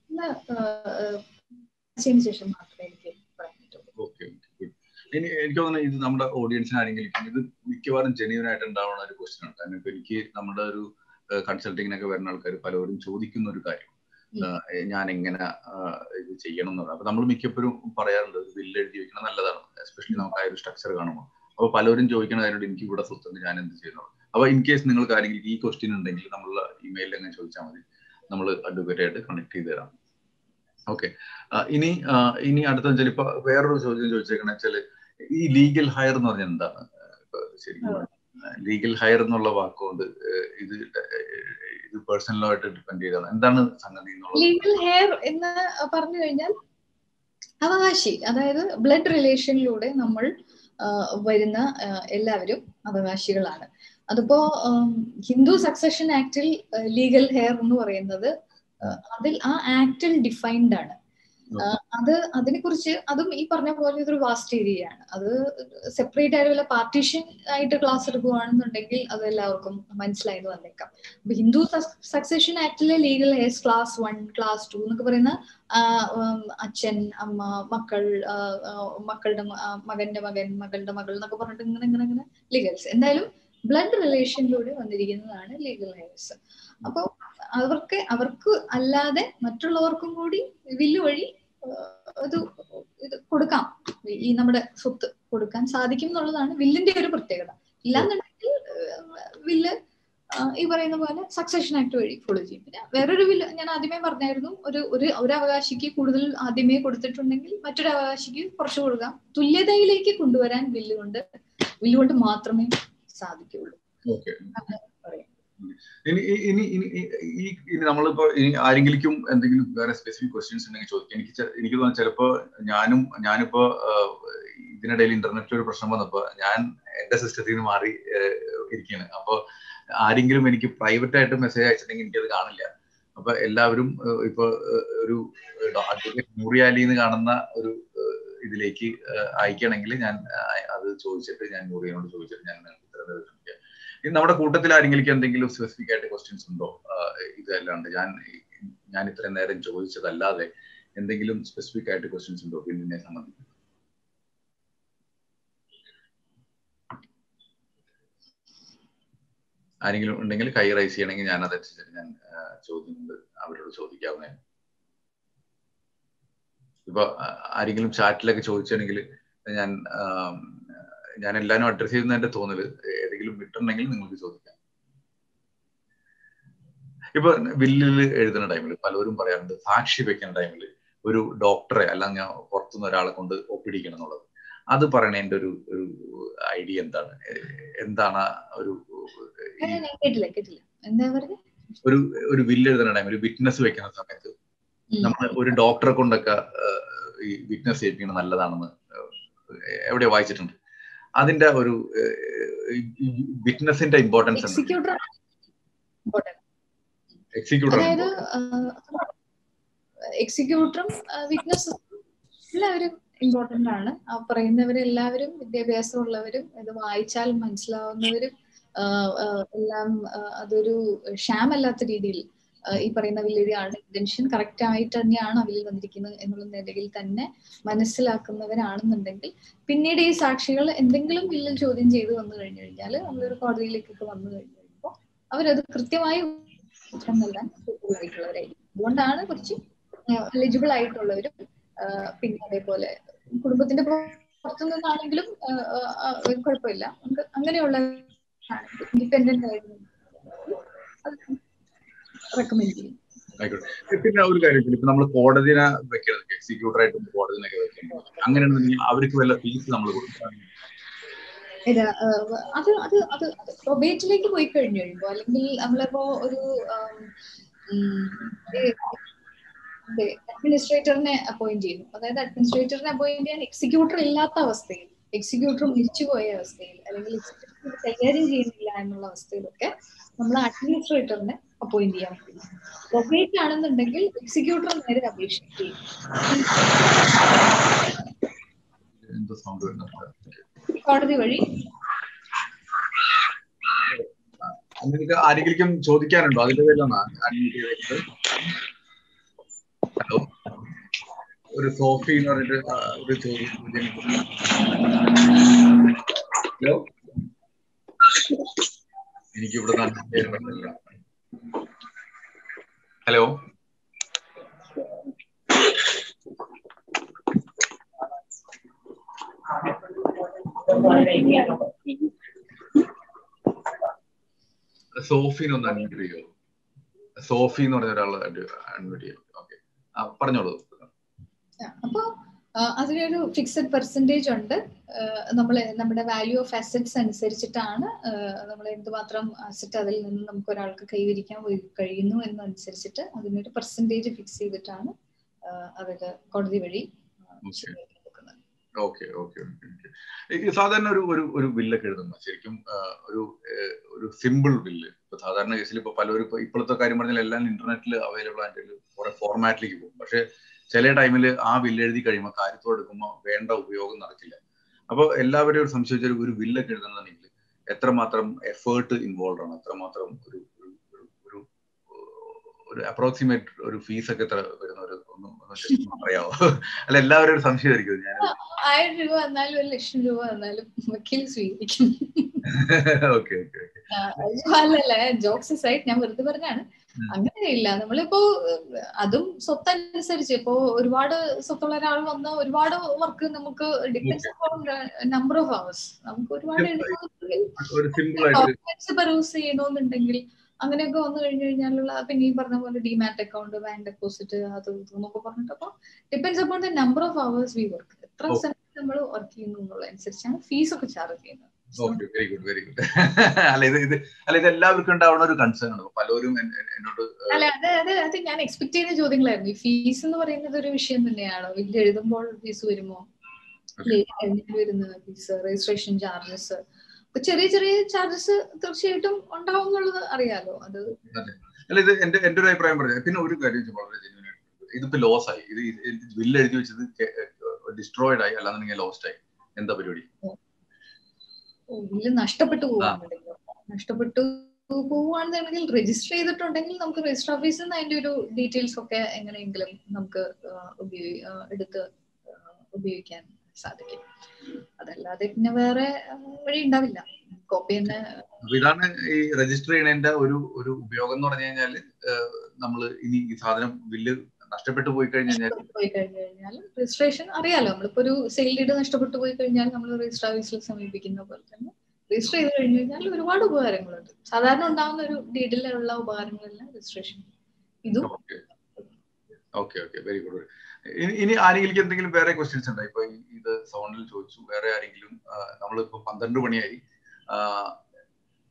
ശേഷം മാത്രമേ എനിക്ക് പറയാൻ പറ്റുള്ളൂ ഇനി എനിക്ക് തോന്നുന്നു ഇത് നമ്മുടെ ഓഡിയൻസിന് ആരെങ്കിലും ഇത് മിക്കവാറും ജെന്യൂൻ ആയിട്ട് ഉണ്ടാവുന്ന ഒരു ക്വസ്റ്റ്യൻ ആണ് കാരണം ഇപ്പൊ എനിക്ക് നമ്മുടെ ഒരു കൺസൾട്ടിങ്ങിനൊക്കെ വരുന്ന ആൾക്കാർ പലരും ചോദിക്കുന്ന ഒരു കാര്യം ഞാൻ എങ്ങനെ ഇത് ചെയ്യണം എന്നുള്ളത് അപ്പൊ നമ്മൾ മിക്കപ്പോഴും പറയാറുണ്ട് ഒരു ബില്ല് എഴുതി വെക്കണം നല്ലതാണ് എസ്പെഷ്യലി നമുക്ക് ആ ഒരു സ്ട്രക്ചർ കാണുമ്പോൾ അപ്പൊ പലരും ചോദിക്കുന്ന കാര്യമുണ്ട് എനിക്ക് ഇവിടെ സ്വത്തുണ്ട് ഞാൻ എന്ത് ചെയ്യുന്നു അപ്പൊ ഇൻ കേസ് നിങ്ങൾക്ക് ആരെങ്കിലും ഈ ക്വസ്റ്റ്യൻ ഉണ്ടെങ്കിൽ നമ്മളുടെ ഇമെയിലിൽ അങ്ങനെ ചോദിച്ചാൽ മതി നമ്മൾ അഡ്വക്കേറ്റ് ആയിട്ട് കണക്ട് ചെയ്ത് തരാം ഓക്കെ ഇനി ഇനി അടുത്ത വെച്ചാൽ ഇപ്പൊ വേറൊരു ചോദ്യം ചോദിച്ചേക്കണ വെച്ചാല് ഈ ലീഗൽ ഹയർ എന്ന് പറഞ്ഞാൽ എന്താണ് ശരിക്കും ലീഗൽ ഹയർ എന്നുള്ള വാക്കുകൊണ്ട് ഇത് ഇത് പേഴ്സണൽ ലോ ആയിട്ട് ഡിപ്പെൻഡ് ചെയ്താണ് എന്താണ് സംഗതി ലീഗൽ ഹെയർ എന്ന് പറഞ്ഞു കഴിഞ്ഞാൽ അവകാശി അതായത് ബ്ലഡ് റിലേഷനിലൂടെ നമ്മൾ വരുന്ന എല്ലാവരും അവകാശികളാണ് അതിപ്പോ ഹിന്ദു സക്സഷൻ ആക്ടിൽ ലീഗൽ ഹെയർ എന്ന് പറയുന്നത് അതിൽ ആ ആക്ടിൽ ഡിഫൈൻഡ് ആണ് അത് അതിനെ കുറിച്ച് അതും ഈ പറഞ്ഞ പോലെ ഇതൊരു വാസ്റ്റ് ഏരിയ ആണ് അത് സെപ്പറേറ്റ് ആയിട്ട് വല്ല പാർട്ടീഷൻ ആയിട്ട് ക്ലാസ് എടുക്കുകയാണെന്നുണ്ടെങ്കിൽ അത് എല്ലാവർക്കും മനസ്സിലായെന്ന് വന്നേക്കാം അപ്പൊ ഹിന്ദു സക്സഷൻ ആക്ടിലെ legal heirs class one class two എന്നൊക്കെ പറയുന്ന അച്ഛൻ അമ്മ മക്കൾ മക്കളുടെ മകന്റെ മകൻ മകളുടെ മകൾ എന്നൊക്കെ പറഞ്ഞിട്ട് ഇങ്ങനെ ഇങ്ങനെ ഇങ്ങനെ ലീഗൽസ് എന്തായാലും ബ്ലഡ് റിലേഷനിലൂടെ വന്നിരിക്കുന്നതാണ് ലീഗൽ ഹെയർസ് അപ്പോൾ അവർക്ക് അവർക്ക് അല്ലാതെ മറ്റുള്ളവർക്കും കൂടി വില്ല് വഴി ഇത് ഇത് കൊടുക്കാം ഈ നമ്മുടെ സ്വത്ത് കൊടുക്കാൻ സാധിക്കും എന്നുള്ളതാണ് വില്ലിന്റെ ഒരു പ്രത്യേകത ഇല്ലാന്നുണ്ടെങ്കിൽ വില്ല് ഈ പറയുന്ന പോലെ സക്സഷൻ ആക്ട് വഴി ഫോളോ ചെയ്യും പിന്നെ വേറൊരു വില്ല് ഞാൻ ആദ്യമേ പറഞ്ഞായിരുന്നു ഒരു ഒരു ഒരു അവകാശിക്ക് കൂടുതൽ ആദ്യമേ കൊടുത്തിട്ടുണ്ടെങ്കിൽ മറ്റൊരു അവകാശിക്ക് കുറച്ച് കൊടുക്കാം തുല്യതയിലേക്ക് കൊണ്ടുവരാൻ വില്ല് കൊണ്ട് വില്ല് കൊണ്ട് മാത്രമേ സാധിക്കുള്ളൂ ഇനി ഇനി ഇനി ഈ ഇനി നമ്മളിപ്പോ ഇനി ആരെങ്കിലും എന്തെങ്കിലും വേറെ സ്പെസിഫിക് ക്വസ്റ്റ്യൻസ് ഉണ്ടെങ്കിൽ ചോദിക്കാം എനിക്ക് എനിക്ക് തോന്നുന്നു ചിലപ്പോ ഞാനും ഞാനിപ്പോ ഇതിനിടയിൽ ഇന്റർനെറ്റിൽ ഒരു പ്രശ്നം വന്നപ്പോ ഞാൻ എന്റെ സിസ്റ്റത്തിൽ നിന്ന് മാറി ഇരിക്കുകയാണ് അപ്പൊ ആരെങ്കിലും എനിക്ക് പ്രൈവറ്റ് ആയിട്ട് മെസ്സേജ് അയച്ചിട്ടുണ്ടെങ്കിൽ എനിക്കത് കാണില്ല അപ്പൊ എല്ലാവരും ഇപ്പൊ ഒരു നൂറിയാലി എന്ന് കാണുന്ന ഒരു ഇതിലേക്ക് അയക്കണമെങ്കിൽ ഞാൻ അത് ചോദിച്ചിട്ട് ഞാൻ നൂറിയനോട് ചോദിച്ചിട്ട് ഞാൻ ഉത്തരം ശ്രമിക്കാം ഇനി നമ്മുടെ കൂട്ടത്തിൽ ആരെങ്കിലും എന്തെങ്കിലും സ്പെസിഫിക് ആയിട്ട് ക്വസ്റ്റ്യൻസ് ഉണ്ടോ ഇതല്ലാണ്ട് ഞാൻ ഞാൻ ഇത്രയും നേരം ചോദിച്ചതല്ലാതെ എന്തെങ്കിലും സ്പെസിഫിക് ആയിട്ട് ക്വസ്റ്റ്യൻസ് ഉണ്ടോ ബില്ലിനെ സംബന്ധിച്ച് ആരെങ്കിലും ഉണ്ടെങ്കിൽ കൈ റൈസ് ചെയ്യണമെങ്കിൽ ഞാൻ അതനുസരിച്ച് ഞാൻ ചോദ്യങ്ങൾ അവരോട് ചോദിക്കാവുന്നതാണ് ഇപ്പൊ ആരെങ്കിലും ചാറ്റിലൊക്കെ ചോദിച്ചാണെങ്കിൽ ഞാൻ ഞാൻ എല്ലാവരും അഡ്രസ് ചെയ്യുന്ന എന്റെ തോന്നല് ഏതെങ്കിലും വിട്ടുണ്ടെങ്കിൽ നിങ്ങൾക്ക് ചോദിക്കാം ഇപ്പൊ വില്ലിൽ എഴുതുന്ന ടൈമിൽ പലരും പറയാറുണ്ട് സാക്ഷി വെക്കുന്ന ടൈമിൽ ഒരു ഡോക്ടറെ അല്ലെങ്കിൽ പുറത്തുനിന്ന് ഒരാളെ കൊണ്ട് ഒപ്പിടിക്കണം എന്നുള്ളത് അത് പറയണതിന്റെ ഒരു ഒരു ഐഡിയ എന്താണ് എന്താണ് ഒരു ഞാൻ കേട്ടില്ല കേട്ടില്ല എന്താ പറഞ്ഞ ഒരു ഒരു വില്ല് എഴുതുന്ന ടൈം ഒരു വിറ്റ്നസ് വെക്കുന്ന സമയത്ത് നമ്മൾ ഒരു ഡോക്ടറെ കൊണ്ടൊക്കെ ഈ വിറ്റ്നസ് ചെയ്യിപ്പിക്കുന്നത് നല്ലതാണെന്ന് എവിടെയോ വായിച്ചിട്ടുണ്ട് അതിന്റെ ഒരു വിറ്റ്നസിന്റെ ഇമ്പോർട്ടൻസ് എക്സിക്യൂട്ടർ എക്സിക്യൂട്ടർ അതായത് എക്സിക്യൂട്ടറും വിറ്റ്നസും എല്ലാവരും ഇമ്പോർട്ടന്റ് ആണ് ആ പറയുന്നവരെല്ലാവരും വിദ്യാഭ്യാസമുള്ളവരും ഇത് വായിച്ചാൽ മനസ്സിലാവുന്നവരും എല്ലാം അതൊരു ഷാമല്ലാത്ത രീതിയിൽ ഈ പറയുന്ന വില്ലിയാണ് ഇന്റൻഷൻ കറക്റ്റ് ആയിട്ട് തന്നെയാണ് അവരിൽ വന്നിരിക്കുന്നത് എന്നുള്ള നിലയിൽ തന്നെ മനസ്സിലാക്കുന്നവരാണെന്നുണ്ടെങ്കിൽ പിന്നീട് ഈ സാക്ഷികൾ എന്തെങ്കിലും വില്ലിൽ ചോദ്യം ചെയ്ത് വന്നു കഴിഞ്ഞു കഴിഞ്ഞാൽ നമ്മളൊരു കോടതിയിലേക്കൊക്കെ വന്നു കഴിഞ്ഞു കഴിയുമ്പോൾ അവരത് കൃത്യമായി ഉത്തരം നൽകാൻ ആയിട്ടുള്ളവരായിരിക്കും അതുകൊണ്ടാണ് കുറച്ച് എലിജിബിൾ ആയിട്ടുള്ളവരും പിന്നെ അതേപോലെ കുടുംബത്തിന്റെ പുറത്തു നിന്നാണെങ്കിലും കുഴപ്പമില്ല നമുക്ക് അങ്ങനെയുള്ള ഇൻഡിപെൻഡന്റ് ആയിട്ട് റെക്കമെൻഡ് ചെയ്യും ആയിക്കോട്ടെ പിന്നെ ഒരു കാര്യം ഇപ്പൊ നമ്മൾ കോടതിനെ വെക്കുന്നത് എക്സിക്യൂട്ടർ ആയിട്ട് കോടതിനൊക്കെ വെക്കുന്നത് അങ്ങനെയാണെന്നുണ്ടെങ്കിൽ അവർക്ക് വല്ല ഫീസ് നമ്മൾ കൊടുക്കണം അത് അത് അത് പ്രൊബേറ്റിലേക്ക് പോയി കഴിഞ്ഞു കഴിയുമ്പോ അല്ലെങ്കിൽ നമ്മളിപ്പോ ഒരു അഡ്മിനിസ്ട്രേറ്ററിനെ അപ്പോയിന്റ് ചെയ്യുന്നു അതായത് അഡ്മിനിസ്ട്രേറ്ററിനെ അപ്പോയിന്റ് ചെയ്യാൻ എക്സിക്യൂട്ടർ ഇല്ലാത്ത അവസ്ഥയിൽ എക്സിക്യൂട്ടർ മരിച്ചുപോയ അവസ്ഥയിൽ അല്ലെങ്കിൽ എക്സിക്യൂട്ടർ കൈകാര്യം ചെയ്യുന്നില്ല എന്നുള്ള അവസ്ഥയിലൊക്കെ നമ്മൾ അഡ്മിനിസ്ട്രേറ്ററിനെ അപ്പോയിന്റ് ചെയ്യാൻ പറ്റും പ്രൊബേറ്റ് ആണെന്നുണ്ടെങ്കിൽ എക്സിക്യൂട്ടർ നേരെ അപേക്ഷിക്കുകയും കോടതി വഴി നിങ്ങൾക്ക് ആരെങ്കിലും ചോദിക്കാനുണ്ടോ അതിന്റെ പേരിലാണ് അൺമ്യൂട്ട് ചെയ്തത് ഹലോ ഒരു സോഫി എന്ന് പറഞ്ഞിട്ട് ഒരു ചോദ്യം ഹലോ എനിക്ക് ഇവിടെ പറ്റില്ല ഹലോ സോഫിനെ ഒന്ന് അൺമ്യൂട്ട് ചെയ്യോ സോഫി എന്ന് പറഞ്ഞ ഒരാൾ അൺമ്യൂട്ട് ചെയ്യും ഓക്കെ പറഞ്ഞോളൂ അപ്പോ അതിനൊരു ഫിക്സഡ് പെർസെൻറ്റേജ് ഉണ്ട് നമ്മൾ നമ്മുടെ വാല്യൂ ഓഫ് അസറ്റ്സ് അനുസരിച്ചിട്ടാണ് നമ്മൾ എന്തുമാത്രം അസറ്റ് അതിൽ നിന്ന് നമുക്ക് ഒരാൾക്ക് കൈവരിക്കാൻ കഴിയുന്നു എന്നനുസരിച്ചിട്ട് അതിനൊരു പെർസെൻറ്റേജ് ഫിക്സ് ചെയ്തിട്ടാണ് അവര് കോടതി വഴി ഓക്കെ ഓക്കെ ഓക്കെ സാധാരണ ഒരു ഒരു ഒരു ബില്ലൊക്കെ എഴുതുമ്പോൾ ശരിക്കും ഒരു ഒരു സിമ്പിൾ ബില്ല് ഇപ്പൊ സാധാരണ കേസിൽ ഇപ്പൊ പലരും ഇപ്പൊ ഇപ്പോഴത്തെ കാര്യം പറഞ്ഞാൽ എല്ലാം ഇന്റർനെറ്റിൽ അവൈലബിൾ ആയിട്ട് കുറെ ഫോർമാറ്റിലേക്ക് പോകും പക്ഷെ ചില ടൈമിൽ ആ ബില്ല് എഴുതി കഴിയുമ്പോൾ കാര്യത്തോട് എടുക്കുമ്പോൾ വേണ്ട ഉപയോഗം നടക്കില്ല അപ്പോൾ എല്ലാവരും ഒരു സംശയിച്ച ഒരു ബില്ലൊക്കെ എഴുതുന്നുണ്ടെങ്കിൽ എത്രമാത്രം എഫേർട്ട് ഇൻവോൾവ് ആണ് എത്രമാത്രം ഒരു ഒരു ഒരു അപ്രോക്സിമേറ്റ് ഒരു ഫീസ് ഒക്കെ എത്ര വരുന്ന ഒരു ഒന്ന് പറയാമോ അല്ല എല്ലാവരും ഒരു സംശയമായിരിക്കും ഞാൻ ആയിരം രൂപ വന്നാലും ഒരു ലക്ഷം രൂപ വന്നാലും വക്കീൽ സ്വീകരിക്കും ഓക്കെ ഓക്കെ അല്ലല്ല ജോക്സ് സൈഡ് ഞാൻ വെറുതെ പറഞ്ഞാണ് അങ്ങനെയില്ല നമ്മളിപ്പോ അതും സ്വത്തനുസരിച്ച് ഇപ്പോ ഒരുപാട് സ്വത്തുള്ള ഒരാൾ വന്ന ഒരുപാട് വർക്ക് നമുക്ക് depends on number of hours നമുക്ക് ഒരുപാട് പെർയൂസ് ചെയ്യണമെന്നുണ്ടെങ്കിൽ അങ്ങനെയൊക്കെ വന്നു കഴിഞ്ഞു കഴിഞ്ഞാലുള്ള പിന്നെ ഈ പറഞ്ഞ പോലെ ഡിമാറ്റ് അക്കൗണ്ട് ബാങ്ക് ഡെപ്പോസിറ്റ് അത് എന്നൊക്കെ പറഞ്ഞിട്ട് അപ്പൊ depends upon the number of hours we work എത്ര സമയം നമ്മൾ വർക്ക് ചെയ്യുന്നു എന്നുള്ളതനുസരിച്ചാണ് ഫീസ് ഒക്കെ ചാർജ് ചെയ്യുന്നത് okay very good very good അല്ല ഇത് ഇത് അല്ല ഇത് എല്ലാവർക്കും ഉണ്ടാവുന്ന ഒരു കൺസേൺ ആണ് പലരും എന്നോട് അല്ല അത് അത് അത് ഞാൻ എക്സ്പെക്ട് ചെയ്യുന്ന ചോദ്യങ്ങളായിരുന്നു ഈ ഫീസ് എന്ന് പറയുന്നത് ഒരു വിഷയം തന്നെയാണോ വലിയ എഴുതുമ്പോൾ ഫീസ് വരുമോ വരുന്ന ഫീസ് രജിസ്ട്രേഷൻ ചാർജസ് ചെറിയ ചെറിയ ചാർജസ് തീർച്ചയായിട്ടും ഉണ്ടാവും എന്നുള്ളത് അറിയാലോ അത് അല്ല ഇത് എന്റെ എന്റെ ഒരു അഭിപ്രായം പറഞ്ഞു പിന്നെ ഒരു കാര്യം വളരെ ജെന്യൂൻ ആയിട്ട് ഇതിപ്പോ ലോസ് ആയി ഇത് ബില്ല് എഴുതി വെച്ചത് ഡിസ്ട്രോയിഡ് ആയി അല്ലാന്നുണ്ടെങ്കിൽ ലോസ്റ്റ് ആയി എന്താ പരിപാടി ബില്ല് നഷ്ടപ്പെട്ടു പോവാന്നുണ്ടെങ്കിൽ നഷ്ടപ്പെട്ടു പോവുകയാണെന്നുണ്ടെങ്കിൽ രജിസ്റ്റർ ചെയ്തിട്ടുണ്ടെങ്കിൽ നമുക്ക് രജിസ്റ്റർ ഓഫീസിൽ നിന്ന് അതിന്റെ ഒരു ഡീറ്റെയിൽസ് ഒക്കെ എങ്ങനെയെങ്കിലും നമുക്ക് എടുത്ത് ഉപയോഗിക്കാൻ സാധിക്കും അതല്ലാതെ പിന്നെ വേറെ വഴി ഉണ്ടാവില്ല കോപ്പി തന്നെ ഇതാണ് ഈ രജിസ്റ്റർ ചെയ്യണതിന്റെ ഒരു ഒരു ഉപയോഗം എന്ന് പറഞ്ഞു കഴിഞ്ഞാല് നമ്മൾ ഇനി ഈ സാധനം ബില്ല് നഷ്ടപ്പെട്ടു പോയി കഴിഞ്ഞാൽ പോയി കഴിഞ്ഞു കഴിഞ്ഞാൽ രജിസ്ട്രേഷൻ അറിയാലോ നമ്മളിപ്പോ ഒരു സെയിൽ ഡീഡ് നഷ്ടപ്പെട്ടു പോയി കഴിഞ്ഞാൽ നമ്മൾ രജിസ്റ്റർ ഓഫീസിൽ സമീപിക്കുന്ന പോലെ തന്നെ രജിസ്റ്റർ ചെയ്ത് കഴിഞ്ഞു കഴിഞ്ഞാൽ ഒരുപാട് ഉപകാരങ്ങളുണ്ട് സാധാരണ ഉണ്ടാകുന്ന ഒരു ഡീഡിലുള്ള ഉപകാരങ്ങളെല്ലാം രജിസ്ട്രേഷൻ ഇതും ഓക്കെ ഓക്കെ വെരി ഗുഡ് ഇനി ആരെങ്കിലും എന്തെങ്കിലും വേറെ ക്വസ്റ്റ്യൻസ് ഉണ്ടോ ഇപ്പൊ ഇത് സോണിൽ ചോദിച്ചു വേറെ ആരെങ്കിലും നമ്മളിപ്പോ പന്ത്രണ്ട് മണിയായി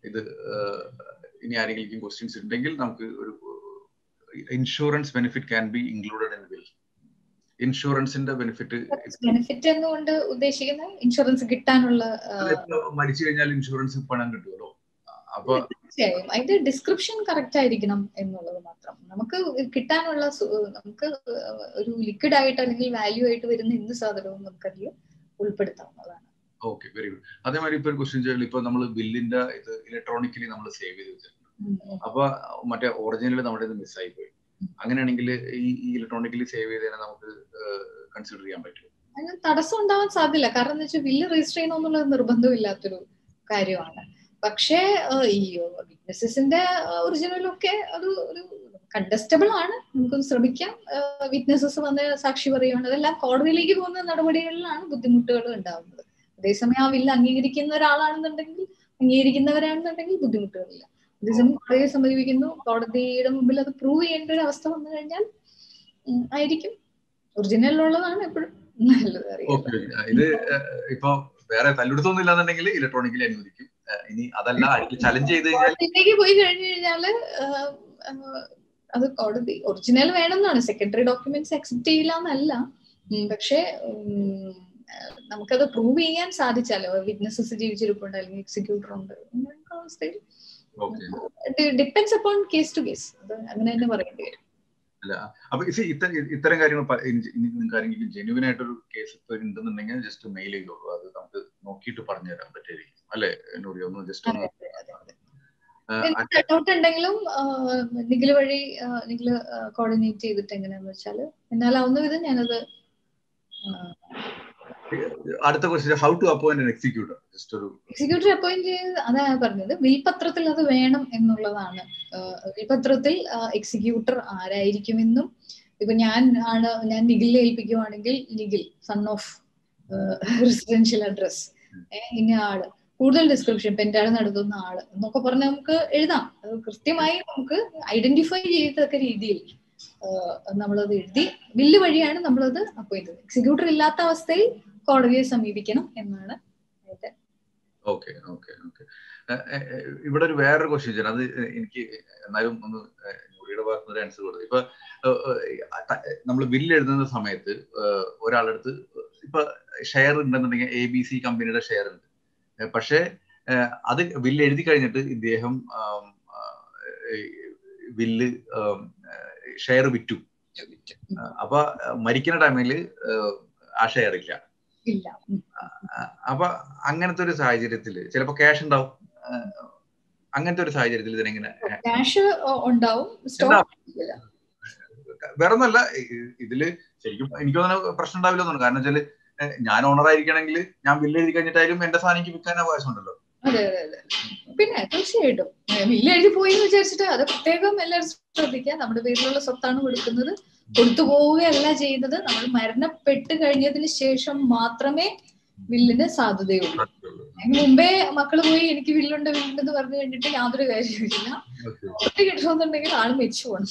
ഇത് ഇനി ആരെങ്കിലും ക്വസ്റ്റ്യൻസ് ഉണ്ടെങ്കിൽ നമുക്ക് ഒരു insurance benefit can be included in will ഇൻഷുറൻസിന്റെ ബെനിഫിറ്റ് ബെനിഫിറ്റ് എന്നുകൊണ്ട് ഉദ്ദേശിക്കുന്ന ഇൻഷുറൻസ് കിട്ടാനുള്ള മരിച്ചു കഴിഞ്ഞാൽ ഇൻഷുറൻസ് പണം കിട്ടുമല്ലോ അപ്പൊ തീർച്ചയായും അതിന്റെ ഡിസ്ക്രിപ്ഷൻ കറക്റ്റ് ആയിരിക്കണം എന്നുള്ളത് മാത്രം നമുക്ക് കിട്ടാനുള്ള നമുക്ക് ഒരു ലിക്വിഡ് ആയിട്ട് അല്ലെങ്കിൽ വാല്യൂ ആയിട്ട് വരുന്ന എന്ത് സാധനവും നമുക്കതിൽ ഉൾപ്പെടുത്താവുന്നതാണ് ഓക്കെ വെരി ഗുഡ് അതേമാതിരി ഇപ്പൊ ഒരു ക്വസ്റ്റ്യൻ ചെയ്യൽ ഇപ്പൊ നമ്മൾ ബില്ലിന്റെ ഇത് ഇലക്ട്രോണിക്കലി നമ്മൾ സേവ് ചെയ്ത് വെച്ചിട്ടുണ്ട് അപ്പൊ മറ്റേ ഒറിജിനൽ നമ്മുടെ ഇത് മിസ്സായി പോയി അങ്ങനെയാണെങ്കിൽ ഈ ഇലക്ട്രോണിക്കലി സേവ് ചെയ്തതിനെ നമുക്ക് കൺസിഡർ ചെയ്യാൻ പറ്റും അതിന് തടസ്സം ഉണ്ടാവാൻ സാധ്യല്ല കാരണം എന്താ വെച്ചാൽ ബില്ല് രജിസ്റ്റർ ചെയ്യണമെന്നുള്ള നിർബന്ധമില്ലാത്തൊരു കാര്യമാണ് പക്ഷേ ഈ വിറ്റ്നസസിന്റെ ഒറിജിനലൊക്കെ അത് ഒരു കണ്ടസ്റ്റബിൾ ആണ് നമുക്കൊന്ന് ശ്രമിക്കാം വിറ്റ്നസസ് വന്ന് സാക്ഷി പറയുകയാണ് അതെല്ലാം കോടതിയിലേക്ക് പോകുന്ന നടപടികളിലാണ് ബുദ്ധിമുട്ടുകൾ ഉണ്ടാവുന്നത് അതേസമയം ആ വില്ല് അംഗീകരിക്കുന്ന ഒരാളാണെന്നുണ്ടെങ്കിൽ അംഗീകരിക്കുന്നവരാണെന്നുണ്ടെങ്കിൽ ബുദ്ധിമുട്ടുകളില്ല അതേസമയം കോടതിയെ സമീപിക്കുന്നു കോടതിയുടെ മുമ്പിൽ അത് പ്രൂവ് ചെയ്യേണ്ട ഒരു അവസ്ഥ വന്നു കഴിഞ്ഞാൽ ആയിരിക്കും ഒറിജിനലുള്ളതാണ് എപ്പോഴും നല്ലത് അറിയാം ഇത് ഇപ്പൊ വേറെ തല്ലെടുത്തൊന്നും ഇല്ലാന്നുണ്ടെങ്കിൽ ഇലക്ട്രോണിക്കലി അനുവദിക്കും ഇനി അതല്ല ചലഞ്ച് ചെയ്ത് കോടതിയിലേക്ക് പോയി കഴിഞ്ഞു കഴിഞ്ഞാല് അത് കോടതി ഒറിജിനൽ വേണമെന്നാണ് സെക്രട്ടറി ഡോക്യുമെന്റ്സ് അക്സെപ്റ്റ് ചെയ്യില്ല എന്നല്ല പക്ഷേ നമുക്കത് പ്രൂവ് ചെയ്യാൻ സാധിച്ചാലോ വിറ്റ്നസസ് ജീവിച്ചിരിപ്പുണ്ട് അല്ലെങ്കിൽ എക്സിക്യൂട്ടർ ഉണ്ട് അവസ്ഥയിൽ depends upon case to case അത് അങ്ങനെ തന്നെ പറയേണ്ടി വരും അല്ല അപ്പൊ ഇത്തരം കാര്യങ്ങൾ നിങ്ങൾക്ക് ആരെങ്കിലും ജെന്യൂൻ ആയിട്ടൊരു കേസ് ഇപ്പൊ ഉണ്ടെന്നുണ്ടെങ്കിൽ ജസ്റ്റ് മെയിൽ ചെയ്തോളൂ അത് നമുക്ക് നോക്കിയിട്ട് പറഞ്ഞു തരാൻ പറ്റുമായിരിക്കും അല്ലെ എന്നൂറി ഒന്ന് ജസ്റ്റ് ഒന്ന് ഡൗട്ട് ഉണ്ടെങ്കിലും നിഖില് വഴി നിഖില് കോർഡിനേറ്റ് ചെയ്തിട്ട് എങ്ങനെയാന്ന് വെച്ചാൽ എന്നാലാവുന്ന വിധം ഞാനത് അടുത്ത question how to appoint executor just ഒരു എക്സിക്യൂട്ടർ അപ്പോയിന്റ് ചെയ്ത് അതാണ് പറഞ്ഞത് വിൽപത്രത്തിൽ അത് വേണം എന്നുള്ളതാണ് വിൽപത്രത്തിൽ എക്സിക്യൂട്ടർ ആരായിരിക്കുമെന്നും ഇപ്പൊ ഞാൻ ആണ് ഞാൻ നിഖിലിനെ ഏൽപ്പിക്കുവാണെങ്കിൽ Nikhil son of residential address ഇന്ന ആള് കൂടുതൽ ഡിസ്ക്രിപ്ഷൻ പെൻറ്റാട് നടത്തുന്ന ആള് എന്നൊക്കെ പറഞ്ഞ് നമുക്ക് എഴുതാം അത് കൃത്യമായി നമുക്ക് ഐഡന്റിഫൈ ചെയ്തക്ക രീതിയിൽ നമ്മളത് എഴുതി ബില്ല് വഴിയാണ് നമ്മളത് അപ്പോയിന്റ് ചെയ്തത് എക്സിക്യൂട്ടർ ഇല്ലാത്ത അവസ്ഥയിൽ കോടതിയെ സമീപിക്കണം എന്നാണ് ഓക്കെ ഓക്കെ ഓക്കെ ഇവിടെ ഒരു വേറൊരു ക്വസ്റ്റ്യൻ ചെയ്യാൻ അത് എനിക്ക് എന്നാലും ഒന്ന് നൂറിയുടെ ഭാഗത്ത് ഒരു ആൻസർ കൊടുത്തു ഇപ്പൊ നമ്മൾ ബില്ല് എഴുതുന്ന സമയത്ത് ഒരാളെടുത്ത് ഇപ്പൊ ഷെയർ ഉണ്ടെന്നുണ്ടെങ്കിൽ എ ബി സി കമ്പനിയുടെ ഷെയർ ഉണ്ട് പക്ഷേ അത് ബില്ല് എഴുതി കഴിഞ്ഞിട്ട് ഇദ്ദേഹം ബില്ല് ഷെയർ വിറ്റു അപ്പൊ മരിക്കുന്ന ടൈമിൽ ആ ഷെയർ ഇല്ല ഇല്ല അപ്പൊ അങ്ങനത്തെ ഒരു സാഹചര്യത്തിൽ ചിലപ്പോ ക്യാഷ് ഉണ്ടാവും അങ്ങനത്തെ ഒരു സാഹചര്യത്തിൽ ഇതിനെങ്ങനെ ക്യാഷ് ഉണ്ടാവും സ്റ്റോക്ക് വേറെ ഒന്നല്ല ഇതില് ശരിക്കും എനിക്ക് തോന്നുന്ന പ്രശ്നം ഉണ്ടാവില്ല തോന്നുന്നു കാരണം വെച്ചാല് ഞാൻ ഓണർ ആയിരിക്കണമെങ്കിൽ ഞാൻ ബില്ല് എഴുതി കഴിഞ്ഞിട്ടായാലും എന്റെ സാധനം എനിക്ക് വിൽക്കാൻ അവകാശമുണ്ടല്ലോ അതെ അതെ അതെ പിന്നെ തീർച്ചയായിട്ടും ബില്ല് എഴുതി പോയി എന്ന് വിചാരിച്ചിട്ട് അത് പ്രത്യേകം എല്ലാവരും ശ്രദ്ധിക്കുക നമ്മുടെ പേരിലുള്ള സ്വത്താണ് കൊടുക്കുന്നത് കൊടുത്തു പോവുകയല്ല ചെയ്യുന്നത് നമ്മൾ മരണപ്പെട്ട് കഴിഞ്ഞതിന് ശേഷം മാത്രമേ ബില്ലിന് സാധ്യതയുള്ളൂ അതിന് മുമ്പേ മക്കള് പോയി എനിക്ക് ബില്ലുണ്ട് ബില്ലുണ്ടെന്ന് പറഞ്ഞു കഴിഞ്ഞിട്ട് യാതൊരു കാര്യമില്ല ഒറ്റ കിട്ടണമെന്നുണ്ടെങ്കിൽ ആള് മെച്ചു പോകണം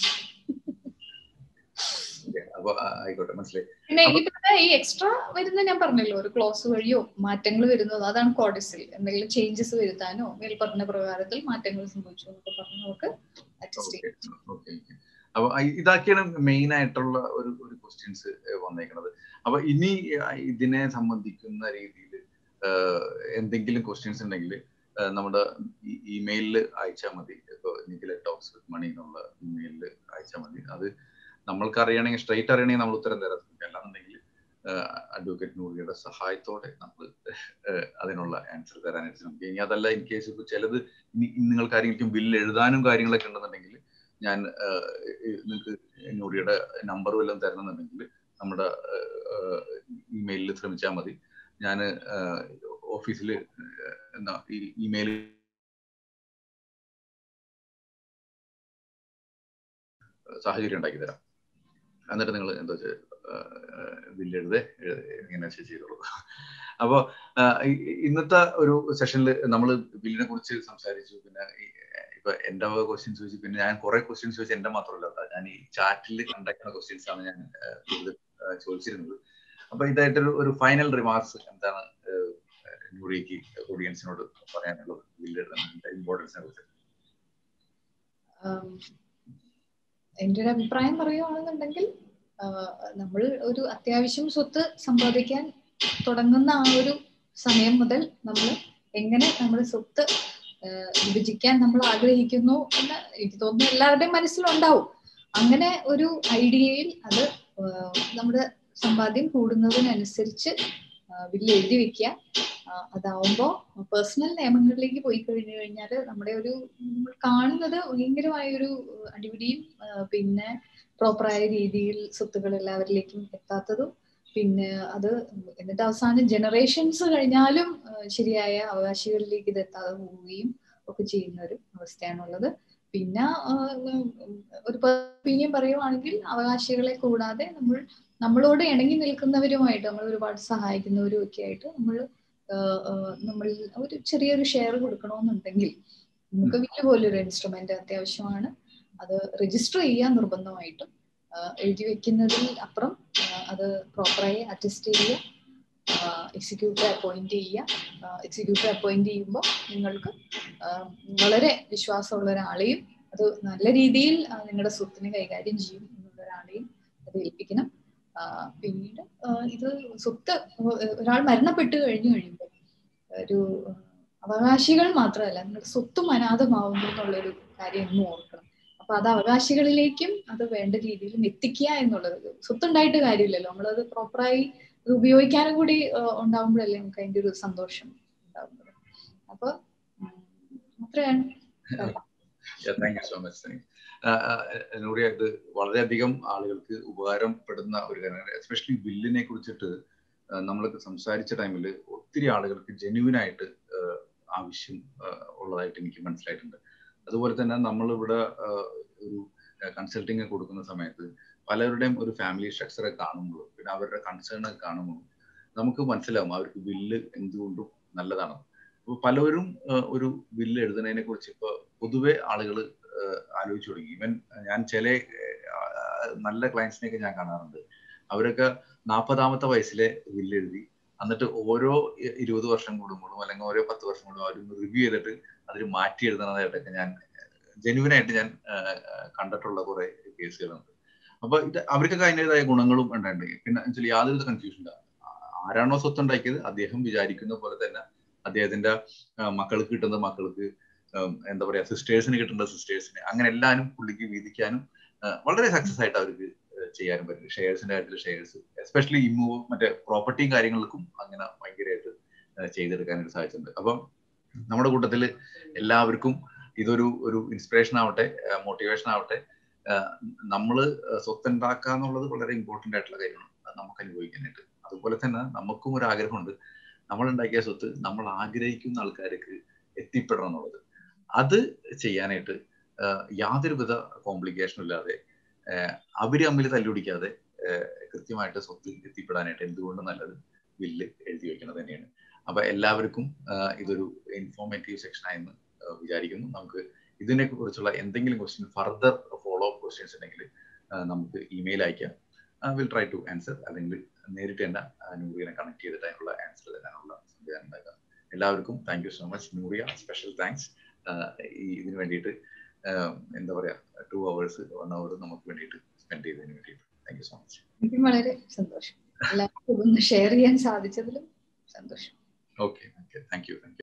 ആയിക്കോട്ടെ മനസ്സിലായി പിന്നെ ഈ പറഞ്ഞ ഈ എക്സ്ട്രാ വരുന്ന ഞാൻ പറഞ്ഞല്ലോ ഒരു ക്ലോസ് വഴിയോ മാറ്റങ്ങൾ വരുന്നത് അതാണ് കോഡിസിൽ എന്തെങ്കിലും ചേഞ്ചസ് വരുത്താനോ മേൽ പറഞ്ഞ പ്രകാരത്തിൽ മാറ്റങ്ങൾ സംഭവിച്ചു എന്നൊക്കെ പറഞ്ഞ് നമുക്ക് അഡ്ജസ്റ്റ് ചെയ്യാം അപ്പൊ ഇതാക്കിയാണ് മെയിൻ ആയിട്ടുള്ള ഒരു ഒരു ക്വസ്റ്റ്യൻസ് വന്നേക്കുന്നത് അപ്പൊ ഇനി ഇതിനെ സംബന്ധിക്കുന്ന രീതിയിൽ എന്തെങ്കിലും ക്വസ്റ്റ്യൻസ് ഉണ്ടെങ്കിൽ നമ്മുടെ ഇമെയിലിൽ അയച്ചാൽ മതി ഇപ്പൊ നിഖിൽ ടോക്സ് വിത്ത് മണി എന്നുള്ള ഇമെയിലിൽ അയച്ചാൽ മതി അത് നമ്മൾക്ക് അറിയണമെങ്കിൽ സ്ട്രൈറ്റ് അറിയണമെങ്കിൽ നമ്മൾ ഉത്തരം തരാൻ ശ്രമിക്കാം അല്ലാന്നുണ്ടെങ്കിൽ അഡ്വക്കേറ്റ് നൂറിയുടെ സഹായത്തോടെ നമ്മൾ അതിനുള്ള ആൻസർ തരാനായിട്ട് ശ്രമിക്കുക ഇനി അതല്ല ഇൻ കേസ് ഇപ്പൊ ചിലത് നിങ്ങൾക്ക് ആരെങ്കിലും ബില്ല് എഴുതാനും കാര്യങ്ങളൊക്കെ ഉണ്ടെന്നുണ്ടെങ്കിൽ ഞാൻ നിങ്ങൾക്ക് നൂറിയുടെ നമ്പറും എല്ലാം തരണമെന്നുണ്ടെങ്കിൽ നമ്മുടെ ഇമെയിലിൽ ശ്രമിച്ചാൽ മതി ഞാൻ ഓഫീസിൽ എന്താ ഈ ഇമെയിൽ സാഹചര്യം ഉണ്ടാക്കി തരാം എന്നിട്ട് നിങ്ങൾ എന്താ വെച്ചാൽ ബില്ലെഴുതെ ഇങ്ങനെ ചെയ്തോളൂ അപ്പോൾ ഇന്നത്തെ ഒരു സെഷനിൽ നമ്മൾ ബില്ലിനെ കുറിച്ച് സംസാരിച്ചു പിന്നെ ഇപ്പൊ എന്റെ ക്വസ്റ്റ്യൻസ് ചോദിച്ചു പിന്നെ ഞാൻ കുറെ ക്വസ്റ്റ്യൻസ് ചോദിച്ചു എന്റെ മാത്രമല്ല ഞാൻ ഈ ചാറ്റിൽ കണ്ടാക്കുന്ന ക്വസ്റ്റ്യൻസ് ആണ് ഞാൻ കൂടുതൽ ചോദിച്ചിരുന്നത് അപ്പൊ ഇതായിട്ടൊരു ഒരു ഫൈനൽ റിമാർക്സ് എന്താണ് നൂറിക്ക് ഓഡിയൻസിനോട് പറയാനുള്ളത് വില്ല് എഴുതുന്നതിന്റെ ഇമ്പോർട്ടൻസിനെ കുറിച്ച് എൻ്റെ ഒരു അഭിപ്രായം പറയുകയാണെന്നുണ്ടെങ്കിൽ നമ്മൾ ഒരു അത്യാവശ്യം സ്വത്ത് സമ്പാദിക്കാൻ തുടങ്ങുന്ന ആ ഒരു സമയം മുതൽ നമ്മൾ എങ്ങനെ നമ്മുടെ സ്വത്ത് വിഭജിക്കാൻ നമ്മൾ ആഗ്രഹിക്കുന്നു എന്ന് എനിക്ക് തോന്നുന്നു എല്ലാവരുടെയും മനസ്സിലുണ്ടാവും അങ്ങനെ ഒരു ഐഡിയയിൽ അത് നമ്മുടെ സമ്പാദ്യം കൂടുന്നതിനനുസരിച്ച് ബില്ല് എഴുതി വെക്കുക അതാവുമ്പോൾ പേഴ്സണൽ നിയമങ്ങളിലേക്ക് പോയി കഴിഞ്ഞു കഴിഞ്ഞാൽ നമ്മുടെ ഒരു നമ്മൾ കാണുന്നത് ഭയങ്കരമായ ഒരു അടിപിടിയും പിന്നെ പ്രോപ്പറായ രീതിയിൽ സ്വത്തുകൾ എല്ലാവരിലേക്കും എത്താത്തതും പിന്നെ അത് എന്നിട്ട് അവസാനം ജനറേഷൻസ് കഴിഞ്ഞാലും ശരിയായ അവകാശികളിലേക്ക് ഇത് എത്താതെ പോവുകയും ഒക്കെ ചെയ്യുന്ന ഒരു അവസ്ഥയാണുള്ളത് പിന്നെ ഒരു ഒപ്പീനിയൻ പറയുവാണെങ്കിൽ അവകാശികളെ കൂടാതെ നമ്മൾ നമ്മളോട് ഇണങ്ങി നിൽക്കുന്നവരുമായിട്ട് നമ്മൾ ഒരുപാട് സഹായിക്കുന്നവരും ഒക്കെ ആയിട്ട് നമ്മൾ നമ്മൾ ഒരു ചെറിയൊരു ഷെയർ കൊടുക്കണമെന്നുണ്ടെങ്കിൽ നമുക്ക് വില്ല് പോലൊരു ഇൻസ്ട്രുമെന്റ് അത്യാവശ്യമാണ് അത് രജിസ്റ്റർ ചെയ്യാൻ നിർബന്ധമായിട്ടും എഴുതി വെക്കുന്നതിൽ അപ്പുറം അത് പ്രോപ്പറായി അറ്റസ്റ്റ് ചെയ്യുക എക്സിക്യൂട്ടീവ് അപ്പോയിന്റ് ചെയ്യുക എക്സിക്യൂട്ടീവ് അപ്പോയിന്റ് ചെയ്യുമ്പോൾ നിങ്ങൾക്ക് വളരെ വിശ്വാസമുള്ള ഒരാളെയും അത് നല്ല രീതിയിൽ നിങ്ങളുടെ സ്വത്തിനെ കൈകാര്യം ചെയ്യും എന്നുള്ള ഒരാളെയും അത് ഏൽപ്പിക്കണം പിന്നീട് ഇത് സ്വത്ത് ഒരാൾ മരണപ്പെട്ടു കഴിഞ്ഞു കഴിയുമ്പോൾ ഒരു അവകാശികൾ മാത്രമല്ല നിങ്ങളുടെ സ്വത്തും അനാഥമാവുന്നു എന്നുള്ളൊരു കാര്യം എന്നും ഓർക്കണം അപ്പൊ അത് അവകാശികളിലേക്കും അത് വേണ്ട രീതിയിൽ എത്തിക്കുക എന്നുള്ളത് സ്വത്തുണ്ടായിട്ട് കാര്യമില്ലല്ലോ നമ്മളത് പ്രോപ്പറായി അത് ഉപയോഗിക്കാനും കൂടി ഉണ്ടാവുമ്പോഴല്ലേ നമുക്ക് അതിന്റെ ഒരു സന്തോഷം ഉണ്ടാവുന്നത് അപ്പൊ അത്രയാണ് thank you so much Nooriya ഇത് വളരെയധികം ആളുകൾക്ക് ഉപകാരപ്പെടുന്ന ഒരു കാര്യമാണ് എസ്പെഷ്യലി ബില്ലിനെ കുറിച്ചിട്ട് നമ്മൾ സംസാരിച്ച ടൈമിൽ ഒത്തിരി ആളുകൾക്ക് ജെന്യൂൻ ആയിട്ട് ആവശ്യം ഉള്ളതായിട്ട് എനിക്ക് മനസ്സിലായിട്ടുണ്ട് അതുപോലെ തന്നെ നമ്മളിവിടെ ഒരു കൺസൾട്ടിങ് കൊടുക്കുന്ന സമയത്ത് പലരുടെയും ഒരു ഫാമിലി സ്ട്രക്ചറെ കാണുമ്പോൾ പിന്നെ അവരുടെ കൺസേൺ ഒക്കെ കാണുമ്പോൾ നമുക്ക് മനസ്സിലാവും അവർക്ക് ബില്ല് എന്തുകൊണ്ടും നല്ലതാണ് അപ്പോൾ പലരും ഒരു ബില്ല് എഴുതുന്നതിനെ കുറിച്ച് ഇപ്പോൾ പൊതുവെ ആളുകൾ ആലോചിച്ചു തുടങ്ങി ഇവൻ ഞാൻ ചില നല്ല ക്ലയൻസിനെയൊക്കെ ഞാൻ കാണാറുണ്ട് അവരൊക്കെ നാൽപ്പതാമത്തെ വയസ്സിലെ ബില്ല് എഴുതി എന്നിട്ട് ഓരോ ഇരുപത് വർഷം കൂടുമ്പോഴും അല്ലെങ്കിൽ ഓരോ പത്ത് വർഷം കൂടുമ്പോൾ അവർ റിവ്യൂ ചെയ്തിട്ട് അതിൽ മാറ്റി എഴുതുന്നതായിട്ടൊക്കെ ഞാൻ ജെനുവിനായിട്ട് ഞാൻ കണ്ടിട്ടുള്ള കുറെ കേസുകളുണ്ട് അപ്പൊ ഇത് അവർക്കൊക്കെ അതിൻ്റെതായ ഗുണങ്ങളും ഉണ്ടായിട്ടുണ്ട് പിന്നെ വെച്ചാൽ യാതൊരു കൺഫ്യൂഷൻ ഇല്ല ആരാണോ സ്വത്ത് ഉണ്ടാക്കിയത് അദ്ദേഹം വിചാരിക്കുന്ന പോലെ തന്നെ അദ്ദേഹത്തിന്റെ മക്കൾക്ക് കിട്ടുന്ന മക്കൾക്ക് എന്താ പറയാ സിസ്റ്റേഴ്സിന് കിട്ടേണ്ട സിസ്റ്റേഴ്സിന് അങ്ങനെ എല്ലാവരും പുള്ളിക്ക് വീതിക്കാനും വളരെ സക്സസ് ആയിട്ട് അവർക്ക് ചെയ്യാനും പറ്റും ഷെയർസിന്റെ കാര്യത്തിൽ ഷെയർസ് എസ്പെഷ്യലി ഇമ്മൂവ് മറ്റേ പ്രോപ്പർട്ടിയും കാര്യങ്ങൾക്കും അങ്ങനെ ഭയങ്കരമായിട്ട് ചെയ്തെടുക്കാനായിട്ട് സാധിച്ചിട്ടുണ്ട് അപ്പം നമ്മുടെ കൂട്ടത്തിൽ എല്ലാവർക്കും ഇതൊരു ഒരു ഇൻസ്പിറേഷൻ ആവട്ടെ മോട്ടിവേഷൻ ആവട്ടെ നമ്മൾ സ്വത്തുണ്ടാക്കുക എന്നുള്ളത് വളരെ ഇമ്പോർട്ടൻ്റ് ആയിട്ടുള്ള കാര്യമാണ് അത് നമുക്ക് അനുഭവിക്കാനായിട്ട് അതുപോലെ തന്നെ നമുക്കും ഒരു ആഗ്രഹമുണ്ട് നമ്മൾ ഉണ്ടാക്കിയ സ്വത്ത് നമ്മൾ ആഗ്രഹിക്കുന്ന ആൾക്കാർക്ക് എത്തിപ്പെടണം എന്നുള്ളത് അത് ചെയ്യാനായിട്ട് യാതൊരുവിധ കോംപ്ലിക്കേഷനും ഇല്ലാതെ അവര് തമ്മിൽ തല്ലുപിടിക്കാതെ കൃത്യമായിട്ട് സ്വത്ത് എത്തിപ്പെടാനായിട്ട് എന്തുകൊണ്ട് നല്ലത് ബില്ല് എഴുതി വെക്കുന്നത് തന്നെയാണ് അപ്പൊ എല്ലാവർക്കും ഇതൊരു ഇൻഫോർമേറ്റീവ് സെക്ഷൻ ആയെന്ന് വിചാരിക്കുന്നു നമുക്ക് ഇതിനെ കുറിച്ചുള്ള എന്തെങ്കിലും question further follow up questions ഉണ്ടെങ്കിൽ നമുക്ക് ഇമെയിൽ അയക്കാം വിൽ ട്രൈ ടു ആൻസർ അല്ലെങ്കിൽ നേരിട്ട് തന്നെ നൂറിയനെ കണക്ട് ചെയ്തിട്ട് അതിനുള്ള ആൻസർ തരാനുള്ള സംവിധാനം ഉണ്ടാക്കാം എല്ലാവർക്കും thank you so much Nooriya special thanks ഈ ഇതിന് വേണ്ടിയിട്ട് എന്താ പറയാ ടു അവേഴ്സ് വൺ അവർ നമുക്ക് വേണ്ടിയിട്ട് സ്പെൻഡ് ചെയ്തതിന് വേണ്ടിയിട്ട് താങ്ക് യു സോ മച്ച് എനിക്ക് വളരെ സന്തോഷം എല്ലാവർക്കും ഒന്ന് ഷെയർ ചെയ്യാൻ സാധിച്ചതിലും സന്തോഷം okay thank you thank U